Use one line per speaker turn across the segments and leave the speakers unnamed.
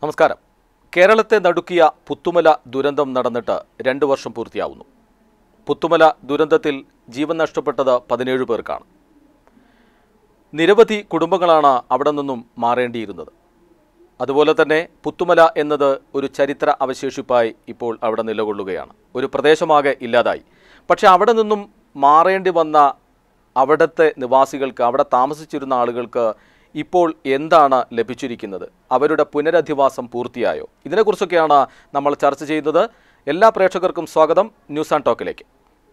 നമസ്കാരം കേരളത്തെ നടുക്കിയ പുത്തുമല ദുരന്തം നടന്നിട്ട് രണ്ട് വർഷം പൂർത്തിയാവുന്നു പുത്തുമല ദുരന്തത്തിൽ ജീവൻ നഷ്ടപ്പെട്ടത് പതിനേഴ് പേർക്കാണ് നിരവധി കുടുംബങ്ങളാണ് അവിടെ നിന്നും മാറേണ്ടിയിരുന്നത് അതുപോലെ തന്നെ പുത്തുമല എന്നത് ഒരു ചരിത്ര അവശേഷിപ്പായി ഇപ്പോൾ അവിടെ നിലകൊള്ളുകയാണ് ഒരു പ്രദേശമാകെ ഇല്ലാതായി പക്ഷെ അവിടെ നിന്നും മാറേണ്ടി വന്ന അവിടുത്തെ നിവാസികൾക്ക് അവിടെ താമസിച്ചിരുന്ന ആളുകൾക്ക് ഇപ്പോൾ എന്താണ് ലഭിച്ചിരിക്കുന്നത് അവരുടെ പുനരധിവാസം പൂർത്തിയായോ ഇതിനെക്കുറിച്ചൊക്കെയാണ് നമ്മൾ ചർച്ച ചെയ്യുന്നത് എല്ലാ പ്രേക്ഷകർക്കും സ്വാഗതം ന്യൂസ് ആൻഡ് ടോക്കിലേക്ക്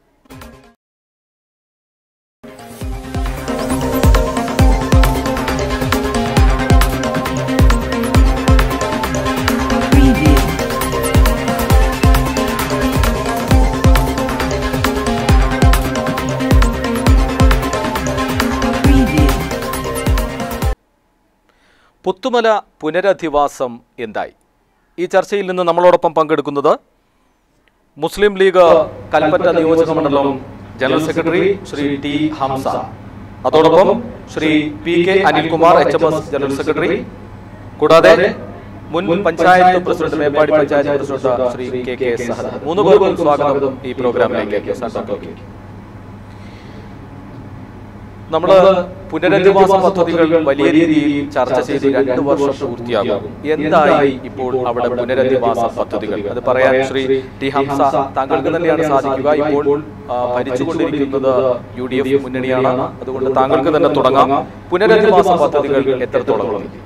Preview. Preview.
പുത്തുമല പുനരധിവാസം എന്തായി ഈ ചർച്ചയിൽ നിന്ന് നമ്മളോടൊപ്പം പങ്കെടുക്കുന്നത് മുസ്ലിം ലീഗ് കൽപ്പറ്റ നിയോജക മണ്ഡലം general secretary Shri T Hamsa അതോടൊപ്പം Shri P K Anilkumar H M S general secretary കൂടാതെ മുൻ panchayat president Meppadi panchayat president Shri K K Sahad മൂന്ന് പേർക്കും സ്വാഗതം ഈ പ്രോഗ്രാമിലേക്ക് സംഘടനയിലേക്ക് നമ്മൾ പുനരധിവാസ പദ്ധതികൾ വലിയ രീതിയിൽ ചർച്ച ചെയ്ത് രണ്ട് വർഷം പൂർത്തിയാകും എന്തായി ഇപ്പോൾ അവിടെ പുനരധിവാസ പദ്ധതികൾ അത് പറയാൻ ശ്രീ ടി ഹംസ താങ്കൾക്ക് തന്നെയാണ് സാധിക്കുക ഇപ്പോൾ ആ, ഭരിച്ചുകൊണ്ടിരിക്കുന്നത് യു ഡി എഫ് മുന്നണിയാണ് അതുകൊണ്ട് താങ്കൾക്ക് തന്നെ തുടങ്ങാം പുനരധിവാസ പദ്ധതികൾ എത്രത്തോളം എത്തി?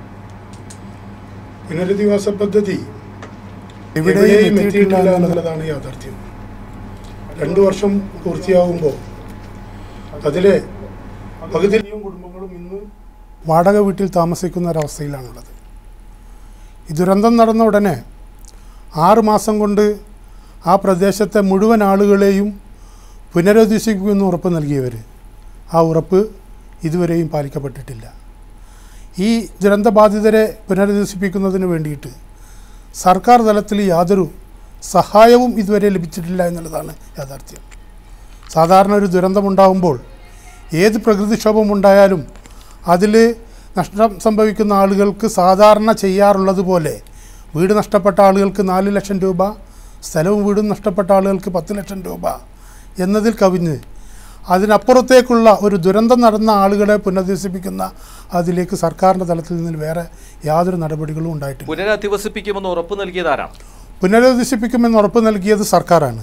പുനരധിവാസ പദ്ധതി
ഇവിടെയും
എവിടെയും
എത്തിയിട്ടില്ല
എത്തിയിട്ടില്ല എന്നുള്ളതാണ് യാഥാർത്ഥ്യം രണ്ടു വർഷം പൂർത്തിയാകുമ്പോൾ അതിലെ പകുതിയിലും കുടുംബങ്ങളും ഇന്ന്
വാടക വീട്ടിൽ താമസിക്കുന്ന ഒരവസ്ഥയിലാണുള്ളത് ഈ ദുരന്തം നടന്ന ഉടനെ ആറ് മാസം കൊണ്ട് ആ പ്രദേശത്തെ മുഴുവൻ ആളുകളെയും പുനരധിവസിക്കുമെന്ന് ഉറപ്പ് നൽകിയവർ ആ ഉറപ്പ് ഇതുവരെയും പാലിക്കപ്പെട്ടിട്ടില്ല ഈ ദുരന്തബാധിതരെ പുനരധിവസിപ്പിക്കുന്നതിന് വേണ്ടിയിട്ട് സർക്കാർ തലത്തിൽ യാതൊരു സഹായവും ഇതുവരെ ലഭിച്ചിട്ടില്ല എന്നുള്ളതാണ് യാഥാർത്ഥ്യം സാധാരണ ഒരു ദുരന്തമുണ്ടാകുമ്പോൾ ഏത് പ്രകൃതിക്ഷോഭമുണ്ടായാലും അതിൽ നഷ്ടം സംഭവിക്കുന്ന ആളുകൾക്ക് സാധാരണ ചെയ്യാറുള്ളത് പോലെ വീട് നഷ്ടപ്പെട്ട ആളുകൾക്ക് നാല് ലക്ഷം രൂപ സ്ഥലവും വീടും നഷ്ടപ്പെട്ട ആളുകൾക്ക് പത്ത് ലക്ഷം രൂപ എന്നതിൽ കവിഞ്ഞ് അതിനപ്പുറത്തേക്കുള്ള ഒരു ദുരന്തം നടന്ന ആളുകളെ പുനരധിവസിപ്പിക്കുന്ന അതിലേക്ക് സർക്കാരിൻ്റെ തലത്തിൽ നിന്ന് വേറെ യാതൊരു നടപടികളും ഉണ്ടായിട്ടില്ല
പുനരധിവസിപ്പിക്കുമെന്ന് ഉറപ്പ് നൽകിയതാരാണ്
പുനരധിവസിപ്പിക്കുമെന്ന് ഉറപ്പ് നൽകിയത് സർക്കാരാണ്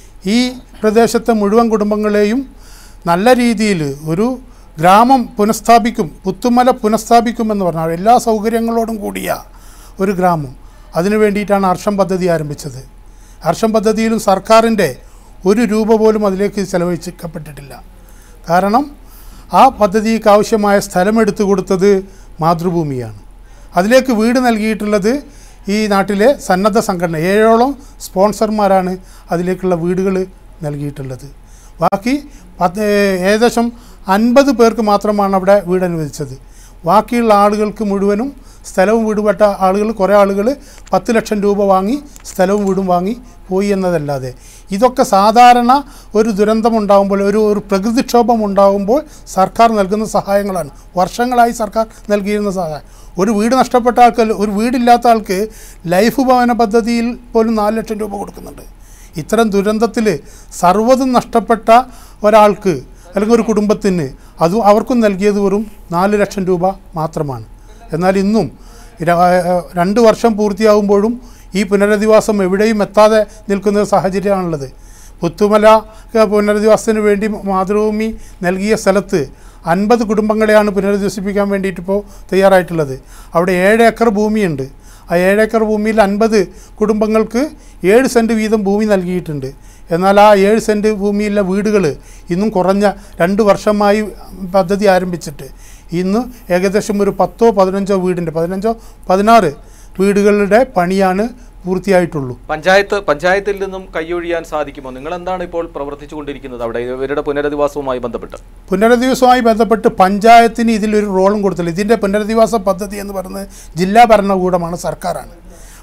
ഈ പ്രദേശത്തെ മുഴുവൻ കുടുംബങ്ങളെയും നല്ല രീതിയിൽ ഒരു ഗ്രാമം പുനഃസ്ഥാപിക്കും പുത്തുമല പുനഃസ്ഥാപിക്കുമെന്ന് പറഞ്ഞാൽ എല്ലാ സൗകര്യങ്ങളോടും കൂടിയ ഒരു ഗ്രാമം അതിനു വേണ്ടിയിട്ടാണ് അർഷം പദ്ധതി ആരംഭിച്ചത് അർഷം പദ്ധതിയിലും സർക്കാരിൻ്റെ ഒരു രൂപ പോലും അതിലേക്ക് ചെലവഴിക്കപ്പെട്ടിട്ടില്ല കാരണം ആ പദ്ധതിക്ക് ആവശ്യമായ സ്ഥലമെടുത്തു കൊടുത്തത് മാതൃഭൂമിയാണ് അതിലേക്ക് വീട് നൽകിയിട്ടുള്ളത് ഈ നാട്ടിലെ സന്നദ്ധ സംഘടന ഏഴോളം സ്പോൺസർമാരാണ് അതിലേക്കുള്ള വീടുകൾ നൽകിയിട്ടുള്ളത് ബാക്കി പത്ത് ഏകദേശം അൻപത് പേർക്ക് മാത്രമാണ് അവിടെ വീട് അനുവദിച്ചത് ബാക്കിയുള്ള ആളുകൾക്ക് മുഴുവനും സ്ഥലവും വീടുപെട്ട ആളുകൾ കുറേ ആളുകൾ പത്ത് ലക്ഷം രൂപ വാങ്ങി സ്ഥലവും വീടും വാങ്ങി പോയി എന്നതല്ലാതെ ഇതൊക്കെ സാധാരണ ഒരു ദുരന്തം ഉണ്ടാകുമ്പോൾ ഒരു ഒരു പ്രകൃതിക്ഷോഭം ഉണ്ടാകുമ്പോൾ സർക്കാർ നൽകുന്ന സഹായങ്ങളാണ് വർഷങ്ങളായി സർക്കാർ നൽകിയിരുന്ന സഹായം ഒരു വീട് നഷ്ടപ്പെട്ട ആൾക്ക് ഒരു വീടില്ലാത്ത ആൾക്ക് ലൈഫ് ഭവന പദ്ധതിയിൽ പോലും നാല് ലക്ഷം രൂപ കൊടുക്കുന്നുണ്ട് ഇത്തരം ദുരന്തത്തിൽ സർവ്വതും നഷ്ടപ്പെട്ട ഒരാൾക്ക് അല്ലെങ്കിൽ ഒരു കുടുംബത്തിന് അതും അവർക്കും നൽകിയത് വെറും നാല് ലക്ഷം രൂപ മാത്രമാണ് എന്നാൽ ഇന്നും ര- രണ്ട് വർഷം പൂർത്തിയാകുമ്പോഴും ഈ പുനരധിവാസം എവിടെയും എത്താതെ നിൽക്കുന്ന ഒരു സാഹചര്യമാണുള്ളത് പുത്തുമല ഏ, പുനരധിവാസത്തിന് വേണ്ടി മാതൃഭൂമി നൽകിയ സ്ഥലത്ത് അൻപത് കുടുംബങ്ങളെയാണ് പുനരധിവസിപ്പിക്കാൻ വേണ്ടിയിട്ട് ഇപ്പോൾ തയ്യാറായിട്ടുള്ളത് അവിടെ ഏഴ് ഏക്കർ ഭൂമിയുണ്ട് ആ ഏഴ് ഏക്കർ ഭൂമിയിൽ അൻപത് കുടുംബങ്ങൾക്ക് ഏഴ് സെൻറ്റ് വീതം ഭൂമി നൽകിയിട്ടുണ്ട് എന്നാൽ ആ ഏഴ് സെൻറ്റ് ഭൂമിയിലെ വീടുകൾ ഇന്നും കുറഞ്ഞ രണ്ട് വർഷമായി പദ്ധതി ആരംഭിച്ചിട്ട് ഇന്ന് ഏകദേശം ഒരു പത്തോ പതിനഞ്ചോ വീടിൻ്റെ പതിനഞ്ചോ പതിനാറ് വീടുകളുടെ പണിയാണ് പൂർത്തിയായിട്ടുള്ളൂ
പഞ്ചായത്ത് പഞ്ചായത്തിൽ നിന്നും കൈയൊഴിയാൻ സാധിക്കുമോ നിങ്ങൾ എന്താണ് ഇപ്പോൾ പ്രവർത്തിച്ചുകൊണ്ടിരിക്കുന്നത് അവിടെ ഇവരുടെ പുനരധിവാസവുമായി ബന്ധപ്പെട്ട്
പുനരധിവാസവുമായി ബന്ധപ്പെട്ട് പഞ്ചായത്തിന് ഇതിലൊരു റോളും കൊടുത്തില്ല ഇതിൻ്റെ പുനരധിവാസ പദ്ധതി എന്ന് പറയുന്നത് ജില്ലാ ഭരണകൂടമാണ് സർക്കാരാണ്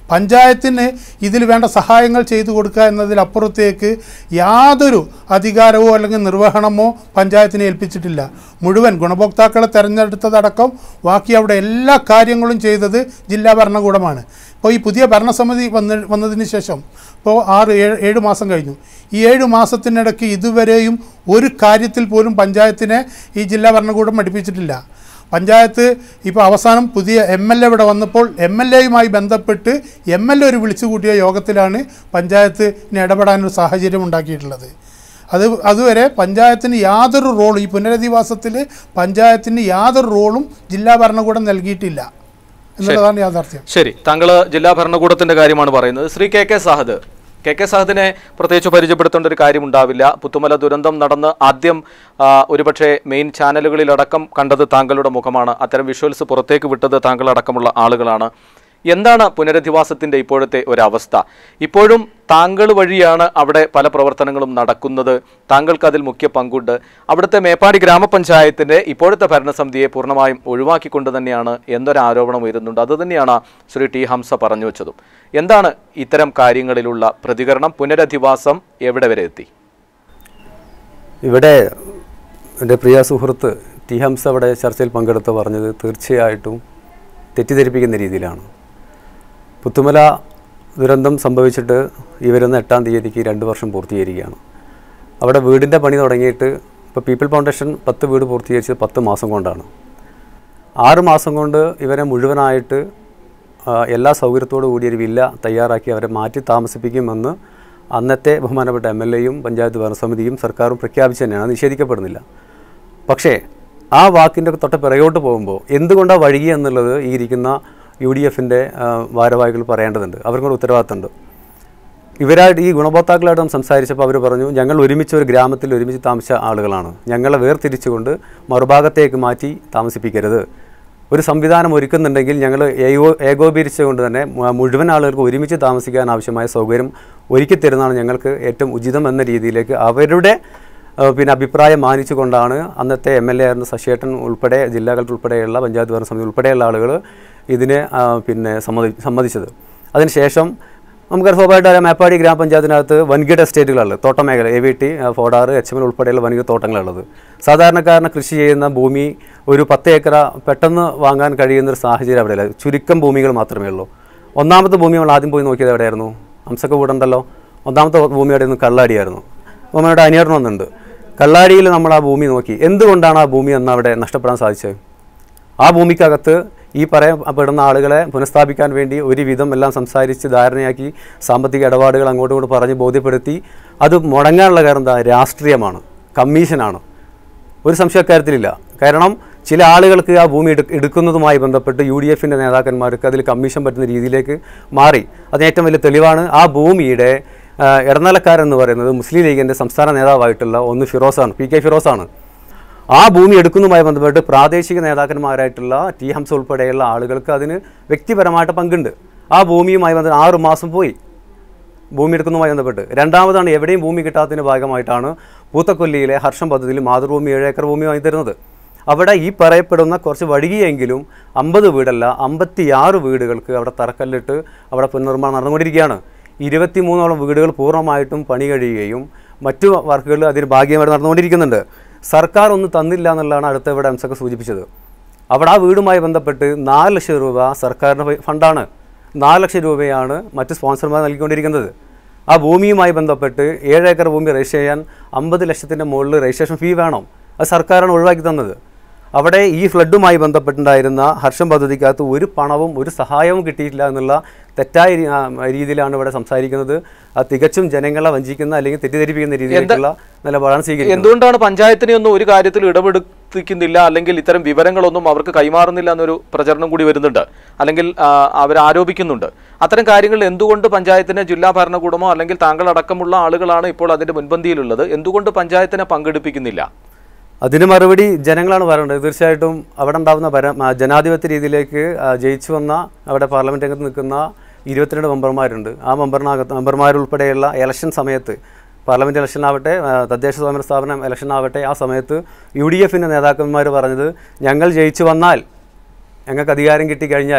പഞ്ചായത്തിന് ഇതിൽ വേണ്ട സഹായങ്ങൾ ചെയ്തു കൊടുക്കുക എന്നതിലപ്പുറത്തേക്ക് യാതൊരു അധികാരമോ അല്ലെങ്കിൽ നിർവഹണമോ പഞ്ചായത്തിനെ ഏൽപ്പിച്ചിട്ടില്ല മുഴുവൻ ഗുണഭോക്താക്കളെ തെരഞ്ഞെടുത്തതടക്കം ബാക്കി അവിടെ എല്ലാ കാര്യങ്ങളും ചെയ്തത് ജില്ലാ ഭരണകൂടമാണ് ഇപ്പോൾ ഈ പുതിയ ഭരണസമിതി വന്ന് വന്നതിന് ശേഷം ഇപ്പോൾ ആറ് ഏഴ് ഏഴ് മാസം കഴിഞ്ഞു ഈ ഏഴ് മാസത്തിനിടയ്ക്ക് ഇതുവരെയും ഒരു കാര്യത്തിൽ പോലും പഞ്ചായത്തിനെ ഈ ജില്ലാ ഭരണകൂടം പഠിപ്പിച്ചിട്ടില്ല പഞ്ചായത്ത് ഇപ്പോൾ അവസാനം പുതിയ എം എൽ എ ഇവിടെ വന്നപ്പോൾ എം എൽ എയുമായി ബന്ധപ്പെട്ട് എം എൽ എ ഒരു വിളിച്ചു കൂട്ടിയ യോഗത്തിലാണ് പഞ്ചായത്തിന് ഇടപെടാനൊരു സാഹചര്യം ഉണ്ടാക്കിയിട്ടുള്ളത് അത് അതുവരെ പഞ്ചായത്തിന് യാതൊരു റോളും ഈ പുനരധിവാസത്തിൽ പഞ്ചായത്തിന് യാതൊരു റോളും ജില്ലാ ഭരണകൂടം നൽകിയിട്ടില്ല എന്നുള്ളതാണ് യാഥാർത്ഥ്യം
ശരി താങ്കൾ ജില്ലാ ഭരണകൂടത്തിന്റെ കാര്യമാണ് പറയുന്നത് Shri K K Sahad K K സാഹദിനെ പ്രത്യേകിച്ച് പരിചയപ്പെടുത്തേണ്ട ഒരു കാര്യമുണ്ടാവില്ല പുത്തുമല ദുരന്തം നടന്ന് ആദ്യം ആ, ഒരുപക്ഷെ മെയിൻ ചാനലുകളിലടക്കം കണ്ടത് താങ്കളുടെ മുഖമാണ് അത്തരം വിഷ്വൽസ് പുറത്തേക്ക് വിട്ടത് താങ്കളടക്കമുള്ള ആളുകളാണ് എന്താണ് പുനരധിവാസത്തിന്റെ ഇപ്പോഴത്തെ ഒരവസ്ഥ ഇപ്പോഴും താങ്കൾ വഴിയാണ് അവിടെ പല പ്രവർത്തനങ്ങളും നടക്കുന്നത് താങ്കൾക്ക് അതിൽ മുഖ്യ പങ്കുണ്ട് അവിടുത്തെ മേപ്പാടി ഗ്രാമപഞ്ചായത്തിന്റെ ഇപ്പോഴത്തെ ഭരണസമിതിയെ പൂർണ്ണമായും ഒഴിവാക്കിക്കൊണ്ട് തന്നെയാണ് എന്നൊരു ആരോപണം ഉയരുന്നുണ്ട് അത് തന്നെയാണ് ശ്രീ ടി ഹംസ പറഞ്ഞു വെച്ചതും എന്താണ് ഇത്തരം കാര്യങ്ങളിലുള്ള പ്രതികരണം പുനരധിവാസം എവിടെ വരെ എത്തി
ഇവിടെ എൻ്റെ പ്രിയ സുഹൃത്ത് ടി ഹംസ അവിടെ ചർച്ചയിൽ പങ്കെടുത്ത് പറഞ്ഞത് തീർച്ചയായിട്ടും തെറ്റിദ്ധരിപ്പിക്കുന്ന രീതിയിലാണ് പുത്തുമല ദുരന്തം സംഭവിച്ചിട്ട് ഈ വരുന്ന എട്ടാം തീയതിക്ക് രണ്ട് വർഷം പൂർത്തീകരിക്കുകയാണ് അവിടെ വീടിൻ്റെ പണി തുടങ്ങിയിട്ട് ഇപ്പോൾ പീപ്പിൾ ഫൗണ്ടേഷൻ പത്ത് വീട് പൂർത്തീകരിച്ചത് പത്ത് മാസം കൊണ്ടാണ് ആറ് മാസം കൊണ്ട് ഇവരെ മുഴുവനായിട്ട് ആ, എല്ലാ സൗകര്യത്തോടു കൂടി ഒരു വില്ല തയ്യാറാക്കി അവരെ മാറ്റി താമസിപ്പിക്കുമെന്ന് അന്നത്തെ ബഹുമാനപ്പെട്ട എം എൽ എയും പഞ്ചായത്ത് ഭരണസമിതിയും സർക്കാരും പ്രഖ്യാപിച്ചു തന്നെയാണ് നിഷേധിക്കപ്പെടുന്നില്ല പക്ഷേ ആ വാക്കിൻ്റെ തൊട്ട് പിറകോട്ട് പോകുമ്പോൾ എന്തുകൊണ്ടാണ് വഴുകി എന്നുള്ളത് ഈ ഇരിക്കുന്ന യു ഡി എഫിൻ്റെ ഭാരവാഹികൾ പറയേണ്ടതുണ്ട് അവർക്കും കൂടെ ഉത്തരവാദിത്തമുണ്ട് ഇവരായിട്ട് ഈ ഗുണഭോക്താക്കളായിട്ട് നാം സംസാരിച്ചപ്പോൾ അവർ പറഞ്ഞു ഞങ്ങൾ ഒരുമിച്ച് ഒരു ഗ്രാമത്തിൽ ഒരുമിച്ച് താമസിച്ച ആളുകളാണ് ഞങ്ങളെ വേർതിരിച്ചുകൊണ്ട് മറുഭാഗത്തേക്ക് മാറ്റി താമസിപ്പിക്കരുത് ഒരു സംവിധാനം ഒരുക്കുന്നുണ്ടെങ്കിൽ ഞങ്ങൾ ഏകോ ഏകോപീകരിച്ചുകൊണ്ട് തന്നെ മു- മുഴുവൻ ആളുകൾക്ക് ഒരുമിച്ച് താമസിക്കാൻ ആവശ്യമായ സൗകര്യം ഒരുക്കി തരുന്നതാണ് ഞങ്ങൾക്ക് ഏറ്റവും ഉചിതം എന്ന രീതിയിലേക്ക് അവരുടെ ഏഹ്, പിന്നെ അഭിപ്രായം മാനിച്ചുകൊണ്ടാണ് അന്നത്തെ എം എൽ എ ആയിരുന്ന ശശിയേട്ടൻ ഉൾപ്പെടെ ജില്ലാ കളക്ടർ ഉൾപ്പെടെയുള്ള പഞ്ചായത്ത് ഭരണസമിതി ഉൾപ്പെടെയുള്ള ആളുകൾ ഇതിനെ ആ, പിന്നെ സമ്മതി സമ്മതിച്ചത് അതിനുശേഷം നമുക്കറിയാം സ്വാഭാവികമായിട്ട് അറിയാം മേപ്പാടി ഗ്രാമപഞ്ചായത്തിനകത്ത് വൻകിട എസ്റ്റേറ്റുകളുള്ളത് തോട്ടമേഖല എ വി ടി ഫോഡാറ് എച്ച് എം എൽ ഉൾപ്പെടെയുള്ള വൻകിട തോട്ടങ്ങളുള്ളത് സാധാരണക്കാരന് കൃഷി ചെയ്യുന്ന ഭൂമി ഒരു പത്ത് ഏക്കറ പെട്ടെന്ന് വാങ്ങാൻ കഴിയുന്ന ഒരു സാഹചര്യം അവിടെയല്ല ചുരുക്കം ഭൂമികൾ മാത്രമേ ഉള്ളൂ ഒന്നാമത്തെ ഭൂമി നമ്മൾ ആദ്യം പോയി നോക്കിയത് എവിടെയായിരുന്നു ഹംസക്ക വീടുണ്ടല്ലോ ഒന്നാമത്തെ ഭൂമി എവിടെയായിരുന്നു കള്ളാടിയായിരുന്നു ഭൂമിയുടെ അനിയറിന് വന്നിട്ടുണ്ട് കള്ളാടിയിൽ നമ്മൾ ആ ഭൂമി നോക്കി എന്തുകൊണ്ടാണ് ആ ഭൂമി അന്ന് അവിടെ നഷ്ടപ്പെടാൻ സാധിച്ചത് ആ ഭൂമിക്കകത്ത് ഈ പറയപ്പെടുന്ന ആളുകളെ പുനഃസ്ഥാപിക്കാൻ വേണ്ടി ഒരുവിധം എല്ലാം സംസാരിച്ച് ധാരണയാക്കി സാമ്പത്തിക ഇടപാടുകൾ അങ്ങോട്ടും ഇങ്ങോട്ടും പറഞ്ഞ് ബോധ്യപ്പെടുത്തി അത് മുടങ്ങാനുള്ള കാരണം എന്താ രാഷ്ട്രീയമാണ് കമ്മീഷനാണ് ഒരു സംശയക്കാര്യത്തിലില്ല കാരണം ചില ആളുകൾക്ക് ആ ഭൂമി എടു എടുക്കുന്നതുമായി ബന്ധപ്പെട്ട് യു ഡി എഫിൻ്റെ നേതാക്കന്മാർക്ക് അതിൽ കമ്മീഷൻ പറ്റുന്ന രീതിയിലേക്ക് മാറി അതിന് ഏറ്റവും വലിയ തെളിവാണ് ആ ഭൂമിയുടെ ആ, ഇടനിലക്കാരെന്ന് പറയുന്നത് മുസ്ലിം ലീഗിൻ്റെ സംസ്ഥാന നേതാവായിട്ടുള്ള ഒന്ന് ഫിറോസാണ് പി കെ ഫിറോസാണ് ആ ഭൂമി എടുക്കുന്നതുമായി ബന്ധപ്പെട്ട് പ്രാദേശിക നേതാക്കന്മാരായിട്ടുള്ള ടി ഹംസ ഉൾപ്പെടെയുള്ള ആളുകൾക്ക് അതിന് വ്യക്തിപരമായിട്ട് പങ്കുണ്ട് ആ ഭൂമിയുമായി ബന്ധപ്പെട്ട് ആറ് മാസം പോയി ഭൂമി എടുക്കുന്നതുമായി ബന്ധപ്പെട്ട് രണ്ടാമതാണ് എവിടെയും ഭൂമി കിട്ടാത്തതിൻ്റെ ഭാഗമായിട്ടാണ് പൂത്തക്കൊല്ലിയിലെ ഹർഷം പദ്ധതിയിൽ മാതൃഭൂമി ഏഴ് ഏക്കർ ഭൂമി വാങ്ങി തരുന്നത് അവിടെ ഈ പറയപ്പെടുന്ന കുറച്ച് വഴുകിയെങ്കിലും അമ്പത് വീടല്ല അമ്പത്തിയാറ് വീടുകൾക്ക് അവിടെ തറക്കല്ലിട്ട് അവിടെ പുനർനിർമ്മാണം നടന്നുകൊണ്ടിരിക്കുകയാണ് ഇരുപത്തിമൂന്നോളം വീടുകൾ പൂർണ്ണമായിട്ടും പണി കഴിയുകയും മറ്റു വർക്കുകൾ അതിന് ഭാഗ്യമായിട്ട് നടന്നുകൊണ്ടിരിക്കുന്നുണ്ട് സർക്കാർ ഒന്നും തന്നില്ല എന്നുള്ളതാണ് അടുത്ത ഇവിടെ അംസൊക്കെ സൂചിപ്പിച്ചത് അവിടെ ആ വീടുമായി ബന്ധപ്പെട്ട് നാല് ലക്ഷം രൂപ സർക്കാരിൻ്റെ ഫ- ഫണ്ടാണ് നാല് ലക്ഷം രൂപയാണ് മറ്റ് സ്പോൺസർമാർ നൽകിക്കൊണ്ടിരിക്കുന്നത് ആ ഭൂമിയുമായി ബന്ധപ്പെട്ട് ഏഴ് ഏക്കർ ഭൂമി രജിസ്റ്റർ ചെയ്യാൻ അമ്പത് ലക്ഷത്തിൻ്റെ മുകളിൽ രജിസ്ട്രേഷൻ ഫീ വേണം അത് സർക്കാരാണ് ഒഴിവാക്കി തന്നത് അവിടെ ഈ ഫ്ലഡുമായി ബന്ധപ്പെട്ടുണ്ടായിരുന്ന ഹർഷം പദ്ധതിക്കകത്ത് ഒരു പണവും ഒരു സഹായവും കിട്ടിയിട്ടില്ല എന്നുള്ള തെറ്റായ രീ- ആ, രീതിയിലാണ് ഇവിടെ സംസാരിക്കുന്നത് അത് തികച്ചും ജനങ്ങളെ വഞ്ചിക്കുന്ന അല്ലെങ്കിൽ തെറ്റിദ്ധരിപ്പിക്കുന്ന രീതിയിലേക്കുള്ള നിലപാടാണ് സ്വീകരിക്കുന്നത്
എന്തുകൊണ്ടാണ് പഞ്ചായത്തിനെ ഒന്നും ഒരു കാര്യത്തിൽ ഇടപെടുത്തിക്കുന്നില്ല അല്ലെങ്കിൽ ഇത്തരം വിവരങ്ങളൊന്നും അവർക്ക് കൈമാറുന്നില്ല എന്നൊരു പ്രചരണം കൂടി വരുന്നുണ്ട് അല്ലെങ്കിൽ അവർ ആരോപിക്കുന്നുണ്ട് അത്തരം കാര്യങ്ങളിൽ എന്തുകൊണ്ട് പഞ്ചായത്തിനെ ജില്ലാ ഭരണകൂടമോ അല്ലെങ്കിൽ താങ്കൾ അടക്കമുള്ള ആളുകളാണ് ഇപ്പോൾ അതിന്റെ മുൻപന്തിയിലുള്ളത് എന്തുകൊണ്ട് പഞ്ചായത്തിനെ പങ്കെടുപ്പിക്കുന്നില്ല
അതിന് മറുപടി ജനങ്ങളാണ് പറയേണ്ടത് തീർച്ചയായിട്ടും അവിടെ ഉണ്ടാകുന്ന പര ആ, ജനാധിപത്യ രീതിയിലേക്ക് ആ, ജയിച്ചു വന്ന അവിടെ പാർലമെന്റ് രംഗത്ത് നിൽക്കുന്ന ഇരുപത്തിരണ്ട് മെമ്പർമാരുണ്ട് ആ മെമ്പറിനകത്ത് മെമ്പർമാരുൾപ്പെടെയുള്ള ഇലക്ഷൻ സമയത്ത് പാർലമെന്റ് ഇലക്ഷൻ ആവട്ടെ ആ, തദ്ദേശ സ്വയംഭരണ സ്ഥാപനം ഇലക്ഷൻ ആവട്ടെ ആ സമയത്ത് യു ഡി എഫിൻ്റെ നേതാക്കന്മാർ പറഞ്ഞത് ഞങ്ങൾ ജയിച്ചു വന്നാൽ ഞങ്ങൾക്ക് അധികാരം കിട്ടിക്കഴിഞ്ഞാൽ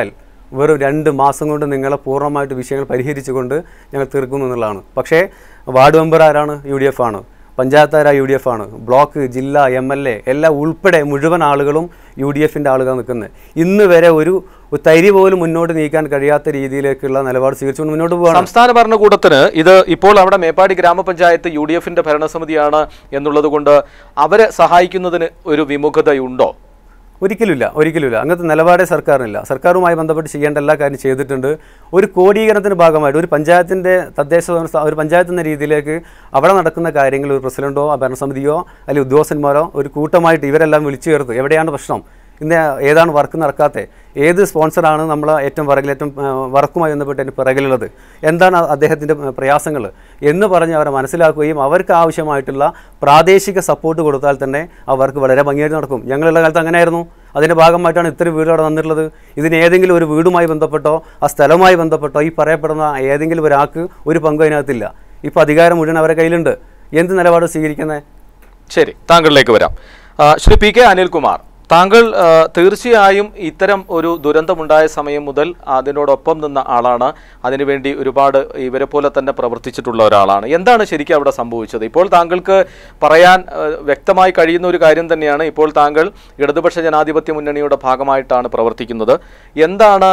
വെറും രണ്ട് മാസം കൊണ്ട് നിങ്ങളെ പൂർണ്ണമായിട്ട് വിഷയങ്ങൾ പരിഹരിച്ചുകൊണ്ട് ഞങ്ങൾ തീർക്കുന്നു എന്നുള്ളതാണ് പക്ഷേ വാർഡ് മെമ്പർ ആരാണ് യു ഡി എഫ് ആണ് പഞ്ചായത്താര യു ഡി എഫ് ആണ് ബ്ലോക്ക് ജില്ല എം എൽ എ എല്ലാം ഉൾപ്പെടെ മുഴുവൻ ആളുകളും യു ഡി എഫിൻ്റെ ആളുകൾ നിൽക്കുന്നത് ഇന്ന് വരെ ഒരു ഒരു തരി പോലും മുന്നോട്ട് നീക്കാൻ കഴിയാത്ത രീതിയിലേക്കുള്ള നിലപാട് സ്വീകരിച്ചുകൊണ്ട് മുന്നോട്ട് പോവുകയാണ്
സംസ്ഥാന ഭരണകൂടത്തിന് ഇത് ഇപ്പോൾ അവിടെ മേപ്പാടി ഗ്രാമപഞ്ചായത്ത് യു ഡി എഫിന്റെ ഭരണസമിതിയാണ് എന്നുള്ളത് കൊണ്ട് അവരെ സഹായിക്കുന്നതിന് ഒരു വിമുഖതയുണ്ടോ
ഒരിക്കലുമില്ല ഒരിക്കലുമില്ല അങ്ങനത്തെ നിലപാടേ സർക്കാരിനില്ല സർക്കാരുമായി ബന്ധപ്പെട്ട് ചെയ്യേണ്ട എല്ലാ കാര്യം ചെയ്തിട്ടുണ്ട് ഒരു കോടീകരണത്തിന് ഭാഗമായിട്ട് ഒരു പഞ്ചായത്തിൻ്റെ തദ്ദേശ സ്വയം- ഒരു പഞ്ചായത്ത് എന്ന രീതിയിലേക്ക് അവിടെ നടക്കുന്ന കാര്യങ്ങൾ ഒരു പ്രസിഡന്റോ ആ ഭരണസമിതിയോ അല്ലെങ്കിൽ ഉദ്യോഗസ്ഥന്മാരോ ഒരു കൂട്ടമായിട്ട് ഇവരെല്ലാം വിളിച്ചു ചേർത്ത് എവിടെയാണ് പ്രശ്നം ഇന്ന് ഏതാണ് വർക്ക് നടക്കാത്തത് ഏത് സ്പോൺസറാണ് നമ്മൾ ഏറ്റവും പിറകിലേറ്റവും ആ, വർക്കുമായി ബന്ധപ്പെട്ട് അതിന് പിറകിലുള്ളത് എന്താണ് അദ്ദേഹത്തിൻ്റെ പ്രയാസങ്ങൾ എന്ന് പറഞ്ഞ് അവരെ മനസ്സിലാക്കുകയും അവർക്ക് ആവശ്യമായിട്ടുള്ള പ്രാദേശിക സപ്പോർട്ട് കൊടുത്താൽ തന്നെ ആ വർക്ക് വളരെ ഭംഗിയായിട്ട് നടക്കും ഞങ്ങളുള്ള കാലത്ത് അങ്ങനെയായിരുന്നു അതിൻ്റെ ഭാഗമായിട്ടാണ് ഇത്രയും വീട് അവിടെ വന്നിട്ടുള്ളത് ഇതിന് ഏതെങ്കിലും ഒരു വീടുമായി ബന്ധപ്പെട്ടോ ആ സ്ഥലവുമായി ബന്ധപ്പെട്ടോ ഈ പറയപ്പെടുന്ന ഏതെങ്കിലും ഒരാൾക്ക് ഒരു പങ്കും അതിനകത്തില്ല ഇപ്പോൾ അധികാരം മുഴുവൻ അവരുടെ കയ്യിലുണ്ട് എന്ത് നിലപാട് സ്വീകരിക്കുന്നത്
ശരി താങ്കളിലേക്ക് വരാം ആ, ശ്രീ പി കെ അനിൽകുമാർ താങ്കൾ ആ, തീർച്ചയായും ഇത്തരം ഒരു ദുരന്തമുണ്ടായ സമയം മുതൽ അതിനോടൊപ്പം നിന്ന ആളാണ് അതിനുവേണ്ടി ഒരുപാട് ഇവരെ പോലെ തന്നെ പ്രവർത്തിച്ചിട്ടുള്ള ഒരാളാണ് എന്താണ് ശരിക്കും അവിടെ സംഭവിച്ചത് ഇപ്പോൾ താങ്കൾക്ക് പറയാൻ ആ, വ്യക്തമായി കഴിയുന്ന ഒരു കാര്യം തന്നെയാണ് ഇപ്പോൾ താങ്കൾ ഇടതുപക്ഷ ജനാധിപത്യ മുന്നണിയുടെ ഭാഗമായിട്ടാണ് പ്രവർത്തിക്കുന്നത് എന്താണ്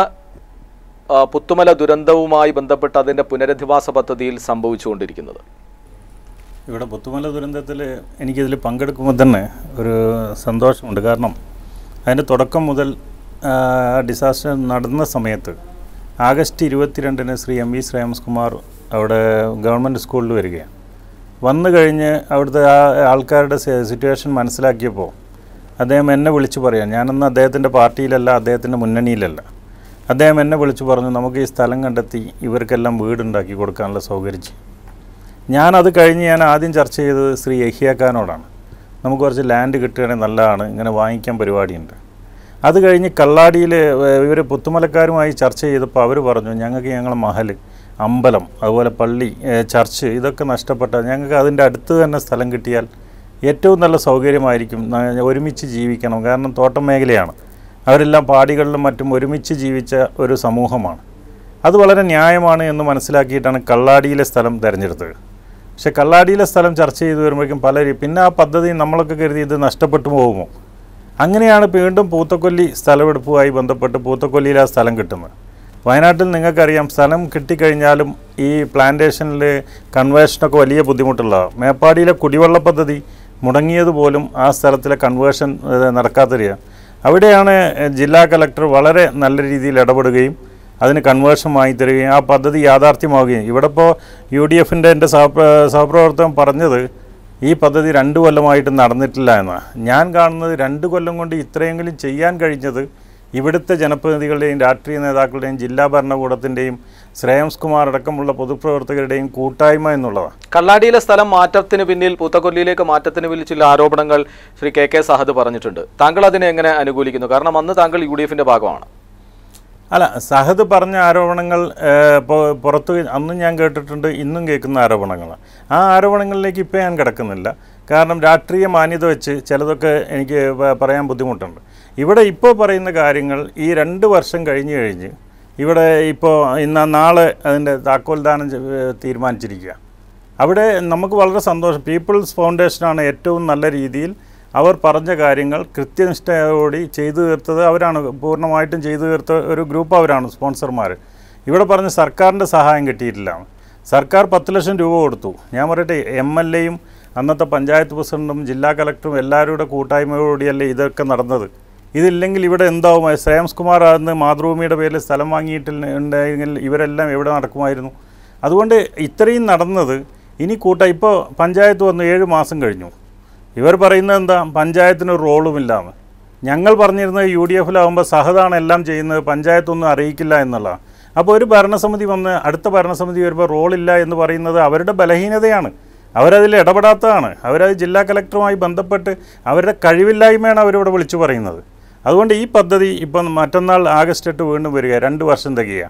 ആ, പുത്തുമല ദുരന്തവുമായി ബന്ധപ്പെട്ട് അതിൻ്റെ പുനരധിവാസ പദ്ധതിയിൽ സംഭവിച്ചുകൊണ്ടിരിക്കുന്നത്
ഇവിടെ പുത്തുമല ദുരന്തത്തിൽ എനിക്കിതിൽ പങ്കെടുക്കുമ്പോൾ തന്നെ ഒരു സന്തോഷമുണ്ട് കാരണം അതിൻ്റെ തുടക്കം മുതൽ ആ, ഡിസാസ്റ്റർ നടന്ന സമയത്ത് ആഗസ്റ്റ് ഇരുപത്തിരണ്ടിന് ശ്രീ എം വി ശ്രേയംസ്കുമാർ അവിടെ ഗവൺമെൻറ് സ്കൂളിൽ വരികയാണ് വന്നു കഴിഞ്ഞ് അവിടുത്തെ ആ ആൾക്കാരുടെ സിറ്റുവേഷൻ മനസ്സിലാക്കിയപ്പോൾ അദ്ദേഹം എന്നെ വിളിച്ചു പറയാം ഞാനന്ന് അദ്ദേഹത്തിൻ്റെ പാർട്ടിയിലല്ല അദ്ദേഹത്തിൻ്റെ മുന്നണിയിലല്ല അദ്ദേഹം എന്നെ വിളിച്ചു പറഞ്ഞു നമുക്ക് ഈ സ്ഥലം കണ്ടെത്തി ഇവർക്കെല്ലാം വീടുണ്ടാക്കി കൊടുക്കാനുള്ള സൗകര്യം ചെയ്യും ഞാനത് കഴിഞ്ഞ് ഞാൻ ആദ്യം ചർച്ച ചെയ്തത് ശ്രീ യഹിയ ഖാനോടാണ് നമുക്ക് കുറച്ച് ലാൻഡ് കിട്ടുകയാണെങ്കിൽ നല്ലതാണ് ഇങ്ങനെ വാങ്ങിക്കാൻ പരിപാടിയുണ്ട് അത് കഴിഞ്ഞ് കള്ളാടിയിൽ ഇവർ പുത്തുമലക്കാരുമായി ചർച്ച ചെയ്തപ്പോൾ അവർ പറഞ്ഞു ഞങ്ങൾക്ക് ഞങ്ങളെ മഹൽ അമ്പലം അതുപോലെ പള്ളി ഏഹ് ചർച്ച് ഇതൊക്കെ നഷ്ടപ്പെട്ട ഞങ്ങൾക്ക് അതിൻ്റെ അടുത്ത് തന്നെ സ്ഥലം കിട്ടിയാൽ ഏറ്റവും നല്ല സൗകര്യമായിരിക്കും ന- ഒരുമിച്ച് ജീവിക്കണം കാരണം തോട്ടം മേഖലയാണ് അവരെല്ലാം പാടികളിലും മറ്റും ഒരുമിച്ച് ജീവിച്ച ഒരു സമൂഹമാണ് അത് വളരെ ന്യായമാണ് എന്ന് മനസ്സിലാക്കിയിട്ടാണ് കള്ളാടിയിലെ സ്ഥലം തിരഞ്ഞെടുത്തത് പക്ഷെ കള്ളാടിയിലെ സ്ഥലം ചർച്ച ചെയ്ത് വരുമ്പോഴേക്കും പലരും പിന്നെ ആ പദ്ധതി നമ്മളൊക്കെ കരുതി ഇത് നഷ്ടപ്പെട്ടു പോകുമോ അങ്ങനെയാണ് വീണ്ടും പൂത്തക്കൊല്ലി സ്ഥലമെടുപ്പുമായി ബന്ധപ്പെട്ട് പൂത്തക്കൊല്ലിയിൽ ആ സ്ഥലം കിട്ടുന്നത് വയനാട്ടിൽ നിങ്ങൾക്കറിയാം സ്ഥലം കിട്ടിക്കഴിഞ്ഞാലും ഈ പ്ലാന്റേഷനിൽ കൺവേർഷനൊക്കെ വലിയ ബുദ്ധിമുട്ടുള്ളതാണ് മേപ്പാടിയിലെ കുടിവെള്ള പദ്ധതി മുടങ്ങിയതുപോലും ആ സ്ഥലത്തിലെ കൺവേർഷൻ ഏഹ്, നടക്കാത്തറിയാം അവിടെയാണ് ഏഹ്, ജില്ലാ കലക്ടർ വളരെ നല്ല രീതിയിൽ ഇടപെടുകയും അതിന് കൺവേർഷൻ വാങ്ങി തരികയും ആ പദ്ധതി യാഥാർത്ഥ്യമാവുകയും ഇവിടെ ഇപ്പോൾ യു ഡി എഫിൻ്റെ എൻ്റെ സഹപ്ര സഹപ്രവർത്തകൻ പറഞ്ഞത് ഈ പദ്ധതി രണ്ട് കൊല്ലമായിട്ട് നടന്നിട്ടില്ല എന്നാണ് ഞാൻ കാണുന്നത് രണ്ട് കൊല്ലം കൊണ്ട് ഇത്രയെങ്കിലും ചെയ്യാൻ കഴിഞ്ഞത് ഇവിടുത്തെ ജനപ്രതിനിധികളുടെയും രാഷ്ട്രീയ നേതാക്കളുടെയും ജില്ലാ ഭരണകൂടത്തിൻ്റെയും ശ്രേയംസ് കുമാർ അടക്കമുള്ള പൊതുപ്രവർത്തകരുടെയും കൂട്ടായ്മ എന്നുള്ളതാണ്
കള്ളാടിയിലെ സ്ഥലം മാറ്റത്തിന് പിന്നിൽ പൂത്തക്കൊല്ലിയിലേക്ക് മാറ്റത്തിന് പിന്നിൽ ചില ആരോപണങ്ങൾ ശ്രീ കെ കെ സഹദ് പറഞ്ഞിട്ടുണ്ട് താങ്കൾ അതിനെ എങ്ങനെ അനുകൂലിക്കുന്നു കാരണം അന്ന് താങ്കൾ യു ഡി എഫിന്റെ ഭാഗമാണ്
അല്ല സഹദ് പറഞ്ഞ ആരോപണങ്ങൾ ഏഹ്, പൊ- പുറത്ത് അന്നും ഞാൻ കേട്ടിട്ടുണ്ട് ഇന്നും കേൾക്കുന്ന ആരോപണങ്ങളാണ് ആ ആരോപണങ്ങളിലേക്ക് ഇപ്പോൾ ഞാൻ കിടക്കുന്നില്ല കാരണം രാഷ്ട്രീയ മാന്യത വെച്ച് ചിലതൊക്കെ എനിക്ക് പ- പറയാൻ ബുദ്ധിമുട്ടുണ്ട് ഇവിടെ ഇപ്പോൾ പറയുന്ന കാര്യങ്ങൾ ഈ രണ്ട് വർഷം കഴിഞ്ഞ് കഴിഞ്ഞ് ഇവിടെ ഇപ്പോൾ ഇന്ന് നാളെ അതിൻ്റെ താക്കോൽദാനം ചെ- ഏഹ്, തീരുമാനിച്ചിരിക്കുക അവിടെ നമുക്ക് വളരെ സന്തോഷം പീപ്പിൾസ് ഫൗണ്ടേഷനാണ് ഏറ്റവും നല്ല രീതിയിൽ അവർ പറഞ്ഞ കാര്യങ്ങൾ കൃത്യനിഷ്ഠയോടെ ചെയ്തു തീർത്തത് അവരാണ് പൂർണ്ണമായിട്ടും ചെയ്തു തീർത്ത ഒരു ഗ്രൂപ്പ് അവരാണ് സ്പോൺസർമാർ ഇവിടെ പറഞ്ഞ സർക്കാരിൻ്റെ സഹായം കിട്ടിയിട്ടില്ല സർക്കാർ പത്ത് ലക്ഷം രൂപ കൊടുത്തു ഞാൻ പറയട്ടെ എം എൽ എയും അന്നത്തെ പഞ്ചായത്ത് പ്രസിഡന്റും ജില്ലാ കളക്ടറും എല്ലാവരുടെ കൂട്ടായ്മയോടെയല്ലേ ഇതൊക്കെ നടന്നത് ഇതില്ലെങ്കിൽ ഇവിടെ എന്താവും ശ്രേയംസ് കുമാർ അന്ന് മാതൃഭൂമിയുടെ പേരിൽ സ്ഥലം വാങ്ങിയിട്ടുണ്ടെങ്കിൽ ഇവരെല്ലാം എവിടെ നടക്കുമായിരുന്നു അതുകൊണ്ട് ഇത്രയും നടന്നത് ഇനി കൂട്ട ഇപ്പോൾ പഞ്ചായത്ത് വന്നു ഏഴ് മാസം കഴിഞ്ഞു ഇവർ പറയുന്നത് എന്താ പഞ്ചായത്തിന് ഒരു റോളുമില്ലാന്ന് ഞങ്ങൾ പറഞ്ഞിരുന്നത് യു ഡി എഫിലാവുമ്പോൾ സഹതാണ് എല്ലാം ചെയ്യുന്നത് പഞ്ചായത്തൊന്നും അറിയിക്കില്ല എന്നുള്ളതാണ് അപ്പോൾ ഒരു ഭരണസമിതി വന്ന് അടുത്ത ഭരണസമിതി വരുമ്പോൾ റോളില്ല എന്ന് പറയുന്നത് അവരുടെ ബലഹീനതയാണ് അവരതിൽ ഇടപെടാത്തതാണ് അവരത് ജില്ലാ കലക്ടറുമായി ബന്ധപ്പെട്ട് അവരുടെ കഴിവില്ലായ്മയാണ് അവരിവിടെ വിളിച്ചു പറയുന്നത് അതുകൊണ്ട് ഈ പദ്ധതി ഇപ്പം മറ്റന്നാൾ ആഗസ്റ്റ് എട്ട് വീണ്ടും വരിക രണ്ട് വർഷം തികയുക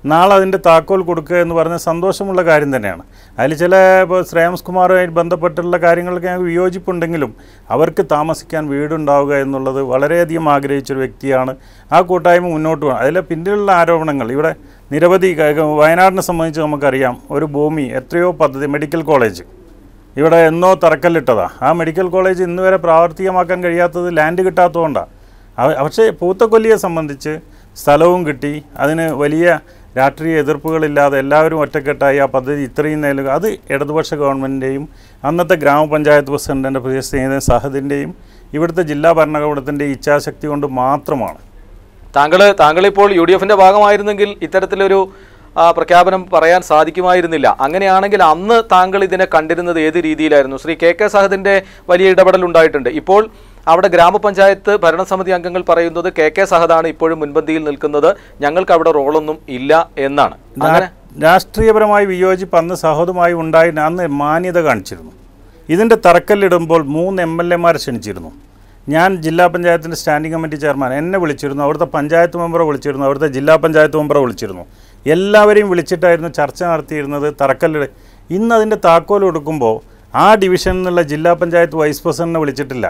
നാളെ അതിൻ്റെ താക്കോൽ കൊടുക്കുക എന്ന് പറഞ്ഞ സന്തോഷമുള്ള കാര്യം തന്നെയാണ് അതിൽ ചില ഇപ്പോൾ ശ്രേയംസ് കുമാറുമായി ബന്ധപ്പെട്ടുള്ള കാര്യങ്ങൾക്ക് ഞങ്ങൾക്ക് വിയോജിപ്പുണ്ടെങ്കിലും അവർക്ക് താമസിക്കാൻ വീടുണ്ടാവുക എന്നുള്ളത് വളരെയധികം ആഗ്രഹിച്ചൊരു വ്യക്തിയാണ് ആ കൂട്ടായ്മ മുന്നോട്ട് പോകണം അതിലെ പിന്നിലുള്ള ആരോപണങ്ങൾ ഇവിടെ നിരവധി ക- വയനാടിനെ സംബന്ധിച്ച് നമുക്കറിയാം ഒരു ഭൂമി എത്രയോ പദ്ധതി മെഡിക്കൽ കോളേജ് ഇവിടെ എന്നോ തറക്കല്ലിട്ടതാ ആ മെഡിക്കൽ കോളേജ് ഇന്ന് വരെ പ്രാവർത്തികമാക്കാൻ കഴിയാത്തത് ലാൻഡ് കിട്ടാത്തതുകൊണ്ടാണ് പക്ഷേ പൂത്തക്കൊല്ലിയെ സംബന്ധിച്ച് സ്ഥലവും കിട്ടി അതിന് വലിയ രാഷ്ട്രീയ എതിർപ്പുകളില്ലാതെ എല്ലാവരും ഒറ്റക്കെട്ടായി ആ പദ്ധതി ഇത്രയും നേരം അത് ഇടതുപക്ഷ ഗവൺമെൻറ്റിൻ്റെയും അന്നത്തെ ഗ്രാമപഞ്ചായത്ത് പ്രസിഡൻറ്റിൻ്റെ പ്രിയ സ്നേഹിതൻ സഹദിൻ്റെയും ഇവിടുത്തെ ജില്ലാ ഭരണകൂടത്തിൻ്റെ ഇച്ഛാശക്തി കൊണ്ട് മാത്രമാണ്
താങ്കൾ താങ്കൾ ഇപ്പോൾ യു ഡി എഫിന്റെ ഭാഗമായിരുന്നെങ്കിൽ ഇത്തരത്തിലൊരു ആ, പ്രഖ്യാപനം പറയാൻ സാധിക്കുമായിരുന്നില്ല അങ്ങനെയാണെങ്കിൽ അന്ന് താങ്കൾ ഇതിനെ കണ്ടിരുന്നത് ഏത് രീതിയിലായിരുന്നു ശ്രീ കെ കെ സഹദിന്റെ വലിയ ഇടപെടൽ ഉണ്ടായിട്ടുണ്ട് ഇപ്പോൾ അവിടെ ഗ്രാമപഞ്ചായത്ത് ഭരണസമിതി അംഗങ്ങൾ പറയുന്നത് കെ കെ സഹദാണ് ഇപ്പോഴും മുൻപന്തിയിൽ നിൽക്കുന്നത് ഞങ്ങൾക്ക് അവിടെ റോളൊന്നും ഇല്ല എന്നാണ് അങ്ങനെ
രാഷ്ട്രീയപരമായി വിയോജിപ്പ് അന്ന് സഹോദരമായി ഉണ്ടായി അന്ന് മാന്യത കാണിച്ചിരുന്നു ഇതിൻ്റെ തറക്കല്ലിടുമ്പോൾ മൂന്ന് എം എൽ എമാരെ ക്ഷണിച്ചിരുന്നു ഞാൻ ജില്ലാ പഞ്ചായത്തിൻ്റെ സ്റ്റാൻഡിംഗ് കമ്മിറ്റി ചെയർമാൻ എന്നെ വിളിച്ചിരുന്നു അവിടുത്തെ പഞ്ചായത്ത് മെമ്പറെ വിളിച്ചിരുന്നു അവിടുത്തെ ജില്ലാ പഞ്ചായത്ത് മെമ്പറെ വിളിച്ചിരുന്നു എല്ലാവരെയും വിളിച്ചിട്ടായിരുന്നു ചർച്ച നടത്തിയിരുന്നത് തറക്കല്ലിട ഇന്ന് അതിൻ്റെ താക്കോൽ കൊടുക്കുമ്പോൾ ആ ഡിവിഷനിൽ നിന്നുള്ള ജില്ലാ പഞ്ചായത്ത് വൈസ് പ്രസിഡന്റിനെ വിളിച്ചിട്ടില്ല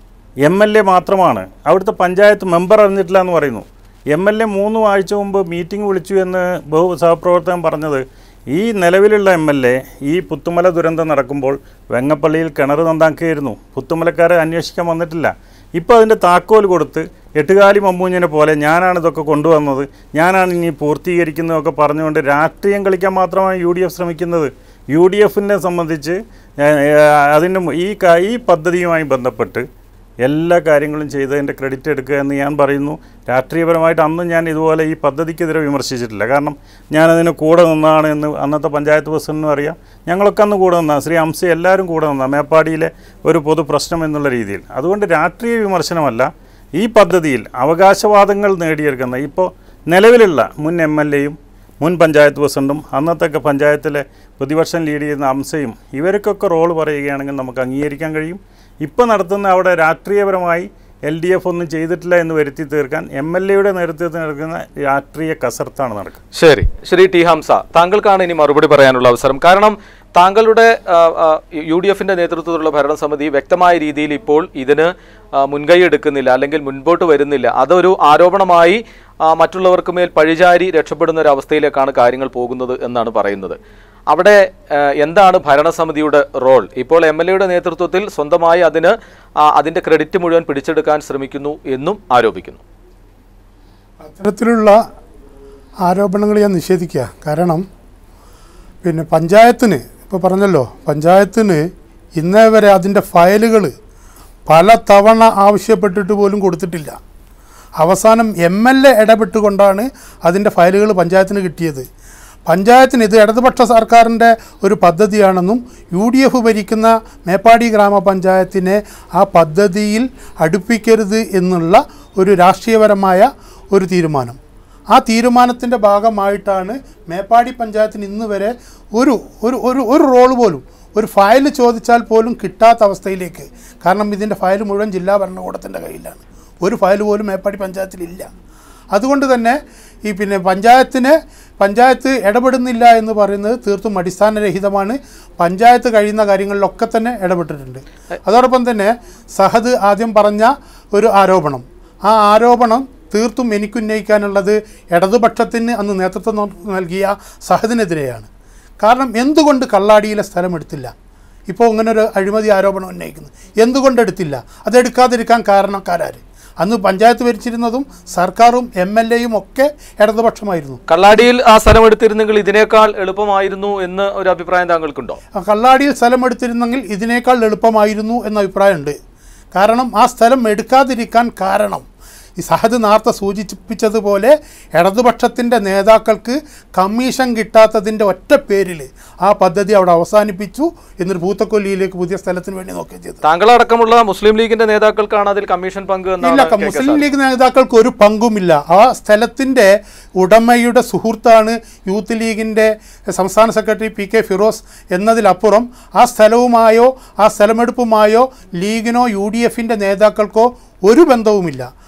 എം എൽ എ മാത്രമാണ് അവിടുത്തെ പഞ്ചായത്ത് മെമ്പർ അറിഞ്ഞിട്ടില്ല എന്ന് പറയുന്നു എം എൽ എ മൂന്ന് ആഴ്ച മുമ്പ് മീറ്റിംഗ് വിളിച്ചു എന്ന് ബഹു സഹപ്രവർത്തകൻ പറഞ്ഞത് ഈ നിലവിലുള്ള എം എൽ എ ഈ പുത്തുമല ദുരന്തം നടക്കുമ്പോൾ വെങ്ങപ്പള്ളിയിൽ കിണർ നന്നാക്കിയായിരുന്നു പുത്തുമലക്കാരെ അന്വേഷിക്കാൻ വന്നിട്ടില്ല ഇപ്പോൾ അതിൻ്റെ താക്കോൽ കൊടുത്ത് എട്ടുകാലി മമ്മൂഞ്ഞിനെ പോലെ ഞാനാണ് ഇതൊക്കെ കൊണ്ടുവന്നത് ഞാനാണ് ഇനി പൂർത്തീകരിക്കുന്നതൊക്കെ പറഞ്ഞുകൊണ്ട് രാഷ്ട്രീയം കളിക്കാൻ മാത്രമാണ് യു ഡി എഫ് ശ്രമിക്കുന്നത് യു ഡി എഫിനെ സംബന്ധിച്ച് ഏഹ്, ഏഹ്, അതിന് മു- ഈ ക- ഈ പദ്ധതിയുമായി ബന്ധപ്പെട്ട് എല്ലാ കാര്യങ്ങളും ചെയ്തതിൻ്റെ ക്രെഡിറ്റ് എടുക്കുക എന്ന് ഞാൻ പറയുന്നു രാഷ്ട്രീയപരമായിട്ട് അന്നും ഞാൻ ഇതുപോലെ ഈ പദ്ധതിക്കെതിരെ വിമർശിച്ചിട്ടില്ല കാരണം ഞാനതിന് കൂടെ നിന്നാണ് എന്ന് അന്നത്തെ പഞ്ചായത്ത് പ്രസിഡന്റിനും അറിയാം ഞങ്ങളൊക്കെ അന്ന് കൂടെ നിന്നാണ് ശ്രീ അംസ എല്ലാവരും കൂടെ നിന്നാണ് മേപ്പാടിയിലെ ഒരു പൊതു പ്രശ്നം എന്നുള്ള രീതിയിൽ അതുകൊണ്ട് രാഷ്ട്രീയ വിമർശനമല്ല ഈ പദ്ധതിയിൽ അവകാശവാദങ്ങൾ നേടിയെടുക്കുന്ന ഇപ്പോൾ നിലവിലുള്ള മുൻ എം എൽ എയും മുൻ പഞ്ചായത്ത് പ്രസിഡന്റും അന്നത്തെ പഞ്ചായത്തിലെ പ്രതിപക്ഷം ലീഡ് ചെയ്യുന്ന അംസയും ഇവർക്കൊക്കെ റോൾ പറയുകയാണെങ്കിൽ നമുക്ക് അംഗീകരിക്കാൻ കഴിയും ഇപ്പോൾ നടത്തുന്ന അവിടെ രാഷ്ട്രീയപരമായി എൽ ഡി എഫ് ഒന്നും ചെയ്തിട്ടില്ല എന്ന് വരുത്തി തീർക്കാൻ എം എൽ എയുടെ നേതൃത്വത്തിൽ നടക്കുന്ന രാഷ്ട്രീയ കസർത്താണ് നടക്കുന്നത്
ശരി ശ്രീ ടി ഹംസ താങ്കൾക്കാണ് ഇനി മറുപടി പറയാനുള്ള അവസരം കാരണം താങ്കളുടെ ആ, ആ, യു ഡി എഫിന്റെ നേതൃത്വത്തിലുള്ള ഭരണസമിതി വ്യക്തമായ രീതിയിൽ ഇപ്പോൾ ഇതിന് ആ, മുൻകൈ എടുക്കുന്നില്ല അല്ലെങ്കിൽ മുൻപോട്ട് വരുന്നില്ല അതൊരു ആരോപണമായി ആ, മറ്റുള്ളവർക്ക് മേൽ പഴിചാരി രക്ഷപ്പെടുന്ന ഒരു അവസ്ഥയിലേക്കാണ് കാര്യങ്ങൾ പോകുന്നത് എന്നാണ് പറയുന്നത് അവിടെ ആ, എന്താണ് ഭരണസമിതിയുടെ റോൾ ഇപ്പോൾ എം എൽ എയുടെ നേതൃത്വത്തിൽ സ്വന്തമായി അതിന് ആ, അതിന്റെ ക്രെഡിറ്റ് മുഴുവൻ പിടിച്ചെടുക്കാൻ ശ്രമിക്കുന്നു എന്നും ആരോപിക്കുന്നു
അത്തരത്തിലുള്ള ആരോപണങ്ങൾ ഞാൻ നിഷേധിക്കുക കാരണം പിന്നെ പഞ്ചായത്തിന് ഇപ്പോൾ പറഞ്ഞല്ലോ പഞ്ചായത്തിന് ഇന്നേ വരെ അതിൻ്റെ ഫയലുകൾ പല തവണ ആവശ്യപ്പെട്ടിട്ട് പോലും കൊടുത്തിട്ടില്ല അവസാനം എം എൽ എ ഇടപെട്ടുകൊണ്ടാണ് അതിൻ്റെ ഫയലുകൾ പഞ്ചായത്തിന് കിട്ടിയത് പഞ്ചായത്തിന് ഇത് ഇടതുപക്ഷ സർക്കാരിൻ്റെ ഒരു പദ്ധതിയാണെന്നും യു ഡി എഫ് ഭരിക്കുന്ന മേപ്പാടി ഗ്രാമപഞ്ചായത്തിനെ ആ പദ്ധതിയിൽ അടുപ്പിക്കരുത് എന്നുള്ള ഒരു രാഷ്ട്രീയപരമായ ഒരു തീരുമാനം ആ തീരുമാനത്തിൻ്റെ ഭാഗമായിട്ടാണ് മേപ്പാടി പഞ്ചായത്തിന് ഇന്ന് വരെ ഒരു ഒരു ഒരു ഒരു റോൾ പോലും ഒരു ഫയൽ ചോദിച്ചാൽ പോലും കിട്ടാത്ത അവസ്ഥയിലേക്ക് കാരണം ഇതിൻ്റെ ഫയൽ മുഴുവൻ ജില്ലാ ഭരണകൂടത്തിൻ്റെ കയ്യിലാണ് ഒരു ഫയൽ പോലും മേപ്പാടി പഞ്ചായത്തിലില്ല അതുകൊണ്ട് തന്നെ ഈ പിന്നെ പഞ്ചായത്തിന് പഞ്ചായത്ത് ഇടപെടുന്നില്ല എന്ന് പറയുന്നത് തീർത്തും അടിസ്ഥാനരഹിതമാണ് പഞ്ചായത്ത് കഴിയുന്ന കാര്യങ്ങളിലൊക്കെ തന്നെ ഇടപെട്ടിട്ടുണ്ട് അതോടൊപ്പം തന്നെ സഹദ് ആദ്യം പറഞ്ഞ ഒരു ആരോപണം ആ ആരോപണം തീർത്തും എനിക്കുന്നയിക്കാനുള്ളത് ഇടതുപക്ഷത്തിന് അന്ന് നേതൃത്വം നൽ- നൽകിയ സഹദിനെതിരെയാണ് കാരണം എന്തുകൊണ്ട് കള്ളാടിയിലെ സ്ഥലം എടുത്തില്ല ഇപ്പോൾ ഇങ്ങനെ ഒരു അഴിമതി ആരോപണം ഉന്നയിക്കുന്നു എന്തുകൊണ്ട് എടുത്തില്ല അതെടുക്കാതിരിക്കാൻ കാരണക്കാരാര് അന്ന് പഞ്ചായത്ത് ഭരിച്ചിരുന്നതും സർക്കാരും എം എൽ എയും ഒക്കെ ഇടതുപക്ഷമായിരുന്നു
കള്ളാടിയിൽ ആ സ്ഥലം എടുത്തിരുന്നെങ്കിൽ ഇതിനേക്കാൾ എളുപ്പമായിരുന്നു എന്ന് ഒരു അഭിപ്രായം താങ്കൾക്കുണ്ടോ
ആ കള്ളാടിയിൽ സ്ഥലം എടുത്തിരുന്നെങ്കിൽ ഇതിനേക്കാൾ എളുപ്പമായിരുന്നു എന്ന അഭിപ്രായമുണ്ട് കാരണം ആ സ്ഥലം എടുക്കാതിരിക്കാൻ കാരണം ഈ സഹദ് നേരത്തെ സൂചിപ്പിച്ചതുപോലെ ഇടതുപക്ഷത്തിൻ്റെ നേതാക്കൾക്ക് കമ്മീഷൻ കിട്ടാത്തതിൻ്റെ ഒറ്റ പേരിൽ ആ പദ്ധതി അവിടെ അവസാനിപ്പിച്ചു എന്നിട്ട് പൂത്തക്കൊല്ലിയിലേക്ക് പുതിയ സ്ഥലത്തിന് വേണ്ടി നോക്കുകയും ചെയ്തു
താങ്കളടക്കമുള്ള മുസ്ലിം ലീഗിന്റെ നേതാക്കൾക്കാണ് അതിൽ കമ്മീഷൻ പങ്ക്
ഇല്ല
എന്നാണ് K K
Muslim
Sadiq.
League നേതാക്കൾക്ക് ഒരു പങ്കുമില്ല ആ സ്ഥലത്തിൻ്റെ ഉടമയുടെ സുഹൃത്താണ് യൂത്ത് ലീഗിൻ്റെ സംസ്ഥാന സെക്രട്ടറി പി കെ ഫിറോസ് എന്നതിലപ്പുറം ആ സ്ഥലവുമായോ ആ സ്ഥലമെടുപ്പുമായോ ലീഗിനോ യു ഡി എഫിൻ്റെ നേതാക്കൾക്കോ ഒരു ബന്ധവുമില്ല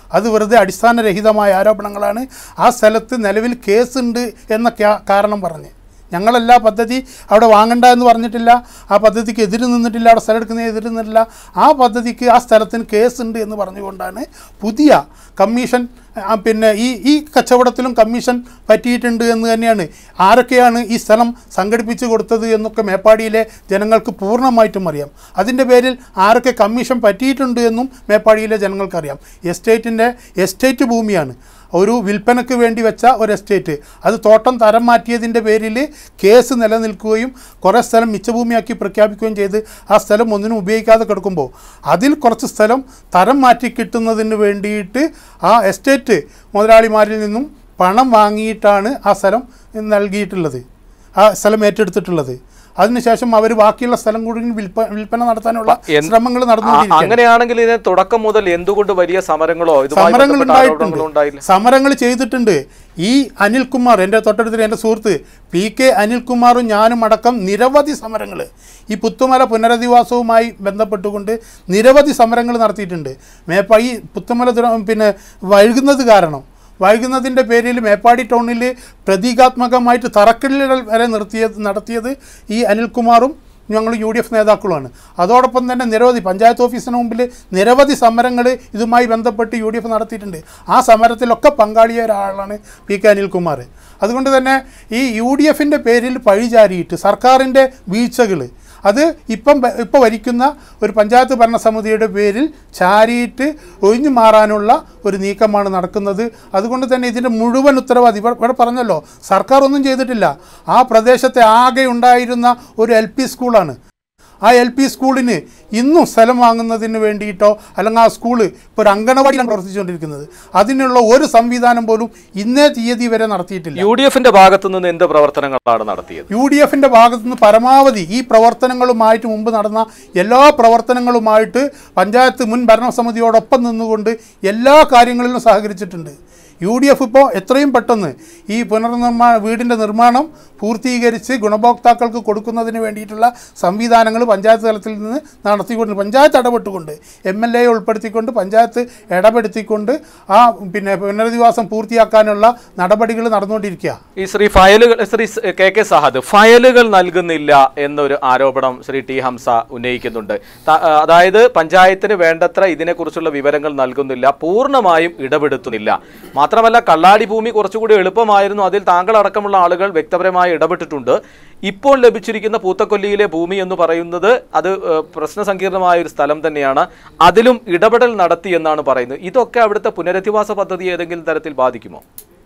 അത് വെറുതെ അടിസ്ഥാനരഹിതമായ ആരോപണങ്ങളാണ് ആ സ്ഥലത്ത് നിലവിൽ കേസുണ്ട് എന്ന ക്യാ- കാരണം പറഞ്ഞ് ഞങ്ങളെല്ലാ പദ്ധതി അവിടെ വാങ്ങണ്ട എന്ന് പറഞ്ഞിട്ടില്ല ആ പദ്ധതിക്ക് എതിര് നിന്നിട്ടില്ല അവിടെ സ്ഥലം എടുക്കുന്നതിന് എതിര് നിന്നിട്ടില്ല ആ പദ്ധതിക്ക് ആ സ്ഥലത്തിന് കേസുണ്ട് എന്ന് പറഞ്ഞുകൊണ്ടാണ് പുതിയ കമ്മീഷൻ ആ, പിന്നെ ഈ ഈ കച്ചവടത്തിലും കമ്മീഷൻ പറ്റിയിട്ടുണ്ട് എന്ന് തന്നെയാണ് ആരൊക്കെയാണ് ഈ സ്ഥലം സംഘടിപ്പിച്ചു കൊടുത്തത് എന്നൊക്കെ മേപ്പാടിയിലെ ജനങ്ങൾക്ക് പൂർണ്ണമായിട്ടും അറിയാം അതിൻ്റെ പേരിൽ ആരൊക്കെ കമ്മീഷൻ പറ്റിയിട്ടുണ്ട് എന്നും മേപ്പാടിയിലെ ജനങ്ങൾക്കറിയാം എസ്റ്റേറ്റിൻ്റെ എസ്റ്റേറ്റ് ഭൂമിയാണ് ഒരു വിൽപ്പനയ്ക്ക് വേണ്ടി വെച്ച ഒരു എസ്റ്റേറ്റ് അത് തോട്ടം തരം മാറ്റിയതിൻ്റെ പേരിൽ കേസ് നിലനിൽക്കുകയും കുറേ സ്ഥലം മിച്ചഭൂമിയാക്കി പ്രഖ്യാപിക്കുകയും ചെയ്ത് ആ സ്ഥലം ഒന്നിനും ഉപയോഗിക്കാതെ കിടക്കുമ്പോൾ അതിൽ കുറച്ച് സ്ഥലം തരം മാറ്റി കിട്ടുന്നതിന് വേണ്ടിയിട്ട് ആ എസ്റ്റേറ്റ് മുതലാളിമാരിൽ നിന്നും പണം വാങ്ങിയിട്ടാണ് ആ സ്ഥലം നൽകിയിട്ടുള്ളത് ആ സ്ഥലം ഏറ്റെടുത്തിട്ടുള്ളത് അതിനുശേഷം അവർ ബാക്കിയുള്ള സ്ഥലം കൂടി വിൽപ്പ വിൽപ്പന നടത്താനുള്ള
എന്ത്-
ശ്രമങ്ങൾ
ആ,
നടന്നുകൊണ്ടിരിക്കുകയാണ്
അങ്ങനെയാണെങ്കിൽ ഇതിന് തുടക്കം മുതൽ എന്തുകൊണ്ട് വലിയ സമരങ്ങളോ ഇതുമായി
സമരങ്ങൾ
ബന്ധപ്പെട്ട ആരോപണങ്ങളോ ഉണ്ടായില്ല
ഉണ്ടായിട്ടുണ്ട് സമരങ്ങൾ ചെയ്തിട്ടുണ്ട് ഈ അനിൽകുമാർ എൻ്റെ തൊട്ടടുത്ത് എൻ്റെ സുഹൃത്ത് പി കെ അനിൽകുമാറും ഞാനും അടക്കം നിരവധി സമരങ്ങൾ ഈ പുത്തുമല പുനരധിവാസവുമായി ബന്ധപ്പെട്ടുകൊണ്ട് നിരവധി സമരങ്ങൾ നടത്തിയിട്ടുണ്ട് മേപ്പ ഈ പുത്തുമല ദുര- പിന്നെ വഴുകുന്നത് കാരണം വൈകുന്നതിൻ്റെ പേരിൽ മേപ്പാടി ടൗണിൽ പ്രതീകാത്മകമായിട്ട് തറക്കല്ലുകൾ വരെ നിർത്തിയത് നടത്തിയത് ഈ അനിൽകുമാറും ഞങ്ങൾ യു ഡി എഫ് നേതാക്കളുമാണ് അതോടൊപ്പം തന്നെ നിരവധി പഞ്ചായത്ത് ഓഫീസിന് മുമ്പിൽ നിരവധി സമരങ്ങൾ ഇതുമായി ബന്ധപ്പെട്ട് യു ഡി എഫ് നടത്തിയിട്ടുണ്ട് ആ സമരത്തിലൊക്കെ പങ്കാളിയായ ഒരാളാണ് പി കെ അനിൽകുമാർ അതുകൊണ്ട് തന്നെ ഈ യു ഡി എഫിൻ്റെ പേരിൽ പഴിചാരിയിട്ട് സർക്കാരിൻ്റെ വീഴ്ചകൾ അത് ഇപ്പം ഭ- ഇപ്പോൾ ഭരിക്കുന്ന ഒരു പഞ്ചായത്ത് ഭരണസമിതിയുടെ പേരിൽ ചാരിയിട്ട് ഒഴിഞ്ഞു മാറാനുള്ള ഒരു നീക്കമാണ് നടക്കുന്നത് അതുകൊണ്ട് തന്നെ ഇതിൻ്റെ മുഴുവൻ ഉത്തരവാദി ഇവിടെ ഇവിടെ പറഞ്ഞല്ലോ സർക്കാർ ഒന്നും ചെയ്തിട്ടില്ല ആ പ്രദേശത്തെ ആകെ ഉണ്ടായിരുന്ന ഒരു എൽ പി സ്കൂളാണ് ആ എൽ പി സ്കൂളിന് ഇന്നും സ്ഥലം വാങ്ങുന്നതിന് വേണ്ടിയിട്ടോ അല്ലെങ്കിൽ ആ സ്കൂള് ഇപ്പോൾ ഒരു അങ്കണവാടിയിലാണ് പ്രവർത്തിച്ചുകൊണ്ടിരിക്കുന്നത് അതിനുള്ള ഒരു സംവിധാനം പോലും ഇന്നേ തീയതി വരെ നടത്തിയിട്ടില്ല
യു ഡി എഫിന്റെ ഭാഗത്തു നിന്ന് എന്ത് പ്രവർത്തനങ്ങളാണ് നടത്തിയത്
യു ഡി എഫിൻ്റെ ഭാഗത്തു നിന്ന് പരമാവധി ഈ പ്രവർത്തനങ്ങളുമായിട്ട് മുമ്പ് നടന്ന എല്ലാ പ്രവർത്തനങ്ങളുമായിട്ട് പഞ്ചായത്ത് മുൻ ഭരണസമിതിയോടൊപ്പം നിന്നുകൊണ്ട് എല്ലാ കാര്യങ്ങളിലും സഹകരിച്ചിട്ടുണ്ട് യു ഡി എഫ് ഇപ്പോൾ എത്രയും പെട്ടെന്ന് ഈ പുനർനിർമ്മാണ വീടിൻ്റെ നിർമ്മാണം പൂർത്തീകരിച്ച് ഗുണഭോക്താക്കൾക്ക് കൊടുക്കുന്നതിന് വേണ്ടിയിട്ടുള്ള സംവിധാനങ്ങൾ പഞ്ചായത്ത് തലത്തിൽ നിന്ന് നടത്തിക്കൊണ്ട് പഞ്ചായത്ത് ഇടപെട്ടുകൊണ്ട് എം എൽ എ ഉൾപ്പെടുത്തിക്കൊണ്ട് പഞ്ചായത്ത് ഇടപെടുത്തിക്കൊണ്ട് ആ പിന്നെ പുനരധിവാസം പൂർത്തിയാക്കാനുള്ള നടപടികൾ നടന്നുകൊണ്ടിരിക്കുക
ഈ ശ്രീ ഫയലുകൾ ശ്രീ സ് കെ കെ സഹദ് ഫയലുകൾ നൽകുന്നില്ല എന്നൊരു ആരോപണം ശ്രീ ടി ഹംസ ഉന്നയിക്കുന്നുണ്ട് ത- അതായത് പഞ്ചായത്തിന് വേണ്ടത്ര ഇതിനെക്കുറിച്ചുള്ള വിവരങ്ങൾ നൽകുന്നില്ല പൂർണ്ണമായും ഇടപെടുത്തുന്നില്ല മാത്രമല്ല കള്ളാടി ഭൂമി കുറച്ചുകൂടി എളുപ്പമായിരുന്നു അതിൽ താങ്കൾ അടക്കമുള്ള ആളുകൾ വ്യക്തപരമായി ഇടപെട്ടിട്ടുണ്ട് ഇപ്പോൾ ലഭിച്ചിരിക്കുന്ന പൂത്തക്കൊല്ലിയിലെ ഭൂമി എന്ന് പറയുന്നത് അത് ഏഹ്, പ്രശ്നസങ്കീർണമായ ഒരു സ്ഥലം തന്നെയാണ് അതിലും ഇടപെടൽ നടത്തി എന്നാണ് പറയുന്നത് ഇതൊക്കെ അവിടുത്തെ പുനരധിവാസ പദ്ധതി ഏതെങ്കിലും തരത്തിൽ ബാധിക്കുമോ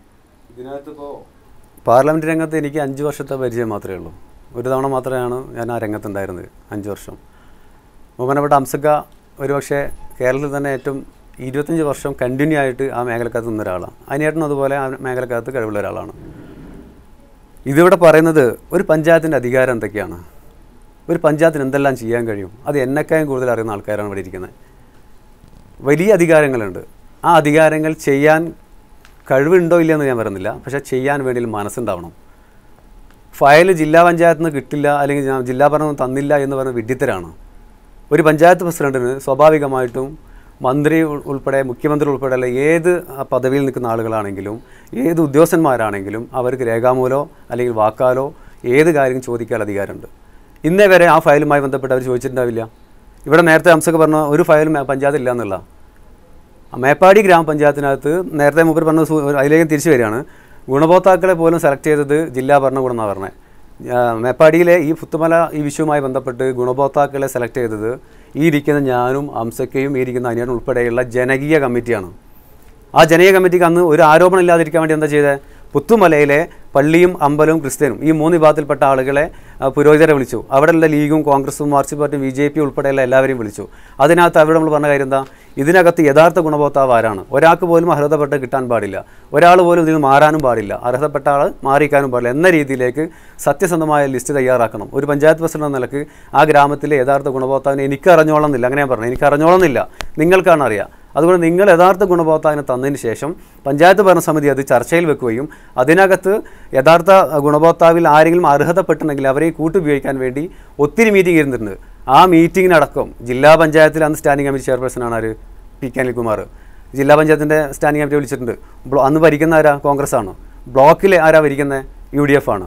പാർലമെൻറ്റ് രംഗത്ത് എനിക്ക് അഞ്ച് വർഷത്തെ പരിചയം മാത്രമേ ഉള്ളൂ ഒരു തവണ മാത്രമാണ് ഞാൻ ആ രംഗത്തുണ്ടായിരുന്നത് അഞ്ച് വർഷം ബഹുമാനപ്പെട്ട അംസക്ക ഒരുപക്ഷെ കേരളത്തിൽ തന്നെ ഏറ്റവും ഇരുപത്തഞ്ച് വർഷം കണ്ടിന്യൂ ആയിട്ട് ആ മേഖലക്കകത്ത് നിന്ന ഒരാളാണ് അനിയേട്ടനും അതുപോലെ ആ മേഖലക്കകത്ത് കഴിവുള്ള ഒരാളാണ് ഇതിവിടെ പറയുന്നത് ഒരു പഞ്ചായത്തിൻ്റെ അധികാരം എന്തൊക്കെയാണ് ഒരു പഞ്ചായത്തിന് എന്തെല്ലാം ചെയ്യാൻ കഴിയും അത് എന്നെക്കാളും കൂടുതൽ അറിയുന്ന ആൾക്കാരാണ് ഇവിടെ ഇരിക്കുന്നത് വലിയ അധികാരങ്ങളുണ്ട് ആ അധികാരങ്ങൾ ചെയ്യാൻ കഴിവുണ്ടോ ഇല്ലയെന്ന് ഞാൻ പറയുന്നില്ല പക്ഷേ ചെയ്യാൻ വേണ്ടി മനസ്സുണ്ടാവണം ഫയൽ ജില്ലാ പഞ്ചായത്തിൽ നിന്ന് കിട്ടില്ല അല്ലെങ്കിൽ ഞാൻ ജില്ലാ ഭരണം തന്നില്ല എന്ന് പറയുന്ന വിഡ്ഢിത്തരാണ് ഒരു പഞ്ചായത്ത് പ്രസിഡന്റിന് സ്വാഭാവികമായിട്ടും മന്ത്രി ഉൾ- ഉൾപ്പെടെ മുഖ്യമന്ത്രി ഉൾപ്പെടെയുള്ള ഏത് ആ പദവിയിൽ നിൽക്കുന്ന ആളുകളാണെങ്കിലും ഏത് ഉദ്യോഗസ്ഥന്മാരാണെങ്കിലും അവർക്ക് രേഖാമൂലോ അല്ലെങ്കിൽ വാക്കാലോ ഏത് കാര്യം ചോദിക്കാൻ അധികാരമുണ്ട് ഇന്നേ വരെ ആ ഫയലുമായി ബന്ധപ്പെട്ട് അവർ ചോദിച്ചിട്ടുണ്ടാവില്ല ഇവിടെ നേരത്തെ അംസക്ക് പറഞ്ഞ ഒരു ഫയലും പഞ്ചായത്ത് ഇല്ല എന്നുള്ള ആ മേപ്പാടി ഗ്രാമപഞ്ചായത്തിനകത്ത് നേരത്തെ മൂപ്പർ പറഞ്ഞ സു- ഒരു അതിലേക്ക് തിരിച്ചു വരികയാണ് ഗുണഭോക്താക്കളെ പോലും സെലക്ട് ചെയ്തത് ജില്ലാ ഭരണകൂടം എന്നാണ് പറഞ്ഞത് ആ, മേപ്പാടിയിലെ ഈ പുത്തുമല ഈ വിഷയവുമായി ബന്ധപ്പെട്ട് ഗുണഭോക്താക്കളെ സെലക്ട് ചെയ്തത് ഈ ഇരിക്കുന്ന ഞാനും അംസക്കയും ഈ ഇരിക്കുന്ന അനിയനും ഉൾപ്പെടെയുള്ള ജനകീയ കമ്മിറ്റിയാണ് ആ ജനകീയ കമ്മിറ്റിക്ക് അന്ന് ഒരു ആരോപണം ഇല്ലാതിരിക്കാൻ വേണ്ടി എന്താ ചെയ്തത് പുത്തുമലയിലെ പള്ളിയും അമ്പലവും ക്രിസ്ത്യനും ഈ മൂന്ന് വിഭാഗത്തിൽപ്പെട്ട ആളുകളെ ആ, പുരോഹിതരെ വിളിച്ചു അവിടെയുള്ള ലീഗും കോൺഗ്രസും മാർക്സിസ്റ്റ് പാർട്ടിയും ബി ജെ പി ഉൾപ്പെടെയുള്ള എല്ലാവരെയും വിളിച്ചു അതിനകത്ത് അവിടെ നമ്മൾ പറഞ്ഞ കാര്യം എന്താ ഇതിനകത്ത് യഥാർത്ഥ ഗുണഭോക്താവ് ആരാണ് ഒരാൾക്ക് പോലും അർഹതപ്പെട്ട് കിട്ടാൻ പാടില്ല ഒരാൾ പോലും ഇതിൽ നിന്ന് മാറാനും പാടില്ല അർഹതപ്പെട്ട ആൾ മാറിക്കാനും പാടില്ല എന്ന രീതിയിലേക്ക് സത്യസന്ധമായ ലിസ്റ്റ് തയ്യാറാക്കണം ഒരു പഞ്ചായത്ത് പ്രസിഡന്റ് എന്ന നിലക്ക് ആ ഗ്രാമത്തിലെ യഥാർത്ഥ ഗുണഭോക്താവിനെ എനിക്ക് അറിഞ്ഞോളന്നില്ല അങ്ങനെ ഞാൻ പറഞ്ഞു എനിക്ക് അറിഞ്ഞോളന്നില്ല നിങ്ങൾക്കാണ് അറിയാം അതുകൊണ്ട് നിങ്ങൾ യഥാർത്ഥ ഗുണഭോക്താവിനെ തന്നതിന് ശേഷം പഞ്ചായത്ത് ഭരണസമിതി അത് ചർച്ചയിൽ വെക്കുകയും അതിനകത്ത് യഥാർത്ഥ ഗുണഭോക്താവിൽ ആരെങ്കിലും അർഹതപ്പെട്ടുണ്ടെങ്കിൽ അവരെ കൂട്ടുപയോഗിക്കാൻ വേണ്ടി ഒത്തിരി മീറ്റിംഗ് ഇരുന്നിട്ടുണ്ട് ആ മീറ്റിങ്ങിനടക്കം ജില്ലാ പഞ്ചായത്തിൽ അന്ന് സ്റ്റാൻഡിംഗ് കമ്മിറ്റി ചെയർപേഴ്സണാണ് ആര് പി കെ അനിൽകുമാർ ജില്ലാ പഞ്ചായത്തിൻ്റെ സ്റ്റാൻഡിംഗ് കമ്മിറ്റി വിളിച്ചിട്ടുണ്ട് ബ്ലോ അന്ന് ഭരിക്കുന്ന ആരാ കോൺഗ്രസ് ആണ് ബ്ലോക്കിൽ ആരാ ഭരിക്കുന്നത് യു ഡി എഫ് ആണ്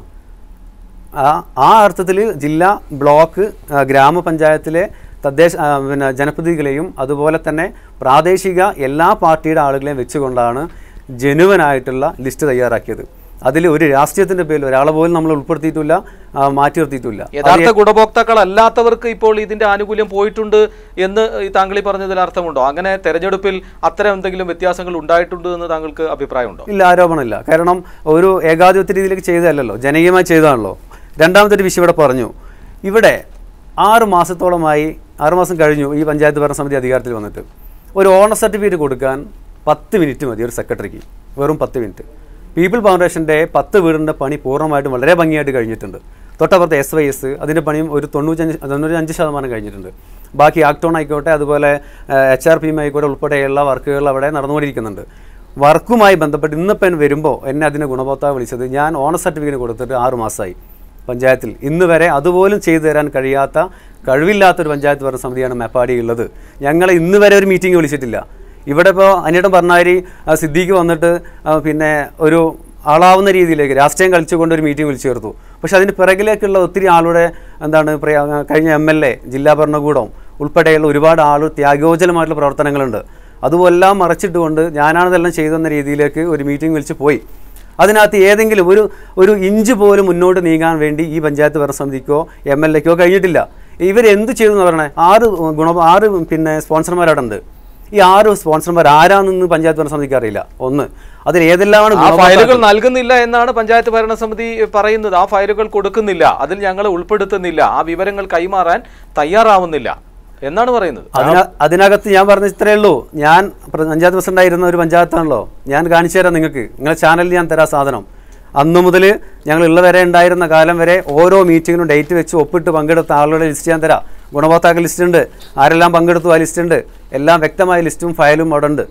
ആ ആ അർത്ഥത്തിൽ ജില്ലാ ബ്ലോക്ക് ആ, ഗ്രാമപഞ്ചായത്തിലെ തദ്ദേശ ആ, പിന്നെ ജനപ്രതിനിധികളെയും അതുപോലെ തന്നെ പ്രാദേശിക എല്ലാ പാർട്ടിയുടെ ആളുകളെയും വെച്ചുകൊണ്ടാണ് ജനുവനായിട്ടുള്ള ലിസ്റ്റ് തയ്യാറാക്കിയത് അതിൽ ഒരു രാഷ്ട്രീയത്തിൻ്റെ പേരിൽ ഒരാളെ പോലും നമ്മൾ ഉൾപ്പെടുത്തിയിട്ടില്ല ആ, മാറ്റി നിർത്തിയിട്ടില്ല അത്
യഥാർത്ഥ ഗുണഭോക്താക്കളല്ലാത്തവർക്ക് ഇപ്പോൾ ഇതിന്റെ ആനുകൂല്യം പോയിട്ടുണ്ട് എന്ന് ഈ താങ്കൾ ഈ പറഞ്ഞതിൽ അർത്ഥമുണ്ടോ അങ്ങനെ തെരഞ്ഞെടുപ്പിൽ അത്തരം എന്തെങ്കിലും വ്യത്യാസങ്ങൾ ഉണ്ടായിട്ടുണ്ട് എന്ന് താങ്കൾക്ക് അഭിപ്രായമുണ്ടോ
ഇല്ല ആരോപണമില്ല കാരണം ഒരു ഏകാധിപത്യ രീതിയിലേക്ക് ചെയ്തതല്ലല്ലോ ജനകീയമായി ചെയ്തതാണല്ലോ രണ്ടാമത്തെ ഒരു വിഷയം ഇവിടെ പറഞ്ഞു ഇവിടെ ആറ് മാസത്തോളമായി ആറ് മാസം കഴിഞ്ഞു ഈ പഞ്ചായത്ത് ഭരണസമിതി അധികാരത്തിൽ വന്നിട്ട് ഒരു ഓണർ സർട്ടിഫിക്കറ്റ് കൊടുക്കാൻ പത്ത് മിനിറ്റ് മതി ഒരു സെക്രട്ടറിക്ക് വെറും പത്ത് മിനിറ്റ് പീപ്പിൾ ഫൗണ്ടേഷൻ്റെ പത്ത് വീടിൻ്റെ പണി പൂർണ്ണമായിട്ടും വളരെ ഭംഗിയായിട്ട് കഴിഞ്ഞിട്ടുണ്ട് തൊട്ടപ്പുറത്ത് എസ് വൈ എസ് അതിൻ്റെ പണിയും ഒരു തൊണ്ണൂറ്റഞ്ച് തൊണ്ണൂറ്റഞ്ച് ശതമാനം കഴിഞ്ഞിട്ടുണ്ട് ബാക്കി ആക്ടോൺ ആയിക്കോട്ടെ അതുപോലെ എച്ച് ആർ പി എം ആയിക്കോട്ടെ ഉൾപ്പെടെയുള്ള വർക്കുകൾ അവിടെ നടന്നുകൊണ്ടിരിക്കുന്നുണ്ട് വർക്കുമായി ബന്ധപ്പെട്ട് ഇന്നിപ്പം വരുമ്പോൾ എന്നെ അതിന് ഗുണഭോക്താവ് വിളിച്ചത് ഞാൻ ഓണർ സർട്ടിഫിക്കറ്റ് കൊടുത്തിട്ട് ആറ് മാസമായി പഞ്ചായത്തിൽ ഇന്ന് വരെ അതുപോലും ചെയ്തു തരാൻ കഴിയാത്ത കഴിവില്ലാത്തൊരു പഞ്ചായത്ത് ഭരണ സമിതിയാണ് മേപ്പാടി ഉള്ളത് ഞങ്ങൾ ഇന്ന് വരെ ഒരു മീറ്റിംഗ് വിളിച്ചിട്ടില്ല ഇവിടെ ഇപ്പോൾ അനിയട്ടൻ പറഞ്ഞാരി സിദ്ദീഖ് വന്നിട്ട് ആ, പിന്നെ ഒരു ആളാവുന്ന രീതിയിലേക്ക് രാഷ്ട്രീയം കളിച്ചുകൊണ്ട് ഒരു മീറ്റിംഗ് വിളിച്ചു ചേർത്തു പക്ഷെ അതിന് പിറകിലേക്കുള്ള ഒത്തിരി ആളുടെ എന്താണ് പ്രയ- കഴിഞ്ഞ എം എൽ എ ജില്ലാ ഭരണകൂടം ഉൾപ്പെടെയുള്ള ഒരുപാട് ആൾ ത്യാഗോജലമായിട്ടുള്ള പ്രവർത്തനങ്ങളുണ്ട് അതുമെല്ലാം മറച്ചിട്ടുകൊണ്ട് ഞാനാണ് ഇതെല്ലാം ചെയ്തെന്ന രീതിയിലേക്ക് ഒരു മീറ്റിംഗ് വിളിച്ച് പോയി അതിനകത്ത് ഏതെങ്കിലും ഒരു ഒരു ഇഞ്ച് പോലും മുന്നോട്ട് നീങ്ങാൻ വേണ്ടി ഈ പഞ്ചായത്ത് ഭരണസമിതിക്കോ എം എൽ എക്കോ കഴിഞ്ഞിട്ടില്ല ഇവരെന്ത് ചെയ്തു എന്ന് പറയണേ ആറ് ഗുണ ആറ് പിന്നെ സ്പോൺസർമാർ അവിടെ ഉണ്ട് ഈ ആറ് സ്പോൺസർമാർ ആരാണെന്ന് പഞ്ചായത്ത് ഭരണസമിതിക്ക് അറിയില്ല ഒന്ന് അതിൽ ഏതെല്ലാമാണ്
ആ ഫയലുകൾ
ഗുണഭോക്താക്കൾ?
നൽകുന്നില്ല എന്നാണ് പഞ്ചായത്ത് ഭരണസമിതി പറയുന്നത് ആ ഫയലുകൾ കൊടുക്കുന്നില്ല അതിൽ ഞങ്ങൾ ഉൾപ്പെടുത്തുന്നില്ല ആ വിവരങ്ങൾ കൈമാറാൻ തയ്യാറാവുന്നില്ല എന്നാണ് പറയുന്നത്
അതിന അതിനകത്ത് ഞാൻ പറഞ്ഞ ഇത്രയേ ഉള്ളൂ ഞാൻ പ്ര- പഞ്ചായത്ത് പ്രസിഡന്റ് ആയിരുന്ന ഒരു പഞ്ചായത്താണല്ലോ ഞാൻ കാണിച്ചു തരാം നിങ്ങൾക്ക് നിങ്ങളുടെ ചാനലിൽ ഞാൻ തരാം സാധനം അന്നു മുതൽ ഞങ്ങൾ ഉള്ള വരെ ഉണ്ടായിരുന്ന കാലം വരെ ഓരോ മീറ്റിങ്ങിനും ഡേറ്റ് വെച്ച് ഒപ്പിട്ട് പങ്കെടുത്ത ആളുകളുടെ ലിസ്റ്റ് ഞാൻ തരാം ഗുണഭോക്താക്കൾ ലിസ്റ്റ് ഉണ്ട് ആരെല്ലാം പങ്കെടുത്തു ആ ലിസ്റ്റ് ഉണ്ട് എല്ലാം വ്യക്തമായ ലിസ്റ്റും ഫയലും അവിടെ ഉണ്ട്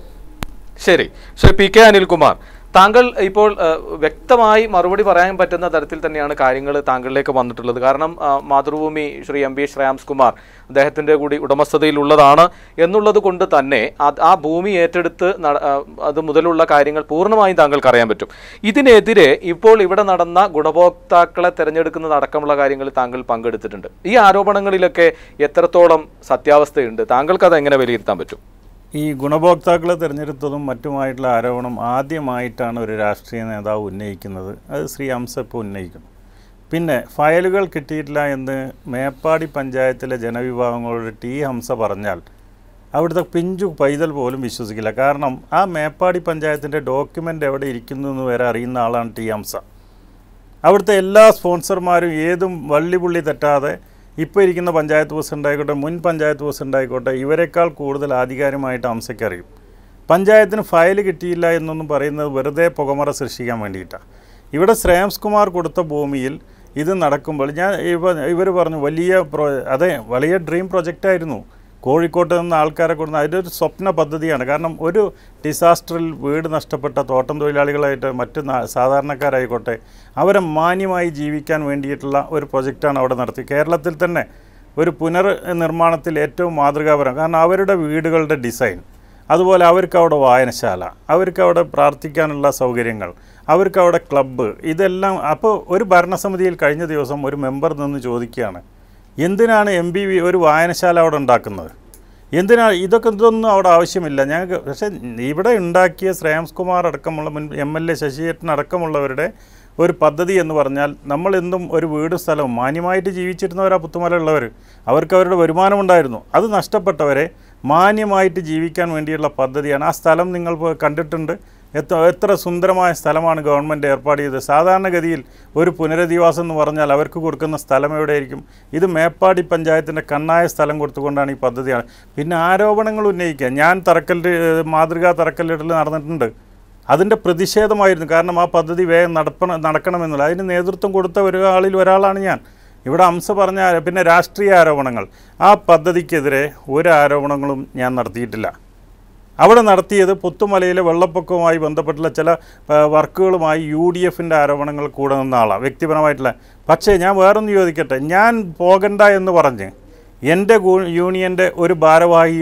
ശരി ശ്രീ പി കെ അനിൽകുമാർ താങ്കൾ ഇപ്പോൾ ഏഹ്, വ്യക്തമായി മറുപടി പറയാൻ പറ്റുന്ന തരത്തിൽ തന്നെയാണ് കാര്യങ്ങൾ താങ്കളിലേക്ക് വന്നിട്ടുള്ളത് കാരണം ആ, മാതൃഭൂമി ശ്രീ എം ബി ശ്രേയാംസ് കുമാർ അദ്ദേഹത്തിൻ്റെ കൂടി ഉടമസ്ഥതയിലുള്ളതാണ് എന്നുള്ളത് കൊണ്ട് തന്നെ അത് ആ ഭൂമി ഏറ്റെടുത്ത് നട- ആ, അത് മുതലുള്ള കാര്യങ്ങൾ പൂർണ്ണമായും താങ്കൾക്ക് അറിയാൻ പറ്റും ഇതിനെതിരെ ഇപ്പോൾ ഇവിടെ നടന്ന ഗുണഭോക്താക്കളെ തിരഞ്ഞെടുക്കുന്നത് അടക്കമുള്ള കാര്യങ്ങളിൽ താങ്കൾ പങ്കെടുത്തിട്ടുണ്ട് ഈ ആരോപണങ്ങളിലൊക്കെ എത്രത്തോളം സത്യാവസ്ഥയുണ്ട് താങ്കൾക്ക് അത് എങ്ങനെ വിലയിരുത്താൻ പറ്റും
ഈ ഗുണഭോക്താക്കളെ തിരഞ്ഞെടുത്തതും മറ്റുമായിട്ടുള്ള ആരോപണം ആദ്യമായിട്ടാണ് ഒരു രാഷ്ട്രീയ നേതാവ് ഉന്നയിക്കുന്നത് അത് ശ്രീ ഹംസ ഇപ്പോൾ ഉന്നയിക്കുന്നു പിന്നെ ഫയലുകൾ കിട്ടിയിട്ടില്ല എന്ന് മേപ്പാടി പഞ്ചായത്തിലെ ജനവിഭാഗങ്ങളോട് ടി ഹംസ പറഞ്ഞാൽ അവിടുത്തെ പിഞ്ചു പൈതൽ പോലും വിശ്വസിക്കില്ല കാരണം ആ മേപ്പാടി പഞ്ചായത്തിൻ്റെ ഡോക്യുമെൻ്റ് എവിടെ ഇരിക്കുന്നു എന്ന് വരെ അറിയുന്ന ആളാണ് ടി ഹംസ അവിടുത്തെ എല്ലാ സ്പോൺസർമാരും ഏതും വള്ളിപുള്ളി തെറ്റാതെ ഇപ്പോൾ ഇരിക്കുന്ന പഞ്ചായത്ത് പ്രസിഡന്റ് ആയിക്കോട്ടെ മുൻ പഞ്ചായത്ത് പ്രസിഡന്റ് ആയിക്കോട്ടെ ഇവരെക്കാൾ കൂടുതൽ ആധികാരികമായിട്ട് അംസയ്ക്ക് അറിയും പഞ്ചായത്തിന് ഫയൽ കിട്ടിയില്ല എന്നൊന്നും പറയുന്നത് വെറുതെ പുകമറ സൃഷ്ടിക്കാൻ വേണ്ടിയിട്ടാണ് ഇവിടെ ശ്രേയംസ് കുമാർ കൊടുത്ത ഭൂമിയിൽ ഇത് നടക്കുമ്പോൾ ഞാൻ ഇവ ഇവർ പറഞ്ഞു വലിയ പ്രോ അതെ വലിയ ഡ്രീം പ്രൊജക്റ്റായിരുന്നു കോഴിക്കോട്ട് നിന്ന് ആൾക്കാരെ കൊടുക്കുന്ന അതിൻ്റെ സ്വപ്ന പദ്ധതിയാണ് കാരണം ഒരു ഡിസാസ്റ്ററിൽ വീട് നഷ്ടപ്പെട്ട തോട്ടം തൊഴിലാളികളായിട്ട് മറ്റ് നാ- സാധാരണക്കാരായിക്കോട്ടെ അവരെ മാന്യമായി ജീവിക്കാൻ വേണ്ടിയിട്ടുള്ള ഒരു പ്രൊജക്റ്റാണ് അവിടെ നടത്തി കേരളത്തിൽ തന്നെ ഒരു പുനർ നിർമ്മാണത്തിൽ ഏറ്റവും മാതൃകാപരം കാരണം അവരുടെ വീടുകളുടെ ഡിസൈൻ അതുപോലെ അവർക്ക് അവിടെ വായനശാല അവർക്ക് അവിടെ പ്രാർത്ഥിക്കാനുള്ള സൗകര്യങ്ങൾ അവർക്ക് അവിടെ ക്ലബ്ബ് ഇതെല്ലാം അപ്പോൾ ഒരു ഭരണസമിതിയിൽ കഴിഞ്ഞ ദിവസം ഒരു മെമ്പർ നിന്ന് ചോദിക്കുകയാണ് എന്തിനാണ് എം പി ഒരു വായനശാല അവിടെ ഉണ്ടാക്കുന്നത് എന്തിനാണ് ഇതൊക്കെ ഇതൊന്നും അവിടെ ആവശ്യമില്ല ഞങ്ങൾക്ക് പക്ഷേ ഇവിടെ ഉണ്ടാക്കിയ ശ്രേയംസ് കുമാർ അടക്കമുള്ള മുൻ എം എൽ എ ശശിയേട്ടൻ അടക്കമുള്ളവരുടെ ഒരു പദ്ധതി എന്ന് പറഞ്ഞാൽ നമ്മൾ എന്തും ഒരു വീടും സ്ഥലവും മാന്യമായിട്ട് ജീവിച്ചിരുന്നവരാ പുത്തുമലയുള്ളവർ അവർക്ക് അവരുടെ വരുമാനമുണ്ടായിരുന്നു അത് നഷ്ടപ്പെട്ടവരെ മാന്യമായിട്ട് ജീവിക്കാൻ വേണ്ടിയുള്ള പദ്ധതിയാണ് ആ സ്ഥലം നിങ്ങൾ പോയി കണ്ടിട്ടുണ്ട് എത്ര എത്ര സുന്ദരമായ സ്ഥലമാണ് ഗവൺമെൻറ് ഏർപ്പാട് ചെയ്തത് സാധാരണഗതിയിൽ ഒരു പുനരധിവാസം എന്ന് പറഞ്ഞാൽ അവർക്ക് കൊടുക്കുന്ന സ്ഥലം എവിടെയായിരിക്കും ഇത് മേപ്പാടി പഞ്ചായത്തിൻ്റെ കണ്ണായ സ്ഥലം കൊടുത്തുകൊണ്ടാണ് ഈ പദ്ധതിയാണ് പിന്നെ ആരോപണങ്ങൾ ഉന്നയിക്കുക ഞാൻ തറക്കല്ല് മാതൃകാ തറക്കല്ലിടൽ നടന്നിട്ടുണ്ട് അതിൻ്റെ പ്രതിഷേധമായിരുന്നു കാരണം ആ പദ്ധതി വേഗം നടപ്പണ നടക്കണമെന്നുള്ള അതിന് നേതൃത്വം കൊടുത്ത ഒരാളിൽ ഒരാളാണ് ഞാൻ ഇവിടെ അംസ പറഞ്ഞ പിന്നെ രാഷ്ട്രീയ ആരോപണങ്ങൾ ആ പദ്ധതിക്കെതിരെ ഒരു ആരോപണങ്ങളും ഞാൻ നടത്തിയിട്ടില്ല അവിടെ നടത്തിയത് പുത്തുമലയിലെ വെള്ളപ്പൊക്കവുമായി ബന്ധപ്പെട്ടുള്ള ചില ആ, വർക്കുകളുമായി യു ഡി എഫിൻ്റെ ആരോപണങ്ങൾ കൂടെ നിന്ന ആളാണ് വ്യക്തിപരമായിട്ടുള്ള പക്ഷേ ഞാൻ വേറൊന്ന് ചോദിക്കട്ടെ ഞാൻ പോകണ്ട എന്ന് പറഞ്ഞ് എൻ്റെ ഗൂ- യൂണിയൻ്റെ ഒരു ഭാരവാഹിയും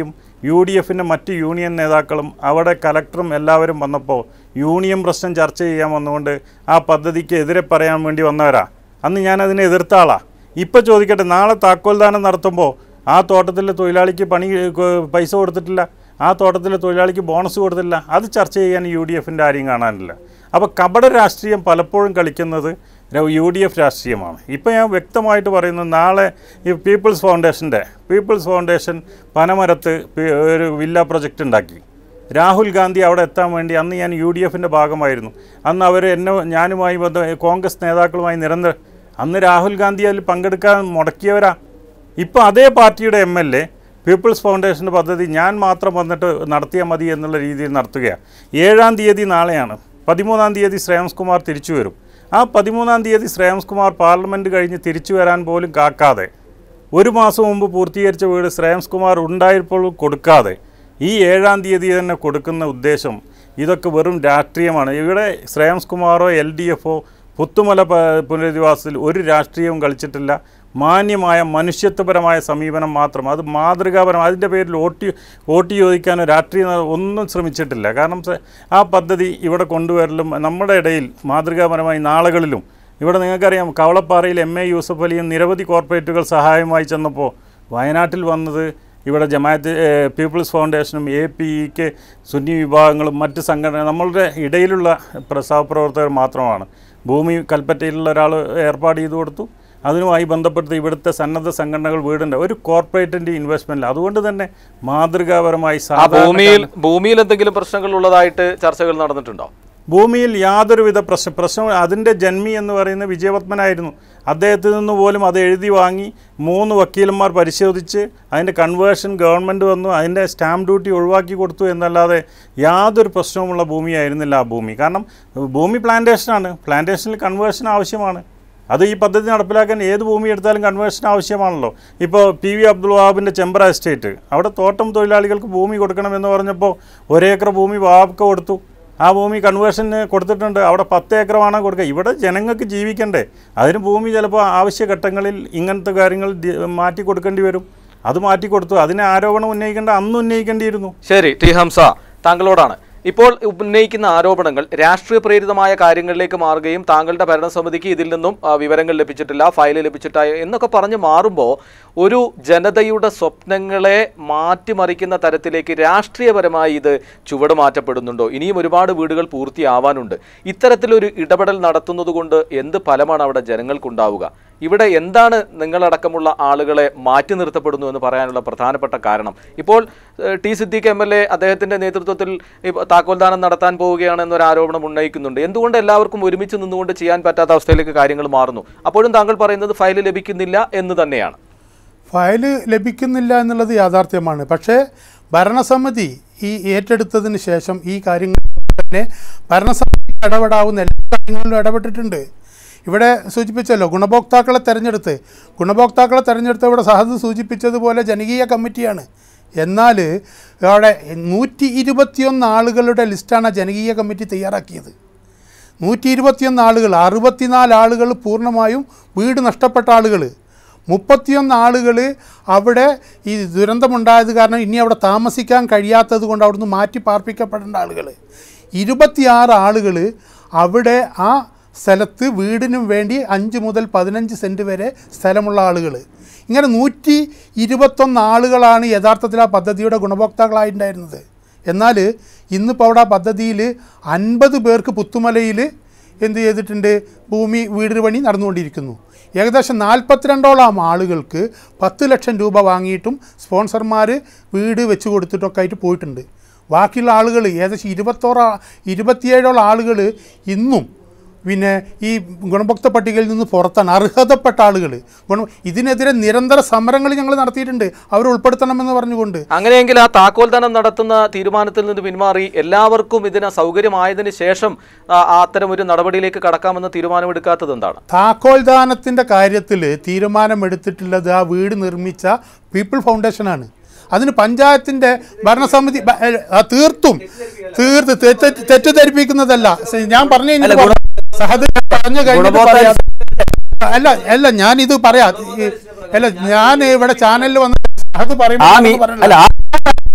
യു ഡി എഫിൻ്റെ മറ്റ് യൂണിയൻ നേതാക്കളും അവിടെ കലക്ടറും എല്ലാവരും വന്നപ്പോൾ യൂണിയൻ പ്രശ്നം ചർച്ച ചെയ്യാൻ വന്നുകൊണ്ട് ആ പദ്ധതിക്ക് എതിരെ പറയാൻ വേണ്ടി വന്നവരാ അന്ന് ഞാൻ അതിനെ എതിർത്ത ആളാ ഇപ്പോൾ ചോദിക്കട്ടെ നാളെ താക്കോൽദാനം നടത്തുമ്പോൾ ആ തോട്ടത്തിലെ തൊഴിലാളിക്ക് പണി ഏ, പൈസ കൊടുത്തിട്ടില്ല ആ തോട്ടത്തിലെ തൊഴിലാളിക്ക് ബോണസ് കൊടുത്തില്ല അത് ചർച്ച ചെയ്യാൻ യു ഡി എഫിൻ്റെ ആരെയും കാണാനില്ല അപ്പോൾ കപട രാഷ്ട്രീയം പലപ്പോഴും കളിക്കുന്നത് ര- യു ഡി എഫ് രാഷ്ട്രീയമാണ് ഇപ്പോൾ ഞാൻ വ്യക്തമായിട്ട് പറയുന്നത് നാളെ ഈ പീപ്പിൾസ് ഫൗണ്ടേഷൻ്റെ പീപ്പിൾസ് ഫൗണ്ടേഷൻ പനമരത്ത് പി- ഒരു വില്ല പ്രൊജക്റ്റ് ഉണ്ടാക്കി രാഹുൽ ഗാന്ധി അവിടെ എത്താൻ വേണ്ടി അന്ന് ഞാൻ യു ഡി എഫിൻ്റെ ഭാഗമായിരുന്നു അന്ന് അവർ എന്നെ ഞാനുമായി ബന്ധ കോൺഗ്രസ് നേതാക്കളുമായി നിരന്തരം അന്ന് രാഹുൽ ഗാന്ധി അതിൽ പങ്കെടുക്കാൻ മുടക്കിയവരാ ഇപ്പോൾ അതേ പാർട്ടിയുടെ എം എൽ എ പീപ്പിൾസ് ഫൗണ്ടേഷൻ്റെ പദ്ധതി ഞാൻ മാത്രം വന്നിട്ട് നടത്തിയാൽ മതി എന്നുള്ള രീതിയിൽ നടത്തുകയാണ് ഏഴാം തീയതി നാളെയാണ് പതിമൂന്നാം തീയതി ശ്രേയംസ് കുമാർ തിരിച്ചു വരും ആ പതിമൂന്നാം തീയതി ശ്രേയംസ് കുമാർ പാർലമെൻറ്റ് കഴിഞ്ഞ് തിരിച്ചു വരാൻ പോലും കാക്കാതെ ഒരു മാസം മുമ്പ് പൂർത്തീകരിച്ച വീട് ശ്രേയംസ് കുമാർ ഉണ്ടായപ്പോൾ കൊടുക്കാതെ ഈ ഏഴാം തീയതി തന്നെ കൊടുക്കുന്ന ഉദ്ദേശം ഇതൊക്കെ വെറും രാഷ്ട്രീയമാണ് ഇവിടെ ശ്രേയംസ് കുമാറോ എൽ ഡി എഫോ പുത്തുമല പ- പുനരധിവാസത്തിൽ ഒരു രാഷ്ട്രീയവും കളിച്ചിട്ടില്ല മാന്യമായ മനുഷ്യത്വപരമായ സമീപനം മാത്രം അത് മാതൃകാപരം അതിൻ്റെ പേരിൽ വോട്ട് വോട്ട് ചോദിക്കാനോ രാഷ്ട്രീയ നേ- ഒന്നും ശ്രമിച്ചിട്ടില്ല കാരണം സ- ആ പദ്ധതി ഇവിടെ കൊണ്ടുവരലും നമ്മുടെ ഇടയിൽ മാതൃകാപരമായി നാളുകളിലും ഇവിടെ നിങ്ങൾക്കറിയാം കവളപ്പാറയിൽ എം എ യൂസഫ് അലിയും നിരവധി കോർപ്പറേറ്റുകൾ സഹായമായി ചെന്നപ്പോൾ വയനാട്ടിൽ വന്നത് ഇവിടെ ജമാഅത്ത് ഏഹ്, പീപ്പിൾസ് ഫൗണ്ടേഷനും എ പി ഇക്ക് സുന്നി വിഭാഗങ്ങളും മറ്റ് സംഘടന നമ്മളുടെ ഇടയിലുള്ള പ്ര- സഹപ്രവർത്തകർ മാത്രമാണ് ഭൂമി കൽപ്പറ്റയിലുള്ള ഒരാൾ ഏർപ്പാട് ചെയ്തു കൊടുത്തു അതിനുമായി ബന്ധപ്പെട്ട് ഇവിടുത്തെ സന്നദ്ധ സംഘടനകൾ വീടുണ്ട് ഒരു കോർപ്പറേറ്റിൻ്റെ ഇൻവെസ്റ്റ്മെൻറ്റ് അതുകൊണ്ട് തന്നെ മാതൃകാപരമായി
ആ
സാധാരണ
ഭൂമിയിൽ ഭൂമിയിൽ എന്തെങ്കിലും പ്രശ്നങ്ങൾ ഉള്ളതായിട്ട് ചർച്ചകൾ നടന്നിട്ടുണ്ടോ
ഭൂമിയിൽ യാതൊരുവിധ പ്രശ്നം പ്രശ്നം അതിൻ്റെ ജന്മി എന്ന് പറയുന്ന വിജയപത്മനായിരുന്നു അദ്ദേഹത്തിൽ നിന്ന് പോലും അത് എഴുതി വാങ്ങി മൂന്ന് വക്കീലന്മാർ പരിശോധിച്ച് അതിൻ്റെ കൺവേർഷൻ ഗവൺമെൻറ് വന്നു അതിൻ്റെ സ്റ്റാമ്പ് ഡ്യൂട്ടി ഒഴിവാക്കി കൊടുത്തു എന്നല്ലാതെ യാതൊരു പ്രശ്നവുമുള്ള ഭൂമിയായിരുന്നില്ല ആ ഭൂമി കാരണം ഭൂമി പ്ലാന്റേഷനാണ് പ്ലാന്റേഷനിൽ കൺവേർഷൻ ആവശ്യമാണ് അത് ഈ പദ്ധതി നടപ്പിലാക്കാൻ ഏത് ഭൂമി എടുത്താലും കൺവേർഷൻ ആവശ്യമാണല്ലോ ഇപ്പോൾ പി വി അബ്ദുൾ വഹാബിൻ്റെ ചെമ്പ്ര എസ്റ്റേറ്റ് അവിടെ തോട്ടം തൊഴിലാളികൾക്ക് ഭൂമി കൊടുക്കണമെന്ന് പറഞ്ഞപ്പോൾ ഒരേക്കർ ഭൂമി വാബ്ക്ക് കൊടുത്തു ആ ഭൂമി കൺവേർഷന് കൊടുത്തിട്ടുണ്ട് അവിടെ പത്ത് ഏക്കറമാണ് കൊടുക്കുക ഇവിടെ ജനങ്ങൾക്ക് ജീവിക്കണ്ടേ അതിന് ഭൂമി ചിലപ്പോൾ ആവശ്യഘട്ടങ്ങളിൽ ഇങ്ങനത്തെ കാര്യങ്ങൾ ഡി- മാറ്റി കൊടുക്കേണ്ടി വരും അത് മാറ്റി കൊടുത്തു അതിന് ആരോപണം ഉന്നയിക്കേണ്ട അന്ന് ഉന്നയിക്കേണ്ടിയിരുന്നു
ശരി ടി ഹംസ താങ്കളോടാണ് ഇപ്പോൾ ഉന്നയിക്കുന്ന ആരോപണങ്ങൾ രാഷ്ട്രീയ പ്രേരിതമായ കാര്യങ്ങളിലേക്ക് മാറുകയും താങ്കളുടെ ഭരണസമിതിക്ക് ഇതിൽ നിന്നും ആ, വിവരങ്ങൾ ലഭിച്ചിട്ടില്ല ഫയൽ ലഭിച്ചിട്ട എന്നൊക്കെ പറഞ്ഞ് മാറുമ്പോൾ ഒരു ജനതയുടെ സ്വപ്നങ്ങളെ മാറ്റിമറിക്കുന്ന തരത്തിലേക്ക് രാഷ്ട്രീയപരമായി ഇത് ചുവട് മാറ്റപ്പെടുന്നുണ്ടോ ഇനിയും ഒരുപാട് വീടുകൾ പൂർത്തിയാവാനുണ്ട് ഇത്തരത്തിലൊരു ഇടപെടൽ നടത്തുന്നത് കൊണ്ട് എന്ത് ഫലമാണ് അവിടെ ജനങ്ങൾക്കുണ്ടാവുക ഇവിടെ എന്താണ് നിങ്ങളടക്കമുള്ള ആളുകളെ മാറ്റി നിർത്തപ്പെടുന്നു എന്ന് പറയാനുള്ള പ്രധാനപ്പെട്ട കാരണം ഇപ്പോൾ ഏഹ്, T Siddique M L A അദ്ദേഹത്തിന്റെ നേതൃത്വത്തിൽ ഇപ്പോ താക്കോൽദാനം നടത്താൻ പോവുകയാണ് എന്നൊരു ആരോപണം ഉന്നയിക്കുന്നുണ്ട് എന്തുകൊണ്ട് എല്ലാവർക്കും ഒരുമിച്ച് നിന്നുകൊണ്ട് ചെയ്യാൻ പറ്റാത്ത അവസ്ഥയിലേക്ക് കാര്യങ്ങൾ മാറുന്നു അപ്പോഴും താങ്കൾ പറയുന്നത് ഫയൽ ലഭിക്കുന്നില്ല എന്ന് തന്നെയാണ്
ഫയല് ലഭിക്കുന്നില്ല എന്നുള്ളത് യാഥാർത്ഥ്യമാണ് പക്ഷേ ഭരണസമിതി ഈ ഏറ്റെടുത്തതിന് ശേഷം ഈ കാര്യങ്ങൾ തന്നെ ഭരണസമിതി ഇടപെടാവുന്ന എല്ലാ കാര്യങ്ങളിലും ഇടപെട്ടിട്ടുണ്ട് ഇവിടെ സൂചിപ്പിച്ചല്ലോ ഗുണഭോക്താക്കളെ തെരഞ്ഞെടുത്ത് ഗുണഭോക്താക്കളെ തെരഞ്ഞെടുത്ത് ഇവിടെ സഹദ് സൂചിപ്പിച്ചതുപോലെ ജനകീയ കമ്മിറ്റിയാണ് എന്നാൽ അവിടെ നൂറ്റി ഇരുപത്തിയൊന്ന് ആളുകളുടെ ലിസ്റ്റാണ് ആ ജനകീയ കമ്മിറ്റി തയ്യാറാക്കിയത് നൂറ്റി ഇരുപത്തിയൊന്ന് ആളുകൾ അറുപത്തിനാല് ആളുകൾ പൂർണ്ണമായും വീട് നഷ്ടപ്പെട്ട ആളുകൾ മുപ്പത്തിയൊന്ന് ആളുകൾ അവിടെ ഈ ദുരന്തമുണ്ടായത് കാരണം ഇനി അവിടെ താമസിക്കാൻ കഴിയാത്തത് കൊണ്ട് അവിടുന്ന് മാറ്റി പാർപ്പിക്കപ്പെടേണ്ട ആളുകൾ ഇരുപത്തിയാറ് ആളുകൾ അവിടെ ആ സ്ഥലത്ത് വീടിനും വേണ്ടി അഞ്ച് മുതൽ പതിനഞ്ച് സെൻറ്റ് വരെ സ്ഥലമുള്ള ആളുകൾ ഇങ്ങനെ നൂറ്റി ഇരുപത്തൊന്ന് ആളുകളാണ് യഥാർത്ഥത്തിൽ ആ പദ്ധതിയുടെ ഗുണഭോക്താക്കളായിട്ടുണ്ടായിരുന്നത് എന്നാൽ ഇന്നിപ്പോൾ അവിടെ ആ പദ്ധതിയിൽ അൻപത് പേർക്ക് പുത്തുമലയിൽ എന്ത് ചെയ്തിട്ടുണ്ട് ഭൂമി വീട് പണി നടന്നുകൊണ്ടിരിക്കുന്നു ഏകദേശം നാൽപ്പത്തിരണ്ടോളം ആളുകൾക്ക് പത്ത് ലക്ഷം രൂപ വാങ്ങിയിട്ടും സ്പോൺസർമാർ വീട് വെച്ച് കൊടുത്തിട്ടൊക്കെ ആയിട്ട് പോയിട്ടുണ്ട് ബാക്കിയുള്ള ആളുകൾ ഏകദേശം ഇരുപത്തോറ ഇരുപത്തിയേഴോളം ആളുകൾ ഇന്നും പിന്നെ ഈ ഗുണഭോക്ത പട്ടികയിൽ നിന്ന് പുറത്താണ് അർഹതപ്പെട്ട ആളുകൾ ഗുണ ഇതിനെതിരെ നിരന്തര സമരങ്ങൾ ഞങ്ങൾ നടത്തിയിട്ടുണ്ട് അവർ ഉൾപ്പെടുത്തണമെന്ന് പറഞ്ഞുകൊണ്ട്
അങ്ങനെയെങ്കിൽ ആ താക്കോൽദാനം നടത്തുന്ന തീരുമാനത്തിൽ നിന്ന് പിന്മാറി എല്ലാവർക്കും ഇതിന് സൗകര്യമായതിനു ശേഷം ആ, ആ അത്തരം ഒരു നടപടിയിലേക്ക് കടക്കാമെന്ന് തീരുമാനമെടുക്കാത്തത് എന്താണ്
താക്കോൽദാനത്തിൻ്റെ കാര്യത്തിൽ തീരുമാനമെടുത്തിട്ടുള്ളത് ആ വീട് നിർമ്മിച്ച പീപ്പിൾ ഫൗണ്ടേഷനാണ് അതിന് പഞ്ചായത്തിൻ്റെ ഭരണസമിതി ബ- ഏ, ആ, തീർത്തും തീർത്ത് തെറ്റ് തെറ്റിദ്ധരിപ്പിക്കുന്നതല്ല സ- ഞാൻ പറഞ്ഞു കഴിഞ്ഞിട്ട് പറയാം. സഹദ് ഞാൻ പറഞ്ഞു കഴിഞ്ഞിട്ട് പറയാം. അല്ല അല്ല ഞാൻ ഇത് പറയാം ഈ- അല്ല ഞാൻ ഇവിടെ ചാനലിൽ വന്ന് സഹദ്
ആ മീ-
പറയുമ്പോൾ
അല്ല ആ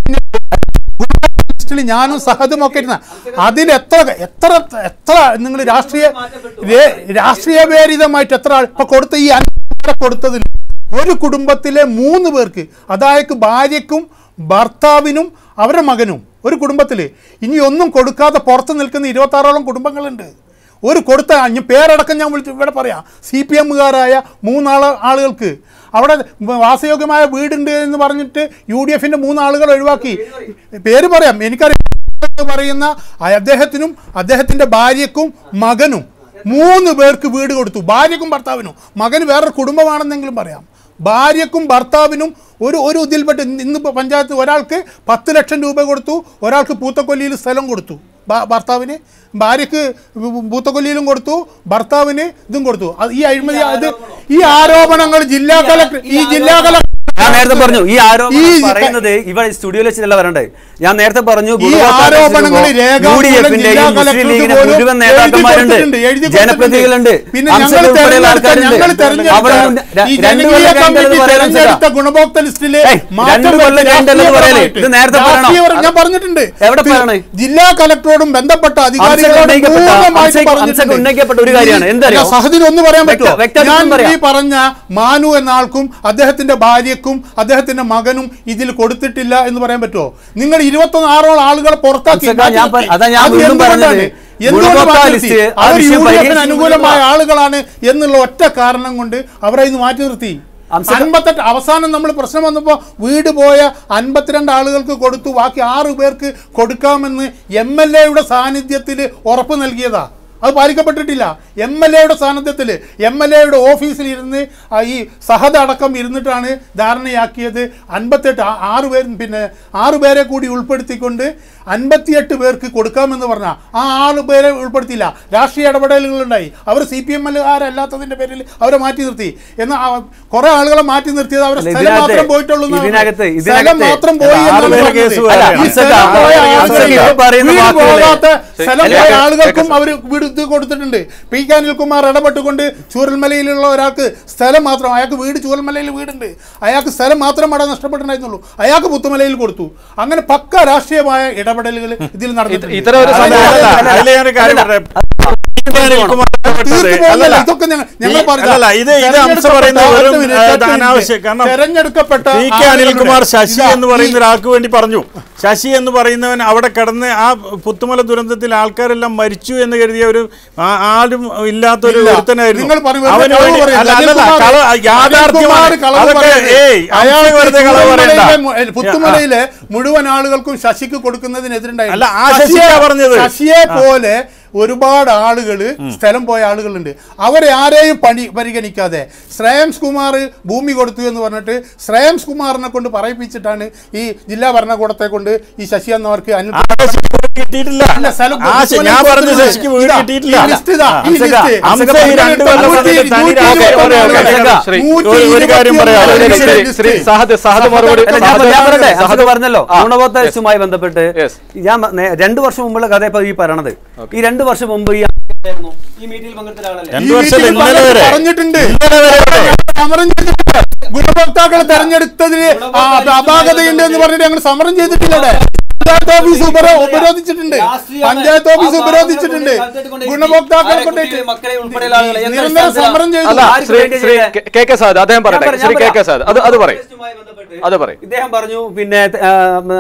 ലിസ്റ്റിൽ ഞാനും സഹദും ഒക്കെ ഇരുന്ന അതിൽ എത്ര എത്ര എത്ര നിങ്ങൾ രാഷ്ട്രീയ രേ- രാഷ്ട്രീയ പേരിതമായിട്ട് എത്ര ആൾ ഇപ്പൊ കൊടുത്ത ഈ അഞ്ച് കൊടുത്തതിൽ ഒരു കുടുംബത്തിലെ മൂന്ന് പേർക്ക് അതായത് ഭാര്യയ്ക്കും ഭർത്താവിനും അവരുടെ മകനും ഒരു കുടുംബത്തിൽ ഇനി ഒന്നും കൊടുക്കാതെ പുറത്ത് നിൽക്കുന്ന ഇരുപത്താറോളം കുടുംബങ്ങളുണ്ട് ഒരു കൊടുത്ത അഞ്ഞ് പേരടക്കം ഞാൻ വിളിച്ച് ഇവിടെ പറയാം സി പി എമ്മുകാരായ മൂന്നാള ആളുകൾക്ക് അവിടെ വാസയോഗ്യമായ വീടുണ്ട് എന്ന് പറഞ്ഞിട്ട് യു ഡി എഫിൻ്റെ മൂന്നാളുകൾ ഒഴിവാക്കി പേര് പറയാം എനിക്കറിയാം എന്ന് പറയുന്ന അദ്ദേഹത്തിനും അദ്ദേഹത്തിൻ്റെ ഭാര്യയ്ക്കും മകനും മൂന്ന് പേർക്ക് വീട് കൊടുത്തു ഭാര്യക്കും ഭർത്താവിനും മകന് വേറൊരു കുടുംബമാണെന്നെങ്കിലും പറയാം ഭാര്യക്കും ഭർത്താവിനും ഒരു ഒരു ഇതിൽപ്പെട്ട് ഇന്നിപ്പോൾ പഞ്ചായത്ത് ഒരാൾക്ക് പത്ത് ലക്ഷം രൂപ കൊടുത്തു ഒരാൾക്ക് പൂത്തക്കൊല്ലിയിൽ സ്ഥലം കൊടുത്തു ഭ- ഭർത്താവിന് ഭാര്യക്ക് പൂത്തക്കൊല്ലിയിലും കൊടുത്തു ഭർത്താവിന് ഇതും കൊടുത്തു അത് ഈ അഴിമതി അത് ഈ ആരോപണങ്ങൾ ജില്ലാ കലക്ടർ ഈ ജില്ലാ കലക്ടർ
ഞാൻ നേരത്തെ പറഞ്ഞു ഈ ആരോപണം
ഈ-
പറയുന്നത് ഇവിടെ സ്റ്റുഡിയോയിൽ വെച്ചിട്ടല്ല വരണ്ടേ ഞാൻ നേരത്തെ പറഞ്ഞു
ഈ ആരോപണങ്ങൾ രേഖാമൂലം ജില്ലാ
മുസ്ലിം
കളക്ടർക്ക്
ലീഗിന്റെ
പോലും
മുഴുവൻ
എഴുതി
നേതാക്കന്മാരുണ്ട്
കൊടുത്തിട്ടുണ്ട്, എഴുതി കൊടുത്തിട്ടുണ്ട്.
ജനപ്രതിനിധികളുണ്ട്
പിന്നെ
അംസങ്ങൾ
ഞങ്ങൾ
ഉൾപ്പെടെയുള്ള
തെരഞ്ഞെടുത്ത-
ആൾക്കാരുണ്ട്
ഞങ്ങൾ തെരഞ്ഞെടുത്ത
അവിടെ
ഈ
രണ്ട്
ജനകീയ
കൊല്ലം കഴിഞ്ഞത്
കമ്മിറ്റി
പറയാൻ
തെരഞ്ഞെടുത്ത ഗുണഭോക്തൃ ലിസ്റ്റിലെ
ഏയ്,
മാറ്റം
രണ്ട് കൊല്ലം
വരുത്തി
കഴിഞ്ഞിട്ടല്ലെന്ന് പറയല്. ഇത് നേരത്തെ പറയണം.
രാഷ്ട്രീയപരം- ഞാൻ പറഞ്ഞിട്ടുണ്ട്
എവിടെ
പി-
പറയണേ?
ജില്ലാ കലക്ടറോടും ബന്ധപ്പെട്ട അധികാരികളോടും
ഉന്നയിക്കപ്പെട്ട-
പൂർണ്ണമായിട്ട്
അംസ-
പറഞ്ഞിട്ടുണ്ട്.
അംസക്ക് ഉന്നയിക്കപ്പെട്ട ഒരു കാര്യമാണ്.
ഈ-
എന്തറിയോ?
ഞാൻ സഹദിന് ഒന്ന് പറയാൻ
വ്യക്ത-
പറ്റുമോ
വ്യക്തമായിട്ടും
ഞാൻ
പറയാം.
ഈ പറഞ്ഞ മാനു എന്ന ആൾക്കും അദ്ദേഹത്തിന്റെ ഭാര്യക്കും അദ്ദേഹത്തിന്റെ മകനും ഇതിൽ കൊടുത്തിട്ടില്ല എന്ന് പറയാൻ പറ്റുമോ നിങ്ങൾ ഇരുപത്തൊന്ന് ആറോളം ആളുകളെ പുറത്താക്കി
അംസക്ക, ഞാൻ
മാറ്റി
പ- അതാ ഞാൻ
അത്
വീണ്ടും
എന്തുകൊണ്ടാണ്?
പറഞ്ഞത്.
എന്തുകൊണ്ട്
ഗുണഭോക്തൃ
മാറ്റി
ലിസ്റ്റ്
നിർത്തി?
ആ
അവർ
വിഷയം
യു ഡി എഫിന്
പരിഹരിച്ചു
അനുകൂലമായ ആളുകളാണ് എന്നുള്ള ഒറ്റ കാരണം കൊണ്ട് അവരെ ഇന്ന് മാറ്റി നിർത്തി
അംസക്ക-
അൻപത്തെട്ട് അവസാനം നമ്മൾ പ്രശ്നം വന്നപ്പോൾ വീട് പോയ അൻപത്തിരണ്ട് ആളുകൾക്ക് കൊടുത്തു ബാക്കി ആറു പേർക്ക് കൊടുക്കാമെന്ന് എം എൽ എയുടെ സാന്നിധ്യത്തിൽ ഉറപ്പ് നൽകിയതാ അത് പാലിക്കപ്പെട്ടിട്ടില്ല എം എൽ എയുടെ സാന്നിധ്യത്തിൽ എം എൽ എയുടെ ഓഫീസിലിരുന്ന് ആ ഈ സഹത അടക്കം ഇരുന്നിട്ടാണ് ധാരണയാക്കിയത് അൻപത്തെട്ട് ആ- ആറ് പേർ പിന്നെ ആറ് പേരെ കൂടി ഉൾപ്പെടുത്തിക്കൊണ്ട് അൻപത്തിയെട്ട് പേർക്ക് കൊടുക്കാമെന്ന് പറഞ്ഞാൽ ആ ആറ് പേരെ ഉൾപ്പെടുത്തിയില്ല രാഷ്ട്രീയ ഇടപെടലുകളുണ്ടായി അവർ സി പി എം എല്ലുകാരല്ലാത്തതിൻ്റെ പേരിൽ അവരെ മാറ്റി നിർത്തി എന്നാൽ കുറേ ആളുകളെ മാറ്റി നിർത്തിയത് അവരെ
അല്ല,
സ്ഥലം
ഇതിനകത്ത്
മാത്രം പോയിട്ടുള്ളൂ എന്നാണ്
ഇതിനകത്ത്
പറഞ്ഞത്.
ഇതിനകത്ത്
സ്ഥലം മാത്രം പോയി
ആറ്
എന്നാണ്
പേരെ
പറഞ്ഞത്.
കേസ്
അല്ല,
വേറെയാണ്.
ഈ സ്ഥലം
അംസക്ക,
പോയ
അംസക്ക
ആളുകൾക്ക്
ഇപ്പോൾ പറയുന്ന
വീട്
വാക്കുകള്
പോകാത്ത സ്ഥലം
അല്ല,
പോയ
കേൾക്കാം,
ആളുകൾക്കും
കേൾക്കാം.
അവർ വീട് ഇത് കൊടുത്തിട്ടുണ്ട് പി കെ അനിൽകുമാർ ഇടപെട്ടുകൊണ്ട് ചൂരൽമലയിലുള്ള ഒരാൾക്ക് സ്ഥലം മാത്രം അയാൾക്ക് വീട് ചൂരൽമലയിൽ വീടുണ്ട് അയാൾക്ക് സ്ഥലം മാത്രം അവിടെ നഷ്ടപ്പെട്ടിട്ടുണ്ടായിരുന്നുള്ളൂ അയാൾക്ക് പുത്തുമലയിൽ കൊടുത്തു അങ്ങനെ പക്ക രാഷ്ട്രീയമായ ഇടപെടലുകൾ ഇതിൽ നടന്നിട്ടുണ്ട്
ഇത്തരം ഒരു
അല്ല,
സംഭവം
അല്ല,
അല്ല,
അതില് ഞാനൊരു കാര്യം
അല്ല.
പറയാം. അനിൽകുമാർ ഇടപെട്ടത്
തീർന്നു പോകുന്നില്ല.
അല്ലല്ല.
ഇതൊക്കെ ഞങ്ങൾ ഞങ്ങൾ
ഈ-
പറഞ്ഞതാ.
അല്ലല്ല, ഇത് ഇത് അംശ പറയുന്നത്
തെരഞ്ഞെടുക്കപ്പെട്ട
വെറും
ഒറ്റ മിനിറ്റ്,
ഏഹ്,
ഒറ്റ മിനിറ്റ്.
അനാവശ്യം കാരണം
തെരഞ്ഞെടുക്കപ്പെട്ട
പി കെ അനിൽകുമാർ
ആളുകളുടെ-
ശശി
ഇതാ,
എന്ന് പറയുന്ന
ഈ-
ഒരാൾക്ക് വേണ്ടി പറഞ്ഞു ശശി എന്ന് പറയുന്നവൻ അവിടെ കിടന്ന് ആ പുത്തുമല ദുരന്തത്തിൽ ആൾക്കാരെല്ലാം മരിച്ചു എന്ന് കരുതിയ ഒരു ആ- ആരും ഇല്ലാത്ത ഒരു
ഇല്ല.
ഒരുത്തനായിരുന്നു
നിങ്ങൾ പറയും, വെറുതെ
അവന്
കളവ്
വേണ്ടി-
പറയരുത്.
അല്ല, അല്ലല്ല,
അനിൽകുമാർ-
കളവ്- യാഥാർത്ഥ്യമാണ്
അനിൽകുമാർ കളവ്
അതൊക്കെ
പറയരുത്.
ഏയ്
അയാൾ
അയാൾ വെറുതെ കളവ് പറയണ്ട
പുത്തുമലയിലെ മു- പുത്തുമലയിലെ മുഴുവൻ ആളുകൾക്കും ശശിക്ക് കൊടുക്കുന്നതിനെതിരുണ്ടായിരുന്നു
അല്ല, ആ ശശിയാ പറഞ്ഞത്.
ശശിയെ പോലെ ഒരുപാട് ആളുകൾ സ്ഥലം പോയ ആളുകളുണ്ട് അവരെ ആരെയും പണി പരിഗണിക്കാതെ ശ്രേയംസ് കുമാർ ഭൂമി കൊടുത്തു എന്ന് പറഞ്ഞിട്ട് ശ്രേയംസ് കുമാറിനെ കൊണ്ട് പറയിപ്പിച്ചിട്ടാണ് ഈ ജില്ലാ ഭരണകൂടത്തെ കൊണ്ട് ഈ ശശി എന്നവർക്ക് അനിൽ
ആ ശശി വീട് കിട്ടിയിട്ടില്ല
അല്ല, സ്ഥലം
ആ ശ- ഞാൻ പറഞ്ഞ ശശിക്ക് വീട്
ഇതാ,
കിട്ടിയിട്ടില്ല
ഈ ലിസ്റ്റ് ഇതാ, ഈ
അംസക,
ലിസ്റ്റ്.
അംസക ഈ രണ്ട് കൊല്ലം
നൂറ്റി-
വന്നിട്ട് തനി
നൂറ്റി
രാജ്യം
ഇരുപത്തൊന്ന്
ഓക്കേ, ഓക്കേ,
ആളുകൾ.
ശ്രീ,
നൂറ്റി
ഒരു- ഒരു കാര്യം
ഇരുപത്തിയൊന്ന്
പറയാം.
ആളുകളുടെ
ശരി, ശരി,
ലിസ്റ്റ്.
ശ്രീ സഹദ് സഹദ് മറുപടി
അല്ല, ഞാൻ
സഹദ്
ഞാൻ പറയട്ടെ
സഹദ്
അസത് പറഞ്ഞല്ലോ
ആ,
ഗുണഭോക്തൃ
yes.
ലിസ്റ്റുമായി ബന്ധപ്പെട്ട്
Yes.
ഞാൻ മ- നേ- രണ്ടു വർഷം മുമ്പുള്ള കഥ ഇപ്പൊ ഈ പറയണത് ഈ രണ്ടു വർഷം മുമ്പ് ഈ ആയിരുന്നു. ഈ മീറ്റിംഗിൽ പങ്കെടുത്ത ഒരാളല്ലേ
രണ്ട്
ഈ
വർഷം
മീറ്റിംഗിൽ
ഇന്നലെ വരെ
പറഞ്ഞിട്ടുണ്ട്
ഇന്നലെ വരെ
സമരം ചെയ്തിട്ടുണ്ട് ഗുണഭോക്താക്കളെ തെരഞ്ഞെടുത്തതിൽ അപാകതയുണ്ട് എന്ന് പറഞ്ഞിട്ട് ഞങ്ങൾ സമരം ചെയ്തിട്ടില്ലേ പഞ്ചായത്ത് ഓഫീസ് ഉപരോ ഉപരോധിച്ചിട്ടുണ്ട് പഞ്ചായത്ത് ഓഫീസ് ഉപരോധിച്ചിട്ടുണ്ട് ഗുണഭോക്താക്കളെ കൊണ്ടുപോയിട്ട്
മക്കളെ ഉൾപ്പെടെയുള്ള ആളുകളെ എന്താ
നിരന്തരം സമരം ചെയ്തു
അല്ല
ആർക്ക്
ശ്രീ
വേണ്ടി
ശ്രീ
ചെയ്തേ?
കെ- കെ കെ സാദ് അദ്ദേഹം
ഞാൻ
പറയട്ടെ
പറയാം,
ശ്രീ
ഞാൻ
കെ കെ
പറയാം.
സാദ് അത് അത് പറയും
ലിസ്റ്റുമായി ബന്ധപ്പെട്ട്
അത് പറയും
ഇദ്ദേഹം പറഞ്ഞു പിന്നെ ആ,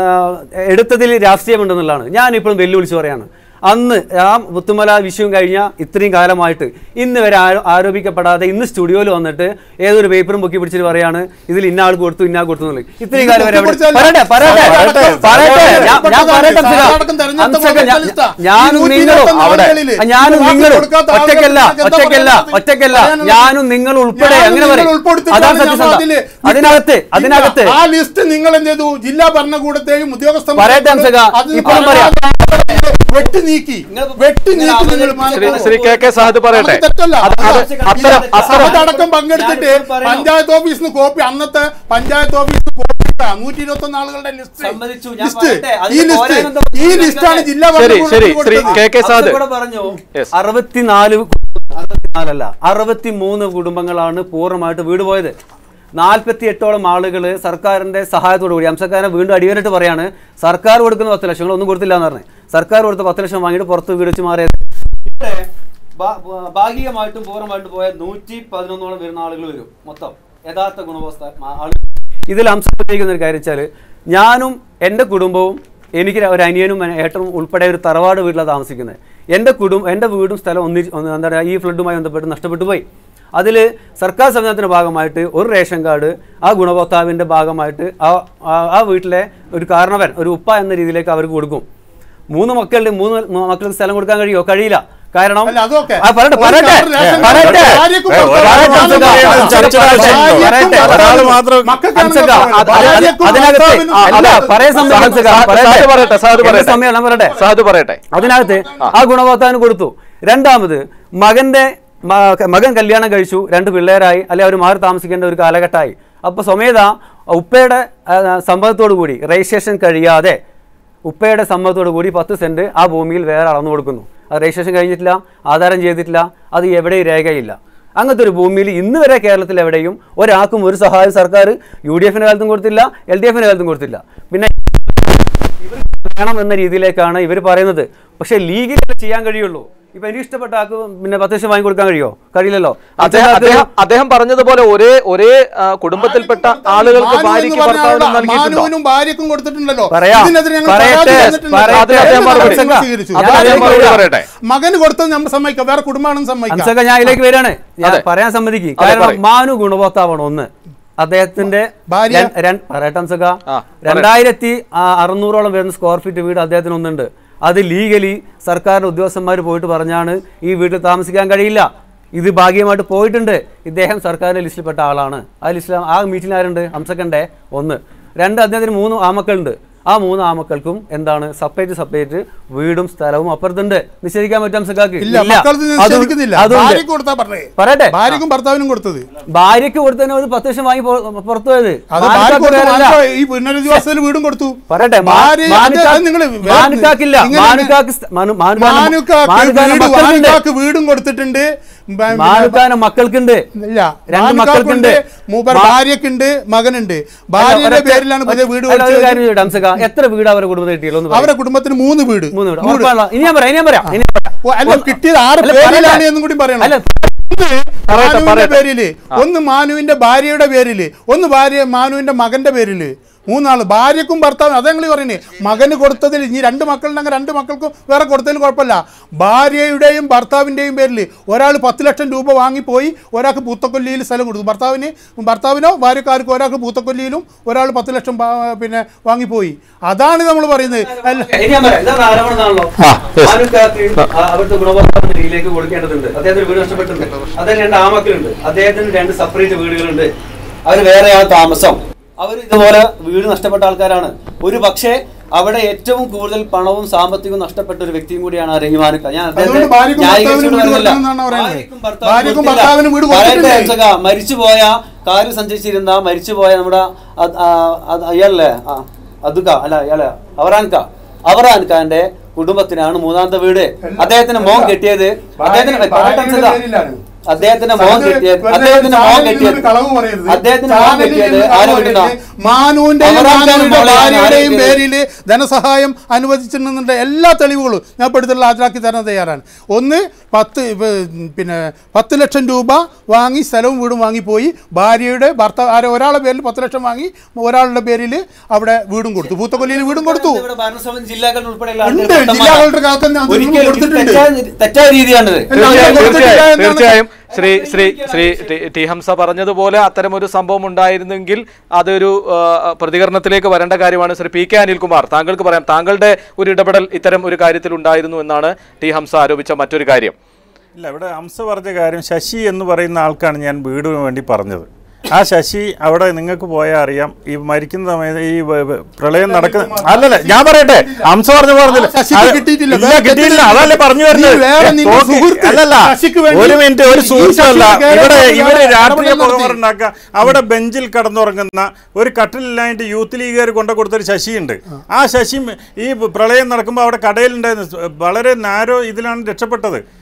ആ, എടുത്തതിൽ രാഷ്ട്രീയമുണ്ടെന്നുള്ളതാണ് ഞാൻ ഇപ്പോഴും വെല്ലുവിളിച്ച് പറയാണ് അന്ന് ആ മുത്തുമല വിഷയം കഴിഞ്ഞ ഇത്രയും കാലമായിട്ട് ഇന്ന് വരെ ആരോ- ആരോപിക്കപ്പെടാതെ ഇന്ന് സ്റ്റുഡിയോയിൽ വന്നിട്ട് ഏതൊരു പേപ്പറും പൊക്കി പിടിച്ചിട്ട് പറയാണ് ഇതിൽ ഇന്ന ആൾ കൊടുത്തു ഇന്ന ആൾ കൊടുത്തു എന്നുള്ളത് ഇത്രയും കാലം വരെ അവിടെ-
പൊക്കി
പറയട്ടെ പറയട്ടെ
പറയട്ടെ.
പറയട്ടെ ഞാൻ- ഞാൻ പറയട്ടെ അംസക.
സാറടക്കം തെരഞ്ഞെടുത്ത
അംസക, ഞാൻ-
ലിസ്റ്റാ.
ഞാനും
ഈ
നിങ്ങളും
നൂറ്റി
അവിടെ
ഇരുപത്തൊന്ന്
ആ, ഞാനും
ബാക്കി
നിങ്ങളും
കൊടുക്കാത്ത
ഒറ്റയ്ക്കല്ല
ആളുകൾക്ക് എന്താ
ഒറ്റയ്ക്കല്ല
പറയാനുള്ളത്?
ഒറ്റയ്ക്കല്ല
പറയാനുള്ളത്?
ഞാനും നിങ്ങൾ ഉൾപ്പെടെ
ഞാനും
അങ്ങനെ
നിങ്ങൾ
പറയും
ഉൾപ്പെടുത്തിയിട്ടാണ്
അതാണ്
ഞങ്ങൾ
സത്യസന്ധത
അതില്
അതിനകത്ത് അതിനകത്ത്
ആ ലിസ്റ്റ് നിങ്ങൾ എന്ത് ചെയ്തു ജില്ലാ ഭരണകൂടത്തെയും ഉദ്യോഗസ്ഥ
പറയട്ടെ അംസക, ഇപ്പോഴും പറയാം.
വെട്ടി നീക്കി വെട്ടി നീക്കി നിങ്ങൾ
ശ്രീ ശ്രീ കെ കെ സാദ് പറയട്ടെ
നമുക്ക് തെറ്റല്ല.
അത് അത്
ഇത്
അത്തരം അത്തരം
സഭതടക്കം പങ്കെടുത്തിട്ട്
ഞാനിപ്പോൾ പറയണോ?
പഞ്ചായത്ത് ഓഫീസിൽ നിന്ന് കോപ്പി അന്നത്തെ പഞ്ചായത്ത് ഓഫീസിൽ കോപ്പി നൂറ്റി ഇരുപത്തി ഒന്ന് ആളുകളുടെ ലിസ്റ്റ്
സമ്മതിച്ചു. ഞാൻ
ലിസ്റ്റ്
പറയട്ടെ. അതിൽ
ഈ ലിസ്റ്റ്
പോരായ്മ എന്താ
ഈ
മനസ്സിലാക്കട്ടെ.
ലിസ്റ്റാണ് ജില്ലാ
ശരി ശരി
ഭരണകൂടത്തിന്
ശ്രീ
കൊടുത്തത്.
കെ കെ സാദ്
കൂടെ പറഞ്ഞു
Yes.
അറുപത്തിനാല് അറുപത്തിനാലല്ല അറുപത്തിമൂന്ന് കുടുംബങ്ങളാണ് പൂർണ്ണമായിട്ട് വീട് പോയത് നാൽപ്പത്തി എട്ടോളം ആളുകൾ സർക്കാരിന്റെ സഹായത്തോടു കൂടി അംശക്കാരനെ വീണ്ടും അടിവരായിട്ട് പറയാണ് സർക്കാർ കൊടുക്കുന്ന പത്ത് ലക്ഷം ഒന്നും കൊടുത്തില്ല എന്ന് പറഞ്ഞു സർക്കാർ കൊടുത്ത പത്ത് ലക്ഷം വാങ്ങിയിട്ട് പുറത്ത് വീട് വെച്ച് മാറിയത് ഇവിടെ ഭാ- ഭാ- ഭാഗികമായിട്ടും പൂർണ്ണമായിട്ടും പോയ നൂറ്റി പതിനൊന്നോളം വരുന്ന ആളുകൾ വരും മൊത്തം യഥാർത്ഥ ഗുണവസ്ഥ ആളുകൾ ഇതിൽ അംശം ഉന്നയിക്കുന്ന ഒരു കാര്യം വെച്ചാൽ ഞാനും എൻ്റെ കുടുംബവും എനിക്ക് ഒരു അനിയനും ഏട്ടനും ഉൾപ്പെടെ ഒരു തറവാട് വീട്ടിലാണ് താമസിക്കുന്നത് എൻ്റെ കുടുംബം എൻ്റെ വീടും സ്ഥലം ഒന്നി ഒന്ന് എന്താ പറയുക ഈ ഫ്ലഡുമായി ബന്ധപ്പെട്ട് നഷ്ടപ്പെട്ടു പോയി അതിൽ സർക്കാർ സംവിധാനത്തിൻ്റെ ഭാഗമായിട്ട് ഒരു റേഷൻ കാർഡ് ആ ഗുണഭോക്താവിൻ്റെ ഭാഗമായിട്ട് ആ ആ- ആ വീട്ടിലെ ഒരു കാരണവൻ ഒരു ഉപ്പ എന്ന രീതിയിലേക്ക് അവർക്ക് കൊടുക്കും മൂന്ന് മക്കളുടെ മൂന്ന് മക്കൾക്ക് സ്ഥലം കൊടുക്കാൻ കഴിയുമോ കഴിയില്ല കാരണം
അല്ല, അതൊക്കെ.
ആ, പറയട്ടെ
ഒരു
പറയട്ടെ
കാർഡ് റേഷൻ
പറയട്ടെ
കാർഡ് ഭാര്യയ്ക്കും
ഏ,
ഭർത്താവിനും
ഒരാൾ
മാത്രം
ചർച്ച
പറയണം.
ചർച്ച ആവശ്യമില്ല.
ഭാര്യയ്ക്കും
പറയട്ടെ.
ഭർത്താവിനും
ഒരാൾ മാത്രം
മക്കൾക്കാണ്
ഹംസക,
ഭർത്താവിനും.
അത് അത്
ഭാര്യയ്ക്കും
അതിനകത്ത്
ഭർത്താവിനും
ആ, അല്ല
മാത്രം.
പറയാൻ സമ്മതിക്കും ഹംസക, പറയട്ടെ.
സാധു പറയട്ടെ സാധു
എന്റെ
പറയട്ടെ
സമയം ഞാൻ പറയട്ടെ
സാധു പറയട്ടെ
അതിനകത്ത് ആ ഗുണഭോക്താവിന് കൊടുത്തു രണ്ടാമത് മകന്റെ മ- മകൻ കല്യാണം കഴിച്ചു രണ്ട് പിള്ളേരായി അല്ലെ അവർ മാറി താമസിക്കേണ്ട ഒരു കാലഘട്ടമായി അപ്പോൾ സ്വമേധ ഉപ്പയുടെ ആ, സമ്മതത്തോടു കൂടി രജിസ്ട്രേഷൻ കഴിയാതെ ഉപ്പയുടെ സമ്മതത്തോടു കൂടി പത്ത് സെന്റ് ആ ഭൂമിയിൽ വേറെ അളന്നു കൊടുക്കുന്നു അത് രജിസ്ട്രേഷൻ കഴിഞ്ഞിട്ടില്ല ആധാരം ചെയ്തിട്ടില്ല അത് എവിടെയും രേഖയില്ല അങ്ങനത്തെ ഒരു ഭൂമിയിൽ ഇന്ന് വരെ കേരളത്തിൽ എവിടെയും ഒരാൾക്കും ഒരു സഹായം സർക്കാർ യു ഡി എഫിൻ്റെ കാലത്തും കൊടുത്തില്ല എൽ ഡി എഫിൻ്റെ കാലത്തും കൊടുത്തില്ല പിന്നെ വേണം എന്ന രീതിയിലേക്കാണ് ഇവർ പറയുന്നത് പക്ഷേ ലീഗിൽ ചെയ്യാൻ കഴിയുള്ളൂ ഇപ്പൊ എനിക്ക് ഇഷ്ടപ്പെട്ട ആൾക്ക് പിന്നെ പത്ത് ലക്ഷം വാങ്ങി കൊടുക്കാൻ കഴിയോ കഴിയില്ലല്ലോ
അദ്ദേഹം അദ്ദേഹം അദ്ദേഹം പറഞ്ഞതുപോലെ ഒരേ ഒരേ ആ, കുടുംബത്തിൽപ്പെട്ട ആളുകൾക്ക്
മാനു എന്ന്
ഭാര്യയ്ക്ക്
പറഞ്ഞ
ഭർത്താവിനും
ആളാ.
നൽകിയിട്ടുണ്ടോ
മാനുവിനും ഭാര്യക്കും കൊടുത്തിട്ടുണ്ടല്ലോ
പറയാം.
ഇതിനെതിരെ ഞങ്ങൾ
പറയട്ടെ,
പരാതി തന്നിട്ടുണ്ട്.
പറയട്ടെ.
അതിന് അദ്ദേഹം
ഏത്
മറുപടി.
നടപടി സ്വീകരിച്ചു?
അത് അദ്ദേഹം
അതിലേക്ക്
മറുപടി
വരാം.
പറയട്ടെ
മകന് കൊടുത്തത് നമ്മൾ സമ്മതിക്കാം വേറെ കുടുംബമാണെന്ന് സമ്മതിക്കാം
അംസക്ക ഞാൻ ഇതിലേക്ക് വരാണ് ഞാൻ
അതെ.
പറയാൻ സമ്മതിക്കും
അതെ,
കാരണം
പറയ്.
മാനു ഗുണഭോക്താവാണ് ഒന്ന് അദ്ദേഹത്തിന്റെ
ഭാര്യ?
രൺ- രൺ- പറയട്ടെ അംസക്ക
ആ,
രണ്ടായിരത്തി ആ, അറുന്നൂറോളം വരുന്ന സ്ക്വയർ ഫീറ്റ് വീട് അദ്ദേഹത്തിന് ഒന്നുണ്ട് അത് ലീഗലി സർക്കാരിന്റെ ഉദ്യോഗസ്ഥന്മാർ പോയിട്ട് പറഞ്ഞാണ് ഈ വീട്ടിൽ താമസിക്കാൻ കഴിയില്ല ഇത് ഭാഗ്യമായിട്ട് പോയിട്ടുണ്ട് ഇദ്ദേഹം സർക്കാരിന്റെ ലിസ്റ്റിൽപ്പെട്ട ആളാണ് ആ ലിസ്റ്റിൽ ആ മീറ്റിംഗ് ആരുണ്ട് അംസക്കന്റെ ഒന്ന് രണ്ട് അദ്ദേഹത്തിന് മൂന്ന് ആമക്കളുണ്ട് ആ മൂന്ന് ആമക്കൾക്കും എന്താണ് സെപ്പറേറ്റ് സെപ്പറേറ്റ് വീടും സ്ഥലവും അപ്പുറത്തുണ്ട് നിഷേധിക്കാൻ പറ്റും അംസക്കാക്ക്
ഇല്ല മക്കളത് നിഷേധിക്കുന്നില്ല
അതുണ്ട്
ഭാര്യക്ക് കൊടുത്താ പറഞ്ഞേ
പറയട്ടെ
ഭാര്യക്കും ഭർത്താവിനും കൊടുത്തത്
ഭാര്യയ്ക്ക് കൊടുത്തതിന് ഒരു പത്ത് ലക്ഷം വാങ്ങി പോ- പുറത്തു പോയത്
അത് ഭാര്യ
മാനുക്കാക്ക്
കൊടുത്തു
വേറെയല്ല.
മാനുക്ക ഈ പുനരധിവാസത്തിൽ വീടും കൊടുത്തു
പറയട്ടെ മാ-
ഭാര്യ അത്
മാനുക്കാക്ക്
അത് നിങ്ങള് വേറെ-
മാനുക്കാക്കില്ല
ഇങ്ങനെ-
മാനുക്കാക്ക് സ്ഥ- മാനു- മാനുക്കാന്
മാനുക്കാക്ക്
മാനുക്കാന്
വീട്
മക്കൾക്കുണ്ട്
മാനുക്കാക്ക് വീടും കൊടുത്തിട്ടുണ്ട് ബ-
മാനുക്കാന് മക്കൾക്കുണ്ട്
ഇല്ല
രണ്ട് മക്കൾക്കുണ്ട്
മൂപ്പർ
മാ-
ഭാര്യക്കുണ്ട് മകനുണ്ട് ഭാര്യയുടെ
ഒരൊറ്റ-
പേരിലാണ് പുതിയ വീട്
അല്ല, ഒരു
കൊടുത്തത്.
കാര്യം ചോദിക്കട്ടെ, ഹംസക്ക എത്ര വീട് അവരുടെ കുടുംബത്തിൽ കിട്ടിയുള്ളൂ എന്ന് പറയൂ.
അവരുടെ കുടുംബത്തിന് മൂന്ന് വീട്
മൂന്ന് വീട് ഉറപ്പാണല്ലോ. ഇനി ഞാൻ പറയാം ഇനി ഞാൻ പറയാം ഇനി ഞാൻ പറയാം.
ഓ, അല്ല കിട്ടിയത് ആറ്
അല്ല,
പേരിലാണ്
പറയട്ടെ.
എന്നും കൂടി പറയണം
അല്ല
പറയട്ടെ,
മാനുവിന്റെ
പറയട്ടെ.
പേരില് ഒന്ന് മാനുവിന്റെ ഭാര്യയുടെ പേരില് ഒന്ന് ഭാര്യ മാനുവിന്റെ മകന്റെ പേരില് മൂന്നാള് ഭാര്യക്കും ഭർത്താവിനും അത് ഞങ്ങൾ പറയുന്നേ മകന് കൊടുത്തതിൽ ഇനി രണ്ട് മക്കളുണ്ടെങ്കിൽ രണ്ട് മക്കൾക്കും വേറെ കൊടുത്തതിൽ കുഴപ്പമില്ല ഭാര്യയുടെയും ഭർത്താവിന്റെയും പേരിൽ ഒരാൾ പത്ത് ലക്ഷം രൂപ വാങ്ങിപ്പോയി ഒരാൾക്ക് പൂത്തക്കൊല്ലിയിൽ സ്ഥലം കൊടുത്തു ഭർത്താവിന് ഭർത്താവിനോ ഭാര്യക്കാർക്കോ ഒരാൾക്ക് പൂത്തക്കൊല്ലിയിലും ഒരാൾ പത്ത് ലക്ഷം വാ- പിന്നെ വാങ്ങിപ്പോയി അതാണ് നമ്മൾ പറയുന്നത് അല്ല
ഇനി ഞാൻ പറയാം. ഇതാണ് ആരോപണമാണല്ലോ. മാനുക്കാക്ക് ആ അവിടുത്തെ ഗുണഭോക്താവിന്റെ കീഴിലേക്ക് കൊടുക്കേണ്ടതുണ്ട് അദ്ദേഹത്തിന് വീട് നഷ്ടപ്പെട്ടിട്ടുണ്ട് അദ്ദേഹത്തിന് രണ്ട് ആമക്കളുണ്ട് അദ്ദേഹത്തിന് രണ്ട് സെപ്പറേറ്റ് വീടുകളുണ്ട് അവർ വേറെയാണ് താമസം അവർ ഇതുപോലെ വീട് നഷ്ടപ്പെട്ട ആൾക്കാരാണ് ഒരു പക്ഷേ അവിടെ ഏറ്റവും കൂടുതൽ പണവും സാമ്പത്തികവും നഷ്ടപ്പെട്ട ഒരു വ്യക്തിയും കൂടിയാണ് ആ റഹിമാനുക്ക ഞാൻ അദ്ദേഹത്തെ
അതുകൊണ്ട് ഭാര്യക്കും
ന്യായീകരിച്ചുകൊണ്ട്
ഭർത്താവിനും വീട്
വരുന്നില്ല.
കൊടുക്കണമെന്നാണ് പറയുന്നത്.
ഭാര്യക്കും ഭർത്താവിനും
ഭാര്യക്കും
കൊടുത്തില്ല.
ഭർത്താവിനും വീട്
പറയട്ടെ,
കൊടുത്തിട്ടില്ലേ?
ഹംസക, മരിച്ചുപോയ കാര്യം സഞ്ചരിച്ചിരുന്ന മരിച്ചുപോയ നമ്മുടെ അത് ആ, അത് അയാളല്ലേ ആ അതുക അല്ല അയാളെ അവറാൻക അവറാൻഖാന്റെ കുടുംബത്തിനാണ് മൂന്നാമത്തെ വീട് അദ്ദേഹത്തിന് മോൻ കെട്ടിയത് അദ്ദേഹത്തിന് പറയട്ടെ ഹംസക. അദ്ദേഹത്തിന്റെ മോൻ കെട്ടിയത് അദ്ദേഹത്തിന്റെ മോൻ കെട്ടിയത് അദ്ദേഹത്തിന്റെ മോൻ കെട്ടിയത് ആരെ വീട്ടിലാ
മാനുവിന്റെയും
അവറാൻഖാന്റെ
മാനുവിന്റെ
മോളെയാണ്
ഭാര്യയുടെയും
ആരെ
പേരിൽ ധനസഹായം അനുവദിച്ചിട്ടുണ്ടെന്നുള്ള എല്ലാ തെളിവുകളും ഞാൻ ഇപ്പോൾ എടുത്തുള്ള ഹാജരാക്കി തരാൻ തയ്യാറാണ് ഒന്ന് പത്ത് ഇപ്പ- പിന്നെ പത്ത് ലക്ഷം രൂപ വാങ്ങി സ്ഥലവും വീടും വാങ്ങിപ്പോയി ഭാര്യയുടെ ഭർത്താവ് ആരെ ഒരാളുടെ പേരിൽ പത്ത് ലക്ഷം വാങ്ങി ഒരാളുടെ പേരിൽ അവിടെ വീടും കൊടുത്തു പൂത്തക്കൊല്ലിയിൽ വീടും കൊടുത്തു
ഇവിടെ ഭരണസമിതി ജില്ലാക്കൾ ഉൾപ്പെടെയുള്ള
ഉണ്ട്
ആൾക്കാർ
ജില്ലാ കളക്ടർ കാലത്ത് തന്നെ അത്
ഒരിക്കലും ഇത്
കൊടുത്തിട്ടുണ്ട്
തെറ്റായ- തെറ്റായ രീതിയാണിത്
അല്ല, അത്
തീർച്ചയായും
കൊടുത്തിട്ടില്ല
തീർച്ചയായും
എന്നാണ്
തീർച്ചയായും ശ്രീ ശ്രീ ശ്രീ ടി- ടി ഹംസ പറഞ്ഞതുപോലെ അത്തരമൊരു സംഭവം ഉണ്ടായിരുന്നെങ്കിൽ അതൊരു ആ, പ്രതികരണത്തിലേക്ക് വരേണ്ട കാര്യമാണ് ശ്രീ പി കെ അനിൽകുമാർ താങ്കൾക്ക് പറയാം താങ്കളുടെ ഒരു ഇടപെടൽ ഇത്തരം ഒരു കാര്യത്തിൽ ഉണ്ടായിരുന്നു എന്നാണ് ടി ഹംസ ആരോപിച്ച മറ്റൊരു കാര്യം
ഇല്ല ഇവിടെ ഹംസ പറഞ്ഞ കാര്യം ശശി എന്ന് പറയുന്ന ആൾക്കാണ് ഞാൻ വീടിന് വേണ്ടി പറഞ്ഞത് ആ ശശി അവിടെ നിങ്ങൾക്ക് പോയാൽ അറിയാം ഈ മരിക്കുന്ന സമയത്ത് ഈ വ- വ- പ്രളയം നടക്കുന്ന അല്ലല്ല ഞാൻ പറയട്ടെ ഹംസ പറഞ്ഞു പറഞ്ഞില്ല
ആ, ശശിക്ക്
അത്
കിട്ടിയിട്ടില്ല.
ഇല്ല,
വേറെ
കിട്ടിയിട്ടില്ല അതല്ലേ പറഞ്ഞു വരുന്നത്
നീ വേറെ നിന്റെ
തോക്ക്-
സുഹൃത്ത്
അല്ലല്ല
ശശിക്ക് വേണ്ടി
ഒരു മിനിറ്റ് ഒരു
ഈ
സുഹൃത്തല്ല
ശശിക്ക് കയറി
ഇവിടെ
പോയി
ഇവര്
വേറെ
രാഷ്ട്രീയ
ഇടപെടൽ നടത്തി.
പുകമറുണ്ടാക്കുക അവിടെ ബെഞ്ചിൽ കടന്നുറങ്ങുന്ന ഒരു കട്ടിലില്ലായിട്ട് യൂത്ത് ലീഗുകാർ കൊണ്ട കൊടുത്തൊരു ശശിയുണ്ട് ആ ശശി ഈ പ്രളയം നടക്കുമ്പോൾ അവിടെ കടയിലുണ്ടായിരുന്നു വളരെ നാരോ ഇതിലാണ് രക്ഷപ്പെട്ടത്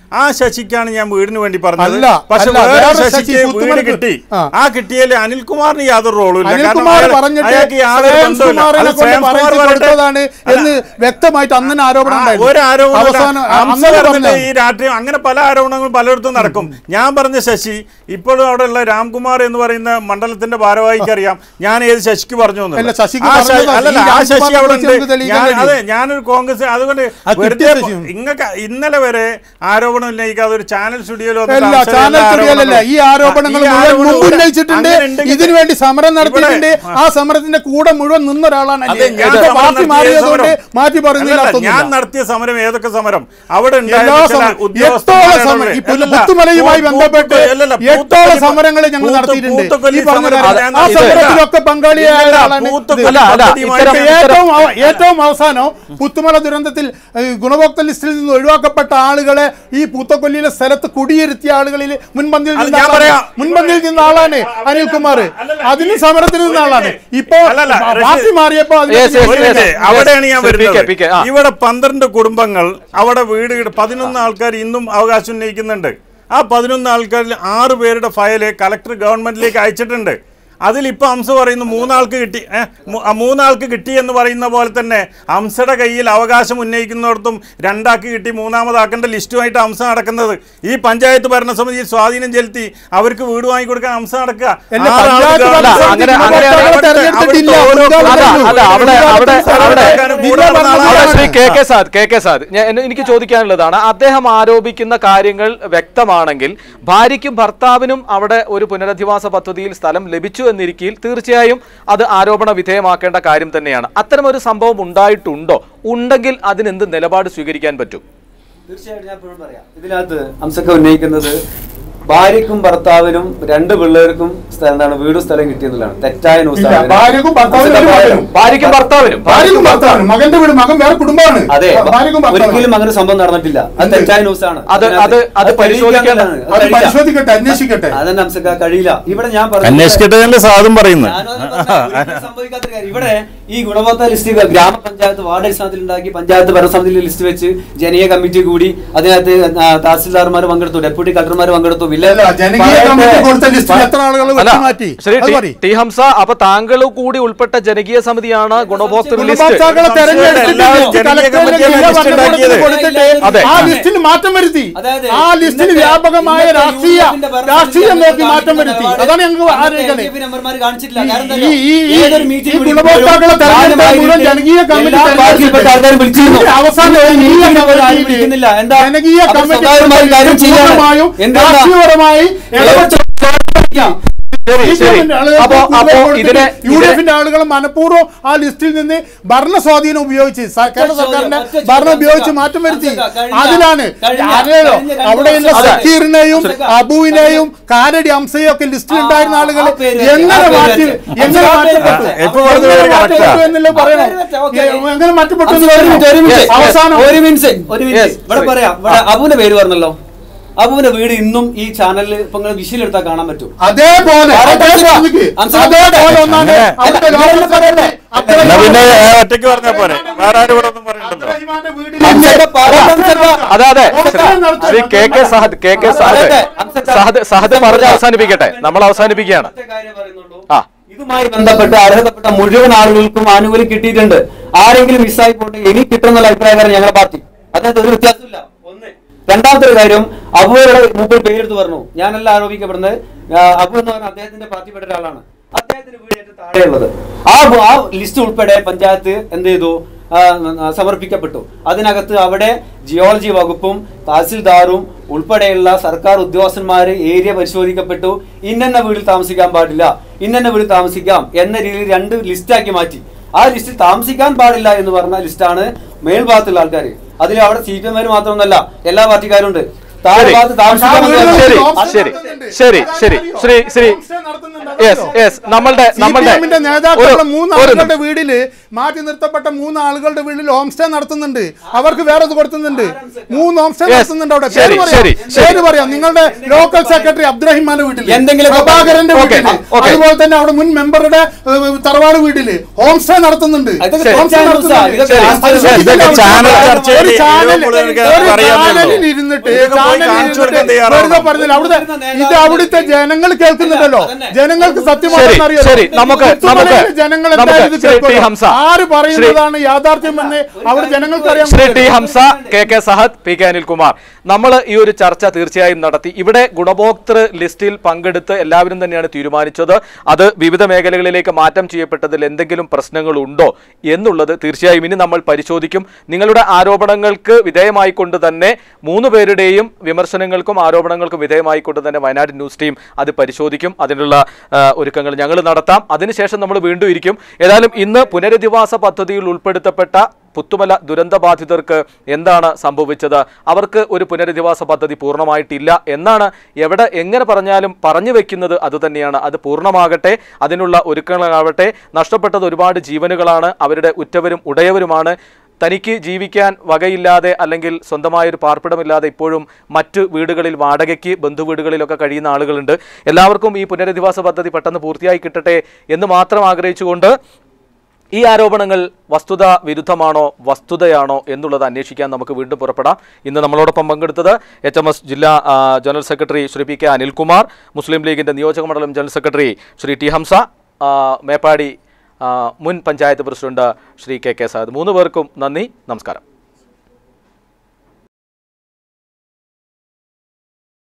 ആ ശശിക്കാണ് ഞാൻ വീടിന് വേണ്ടി പറഞ്ഞത്
അല്ല,
പക്ഷെ
അല്ല,
വേറെ
വേറെ ശശി
ശശിക്ക് വീട്
പുത്തുമലക്ക്
കിട്ടി
ആ.
ആ കിട്ടിയതിൽ അനിൽകുമാറിന് യാതൊരു റോളും ഇല്ല കാരണം
അനിൽകുമാർ
അയാൾ-
പറഞ്ഞിട്ട്
അയാൾക്ക് യാതൊരു
ശ്രേയംസ്
ബന്ധവുമില്ല.
കുമാറിനെ
അത്
കൊണ്ട്
ശ്രേയംസ് കുമാർ
പറയിച്ച്
പറഞ്ഞിട്ട്
കൊടുത്തതാണ് എന്ന് വ്യക്തമായിട്ട് അന്നനെ ആരോപണം
ആ,
ഉണ്ടായിരുന്നു.
ഒരു ആരോപണം
അവസാനം
ഹംസ
അന്നനെ
പറഞ്ഞിട്ട്
പറഞ്ഞതാണ്.
ഈ രാഷ്ട്രീയം അങ്ങനെ പല ആരോപണങ്ങളും പലയിടത്തും നടക്കും ഞാൻ പറഞ്ഞ ശശി ഇപ്പോഴും അവിടെയുള്ള രാംകുമാർ എന്ന് പറയുന്ന മണ്ഡലത്തിന്റെ ഭാരവാഹിക്ക് അറിയാം ഞാൻ ഏത് ശശിക്ക് പറഞ്ഞു എന്നുള്ളത്.
അല്ല, ശശിക്ക്
ആ ശ-
പറഞ്ഞതാ.
അല്ലല്ല,
ഈ
ആ ശശി
രാംകുമാറിനെ
അവിടെ
കുറിച്ച് നമുക്ക്
ഉണ്ട്
തെളിയിക്കാൻ
ഞാൻ-
കഴിയും.
അതെ ഞാനൊരു കോൺഗ്രസ് അതുകൊണ്ട്
ആ, കിട്ടിയ
വെറുതെ
ശശിയും.
ഇങ്ങക്ക് ഇന്നലെ വരെ ആരോപണം ഉന്നയിക്കാതെ ഒരു ചാനൽ സ്റ്റുഡിയോയിൽ വന്നിട്ട്
അല്ല
അവസരം
ചാനൽ
എല്ലാ
സ്റ്റുഡിയോയിലല്ല ഈ ആരോപണങ്ങൾ
ഈ
മുഴുവൻ
ആരോപണം
മുമ്പ്
ഇവിടെ-
ഉന്നയിച്ചിട്ടുണ്ട്
അങ്ങനെ ഉണ്ടെങ്കിൽ
ഇതിനു വേണ്ടി സമരം നടത്തിയിട്ടുണ്ട്
ഇവിടെ-
ആ സമരത്തിന്റെ കൂടെ മുഴുവൻ നിന്ന ഒരാളാണ്
അതെ,
അല്ലേ?
ഞാൻ
ഇപ്പൊ
സമരം
പാർട്ടി
നടത്തിയ
മാറിയതുകൊണ്ട്
സമരം.
മാറ്റി പറയുന്നതിൽ
അല്ലല്ല,
അർത്ഥമൊന്നുമില്ല.
ഞാൻ നടത്തിയ സമരം ഏതൊക്കെ സമരം അവിടെ
എല്ലാ
ഉണ്ടായിരുന്ന ചില
സമരം-
ഉദ്യോഗസ്ഥന്മാരുടെ
എട്ടോളം സമരം ഈ
അല്ലല്ല,
പുത്തുമലയുമായി
പൂ-
ബന്ധപ്പെട്ട്
പൂത്തുക്കൊല്ലി- അല്ലല്ല,
എട്ടോളം
പൂത്തുക്കൊല്ലി-
സമരങ്ങൾ ഞങ്ങൾ
പൂത്തു-
നടത്തിയിട്ടുണ്ട്
പൂത്തുക്കൊല്ലി
ഈ പറഞ്ഞ
സമരം
കാര്യം.
ഞാൻ
ആ
നടത്തിയിട്ടില്ല.
സമരത്തിലൊക്കെ പങ്കാളിയായ
ഇല്ല,
ആളാണ്
പൂത്തുക്കൊല്ലി
ഇത്.
അല്ല,
പദ്ധതിയുമായി
ഇത്തരം-
ബന്ധപ്പെട്ട-
ഏറ്റവും അവ- ഏറ്റവും അവസാനം പുത്തുമല ദുരന്തത്തിൽ ഏഹ്, ഗുണഭോക്തൃ ലിസ്റ്റിൽ നിന്ന് ഒഴിവാക്കപ്പെട്ട ആളുകളെ ഈ പൂത്തക്കൊല്ലിയിലെ സ്ഥലത്ത് കുടിയിരുത്തിയ ആളുകളിൽ മുൻപന്തിയിൽ
അത്
നിന്ന
ഞാൻ
ആളാണ്.
പറയാം.
മുൻപന്തിയിൽ നിന്ന ആളാണ് അനിൽകുമാർ
അല്ലല്ല,
അതിന്
ഈ-
സമരത്തിന് നിന്ന ആളാണ് ഇപ്പോ
അല്ലല്ല,
പാർട്ടി
റഷീദ്
മാറിയപ്പോ അതിന്
Yes, yes,
ഒരു
yes.
മിനിറ്റ്, അവിടെയാണ് ഞാൻ
ശ്രീ പി കെ,
വരുന്നത്
പി കെ, ആ.
ഇവിടെ പന്ത്രണ്ട് കുടുംബങ്ങൾ അവിടെ വീട് കിട- പതിനൊന്ന് ആൾക്കാർ ഇന്നും അവകാശം ഉന്നയിക്കുന്നുണ്ട് ആ പതിനൊന്ന് ആൾക്കാരിൽ ആറ് പേരുടെ ഫയല് കലക്ടർ ഗവൺമെന്റിലേക്ക് അയച്ചിട്ടുണ്ട് അതിലിപ്പോ ഹംസ പറയുന്നു മൂന്നാൾക്ക് കിട്ടി ഏ, മൂ- ആ മൂന്നാൾക്ക് കിട്ടി എന്ന് പറയുന്ന പോലെ തന്നെ ഹംസയുടെ കയ്യിൽ അവകാശം ഉന്നയിക്കുന്നിടത്തും രണ്ടാൾക്ക് കിട്ടി മൂന്നാമതാക്കേണ്ട ലിസ്റ്റുമായിട്ട് ഹംസ നടക്കുന്നത് ഈ പഞ്ചായത്ത് ഭരണസമിതിയിൽ സ്വാധീനം ചെലുത്തി അവർക്ക് വീട് വാങ്ങിക്കൊടുക്കാൻ ഹംസ നടക്കുക
അല്ല,
ആറ് ആൾക്ക്
പഞ്ചായത്ത്
ഗവൺമെന്റ്
അല്ല, അങ്ങനെ- അങ്ങനെ-
ഗുണഭോക്താക്കളെ തെരഞ്ഞെടുത്തിട്ടില്ല.
അവിടുത്തെ ഓരോ
മുൻകാല
അല്ല, അല്ല, അവിടെ- അവിടെ- അവിടെ-
കൂടെ നടന്ന
അവിടെ
ആളാണ്.
Shri K K Saad K K Saad ഞാൻ എന്നെ- എനിക്ക് ചോദിക്കാനുള്ളതാണ് അദ്ദേഹം ആരോപിക്കുന്ന കാര്യങ്ങൾ വ്യക്തമാണെങ്കിൽ ഭാര്യയ്ക്കും ഭർത്താവിനും അവിടെ ഒരു പുനരധിവാസ പദ്ധതിയിൽ സ്ഥലം ലഭിച്ചു എന്നിരിക്കയിൽ തീർച്ചയായും അത് ആരോപണ വിധേയമാക്കേണ്ട കാര്യം തന്നെയാണ് അത്തരമൊരു സംഭവം ഉണ്ടായിട്ടുണ്ടോ ഉണ്ടെങ്കിൽ അതിനെന്ത് നിലപാട് സ്വീകരിക്കാൻ പറ്റും
തീർച്ചയായിട്ടും ഞാൻ ഇപ്പോഴും പറയാം ഇതിനകത്ത് അംസക്ക ഉന്നയിക്കുന്നത് ഭാര്യക്കും ഭർത്താവിനും രണ്ട് പിള്ളേർക്കും സ്ഥലം എന്താണ് വീടും സ്ഥലം കിട്ടിയെന്നുള്ളതാണ് തെറ്റായ ന്യൂസ്
ഇല്ല, ഭാര്യക്കും ഭർത്താവിനും ഒരു മകനും.
ഭാര്യയ്ക്കും ഭർത്താവിനും
ഭാര്യക്കും ഭർത്താവിനും മകന്റെ വീട് മകൻ വേറെ കുടുംബമാണ്
അതെ
ഭാര്യക്കും ഭർത്താവിനും.
ഒരിക്കലും അങ്ങനെ സംഭവം നടന്നിട്ടില്ല അത് തെറ്റായ ന്യൂസാണ്
അത് അത് അത് പരിശോധിക്കാൻ
അത് പരിശോധിക്കട്ടെ അന്വേഷിക്കട്ടെ
അതന്നെ അംസക്ക കഴിയില്ല ഇവിടെ ഞാൻ പറഞ്ഞു
അന്വേഷിക്കട്ടെ എന്നല്ലേ സാധും പറയുന്നത്
ഞാനും അത് പറഞ്ഞ ഒരിക്കലും സംഭവിക്കാത്ത കാര്യം. ഇവിടെ ഈ ഗുണഭോക്ത ലിസ്റ്റ് ഗ്രാമപഞ്ചായത്ത് വാർഡ് അടിസ്ഥാനത്തിൽ ഉണ്ടാക്കി പഞ്ചായത്ത് ഭരണസമിതിയിൽ ലിസ്റ്റ് വെച്ച് ജനീയ കമ്മിറ്റി കൂടി അതിനകത്ത് ആ, തഹസിൽദാർമാർ പങ്കെടുത്തു ഡെപ്യൂട്ടി കളക്ടർമാർ പങ്കെടുത്തു വില്ലേജ്
അല്ല, ജനകീയ കമ്മിറ്റി കൊടുത്ത ലിസ്റ്റിൽ എത്ര ആളുകൾ
അല്ല
വെച്ചുമാറ്റി
ശ്രീ
അത്
ടി-
പറയ്.
ടി ഹംസ അപ്പൊ താങ്കൾ കൂടി ഉൾപ്പെട്ട ജനകീയ സമിതിയാണ് ഗുണഭോക്തൃ ലിസ്റ്റ്
ഗുണഭോക്താക്കളെ തെരഞ്ഞെടുത്തിട്ട്
എല്ലാവരും
ലിസ്റ്റ്
ജനകീയ
കളക്ടറിലെ
കമ്മിറ്റിയാണ്
ജില്ലാ
ലിസ്റ്റ്
ഭരണകൂടത്തിന്
ഉണ്ടാക്കിയത്.
കൊടുത്തിട്ട്
അതെ.
ആ ലിസ്റ്റിൽ മാറ്റം വരുത്തി
അതായത്
ആ ലിസ്റ്റിൽ
ഇന്നത്തെ-
വ്യാപകമായ
ഇന്നത്തെ
രാഷ്ട്രീയ
യൂണിയന്റെ ഭരണസമിതി
രാഷ്ട്രീയം നോക്കി
കാണിക്കുന്ന
മാറ്റം വരുത്തി
നിലപാട്
അതാണ് ഞങ്ങൾക്ക്
അന്നത്തെ
ആലോചിക്കണേ
LDF മെമ്പർമാർ കാണിച്ചിട്ടില്ല.
ഈ-
കാരണം
ഈ- ഈ- ഈ-
ഏതൊരു
ഈ
മീറ്റിംഗ്
ഗുണഭോക്താക്കളെ തെരഞ്ഞെടുത്ത
മാന്യമായി
മുഴുവൻ
ഇരുത്തി
ജനകീയ കമ്മിറ്റി
എല്ലാ പാർട്ടിയിൽപ്പെട്ട ആൾക്കാരും വിളിച്ചിരുന്നു.
ഇതിന്റെ അവസാനം
ഒരു
ജനകീയ
മീറ്റിംഗ് അവർ ആരും
കമ്മിറ്റിയിൽ
വിളിക്കുന്നില്ല. എന്താ?
ജനകീയ
അവർ
കമ്മിറ്റി
സ്വകാര്യമായി കാര്യം ചെയ്യാണ്.
പൂർണ്ണമായും
എന്തുകൊണ്ടാ?
രാഷ്ട്രീയപരമായി ഇടപെട്ട്
ശരി ശരി അപ്പോ അപ്പോ ഇതിനെ
യു ഡി
ഇതിനെ
എഫിന്റെ ആളുകൾ മനഃപൂർവ്വം ആ ലിസ്റ്റിൽ നിന്ന് ഭരണ സ്വാധീനം ഉപയോഗിച്ച് സ- കേരള
ഒറ്റ
സർക്കാരിന്റെ
ചോദ്യം, ഒറ്റ
ഭരണം
ചോദ്യം.
ഉപയോഗിച്ച് മാറ്റം വരുത്തി
കഴിഞ്ഞ-
അതിലാണ്
കഴിഞ്ഞ-
അറിയാലോ
കഴിഞ്ഞ രണ്ട്
അവിടെയുള്ള
വർഷം
സക്കീറിനെയും
അതെ.
അബുവിനെയും കാരടി അംസയും ഒക്കെ ലിസ്റ്റിൽ ഉണ്ടായിരുന്ന
ആ,
ആളുകൾ
ആ പേര് വെച്ച്,
എങ്ങനെ
ആ പേര്
മാറ്റി
വെച്ച്.
എങ്ങനെ
ആ പേര്
മാറ്റപ്പെട്ടു
വെച്ച്.
ഇപ്പൊ പറഞ്ഞ പേര്
എങ്ങനെ
correct ആ.
മാറ്റപ്പെട്ടു എന്നുള്ളത് പറയണം
ആ പേര് വെച്ച്, ഓക്കേ.
എ- എങ്ങനെ മാറ്റപ്പെട്ടു എന്ന്
ഒരു മിനിറ്റ്, ഒരു
പറയണം.
മിനിറ്റ്.
അവസാനം
ഒരു മിനിറ്റ് ഒരു
Yes,
മിനിറ്റ് ഇവിടെ
sorry.
പറയാം ഇവിടെ അബുവിന്റെ പേര് പറഞ്ഞല്ലോ അബുവിന്റെ വീട് ഇന്നും ഈ ചാനലിൽ ഇപ്പൊ നിങ്ങൾ വിഷയിലെടുത്താൽ കാണാൻ പറ്റും
അതേപോലെ
അതെ,
അതേപോലെ
അംസം
അതേപോലെ ഒന്നാണ്
അങ്ങനെ.
അവിടുത്തെ ലോകത്ത് പറയണ്ടേ? അബ്ദുൾ
എന്നാ പിന്നെ
റഹ്മാൻ
ഒറ്റയ്ക്ക് പറഞ്ഞാൽ പോരെ വേറെ ആരും ഇവിടെ ഒന്നും പറയണ്ടല്ലോ
റഹ്മാന്റെ വീടിൽ
അംസയുടെ പാലം അംസയുടെ
അതെ അതെ
അവസാനം നടത്തുക.
Shri K K Sahad K K Sahad
അതെ, അതെ.
സഹദ് സഹദ് പറഞ്ഞ് അവസാനിപ്പിക്കട്ടെ നമ്മൾ അവസാനിപ്പിക്കുകയാണ്
ഒറ്റ കാര്യം പറയുന്നുള്ളൂ.
ആ
ഇതുമായി ബന്ധപ്പെട്ട് അർഹതപ്പെട്ട മുഴുവൻ ആളുകൾക്കും ആനുകൂല്യം കിട്ടിയിട്ടുണ്ട് ആരെങ്കിലും മിസ്സായി പോട്ടെ ഇനി കിട്ടുന്നുള്ള അഭിപ്രായക്കാരൻ ഞങ്ങളുടെ പാർട്ടി അതായത് ഒരു വ്യത്യാസമില്ല ഒന്ന് രണ്ടാമത്തെ ഒരു കാര്യം അബുയുടെ മുമ്പിൽ പേരെടുത്ത് പറഞ്ഞു ഞാനല്ല ആരോപിക്കപ്പെടുന്നത് ആ, അബു എന്ന് പറഞ്ഞ അദ്ദേഹത്തിന്റെ പാർട്ടിപ്പെട്ട ഒരാളാണ് അദ്ദേഹത്തിന്റെ വീട് ഏറ്റവും താഴെയുള്ളത് ആ ബു- ആ ലിസ്റ്റ് ഉൾപ്പെടെ പഞ്ചായത്ത് എന്ത് ചെയ്തു ആ, ആ, സമർപ്പിക്കപ്പെട്ടു അതിനകത്ത് അവിടെ ജിയോളജി വകുപ്പും തഹസിൽദാറും ഉൾപ്പെടെയുള്ള സർക്കാർ ഉദ്യോഗസ്ഥന്മാർ ഏരിയ പരിശോധിക്കപ്പെട്ടു ഇന്നെന്ന വീട്ടിൽ താമസിക്കാൻ പാടില്ല ഇന്നെന്ന വീട്ടിൽ താമസിക്കാം എന്ന രീതിയിൽ രണ്ട് ലിസ്റ്റാക്കി മാറ്റി ആ ലിസ്റ്റിൽ താമസിക്കാൻ പാടില്ല എന്ന് പറഞ്ഞ ലിസ്റ്റാണ് മേൽഭാഗത്തുള്ള ആൾക്കാർ അതിൽ അവിടെ സി പി എംമാർ മാത്രമൊന്നല്ല എല്ലാ പാർട്ടിക്കാരും ഉണ്ട് താഴെ
ശരി.
ഭാഗത്ത് താമസിക്കാൻ
ശരി, ശരി, ശരി, ശരി. ശ്രീ- ശ്രീ-
നടത്തുന്നുണ്ട്
യെസ് യെസ് നമ്മളുടെ നമ്മളുടെ
സിപിഎമ്മിന്റെ നേതാക്കളുടെ
ഒരു-
മൂന്ന്
ഒരു
ആളുകളുടെ വീടില് മാറ്റി നിർത്തപ്പെട്ട മൂന്ന് ആളുകളുടെ വീട്ടിൽ ഹോം സ്റ്റേ നടത്തുന്നുണ്ട് അവർക്ക് വേറെ ഇത് കൊടുക്കുന്നുണ്ട് മൂന്ന് ഹോം സ്റ്റേ
Yes.
നടത്തുന്നുണ്ട് അവിടെ
ശരി,
പേര് പറയാം
ശരി, ശരി.
പേര് പറയാം നിങ്ങളുടെ ലോക്കൽ സെക്രട്ടറി അബ്ദുറഹിമാന്റെ വീട്ടിൽ
എന്തെങ്കിലുമൊക്കെ
പ്രഭാകരന്റെ
Okay,
വീട്ടില്
okay.
അതുപോലെ തന്നെ അവിടെ മുൻ മെമ്പറുടെ ഏഹ്, തറവാട് വീട്ടില് ഹോം സ്റ്റേ നടത്തുന്നുണ്ട്
ഇതൊക്കെ
ഹോം സ്റ്റേ
തെറ്റായ
നടത്തുന്നുണ്ട്.
ന്യൂസാ. ഇതൊക്കെ
ശരി,
രാഷ്ട്രീയ
ശരി,
ഇതൊക്കെ
ഇതൊക്കെ
ചാനൽ
ഒരു
ചർച്ചയിൽ
ചാനൽ
ഇവർക്ക്
ഒരു
അറിയാമല്ലോ.
ചാനലിൽ ഇരുന്നിട്ട്
ഇതൊക്കെ പോയി
ചാനലിൽ
കാണിച്ചു കൊടുക്കാൻ
ഇരുന്നിട്ട്
തയ്യാറാവണം.
വെറുതെ പറഞ്ഞില്ല അവിടുത്തെ ഇത് അവിടുത്തെ ജനങ്ങൾ കേൾക്കുന്നുണ്ടല്ലോ ജനങ്ങൾക്ക് സത്യമാണെന്ന്
ശരി,
അറിയാലോ
ശരി, നമുക്ക്
പുത്തുമലയിലെ
നമുക്ക്
ജനങ്ങൾ
നമുക്ക്
എന്തായാലും ഇത്
ശ്രീ ടി.
കേൾക്കുമല്ലോ.
ഹംസ.
ആര് പറയുന്നതാണ് യാഥാർത്ഥ്യമെന്ന് അവിടെ ജനങ്ങൾക്ക് അറിയാൻ
ശ്രീ ടി
പറ്റില്ല.
Hamsa K K Sahad P K Anilkumar നമ്മൾ ഈ ഒരു ചർച്ച തീർച്ചയായും നടത്തി ഇവിടെ ഗുണഭോക്തൃ ലിസ്റ്റിൽ പങ്കെടുത്ത് എല്ലാവരും തന്നെയാണ് തീരുമാനിച്ചത് അത് വിവിധ മേഖലകളിലേക്ക് മാറ്റം ചെയ്യപ്പെട്ടതിൽ എന്തെങ്കിലും പ്രശ്നങ്ങൾ ഉണ്ടോ എന്നുള്ളത് തീർച്ചയായും ഇനി നമ്മൾ പരിശോധിക്കും നിങ്ങളുടെ ആരോപണങ്ങൾക്ക് വിധേയമായിക്കൊണ്ട് തന്നെ മൂന്ന് പേരുടെയും വിമർശനങ്ങൾക്കും ആരോപണങ്ങൾക്കും വിധേയമായിക്കൊണ്ട് തന്നെ വയനാട് ന്യൂസ് ടീം അത് പരിശോധിക്കും അതിനുള്ള ആ, ഒരുക്കങ്ങൾ ഞങ്ങൾ നടത്താം അതിനുശേഷം നമ്മൾ വീണ്ടും ഇരിക്കും ഏതായാലും ഇന്ന് പുനരധിവാസ പദ്ധതിയിൽ ഉൾപ്പെടുത്തപ്പെട്ട പുത്തുമല ദുരന്തബാധിതർക്ക് എന്താണ് സംഭവിച്ചത് അവർക്ക് ഒരു പുനരധിവാസ പദ്ധതി പൂർണ്ണമായിട്ടില്ല എന്നാണ് എവിടെ എങ്ങനെ പറഞ്ഞാലും പറഞ്ഞു വെക്കുന്നത് അതുതന്നെയാണ് അത് പൂർണ്ണമാകട്ടെ അതിനുള്ള ഒരുക്കങ്ങളാവട്ടെ നഷ്ടപ്പെട്ടത് ഒരുപാട് ജീവനുകളാണ് അവരുടെ ഉറ്റവരും ഉടയവരുമാണ് തനിക്ക് ജീവിക്കാൻ വകയില്ലാതെ അല്ലെങ്കിൽ സ്വന്തമായൊരു പാർപ്പിടമില്ലാതെ ഇപ്പോഴും മറ്റ് വീടുകളിൽ വാടകയ്ക്ക് ബന്ധുവീടുകളിലൊക്കെ കഴിയുന്ന ആളുകളുണ്ട് എല്ലാവർക്കും ഈ പുനരധിവാസ പദ്ധതി പെട്ടെന്ന് പൂർത്തിയായി കിട്ടട്ടെ എന്ന് മാത്രം ആഗ്രഹിച്ചുകൊണ്ട് ഈ ആരോപണങ്ങൾ വസ്തുത വിരുദ്ധമാണോ വസ്തുതയാണോ എന്നുള്ളത് അന്വേഷിക്കാൻ നമുക്ക് വീണ്ടും പുറപ്പെടാം ഇന്ന് നമ്മളോടൊപ്പം പങ്കെടുത്തത് എച്ച് എം എസ് ജില്ലാ ആ, general secretary Shri P K Anilkumar Muslim ലീഗിൻ്റെ നിയോജക മണ്ഡലം general secretary Shri T Hamsa ആ, മേപ്പാടി ആ, മുൻ panchayat president Shri K K Saad മൂന്ന് പേർക്കും നന്ദി നമസ്കാരം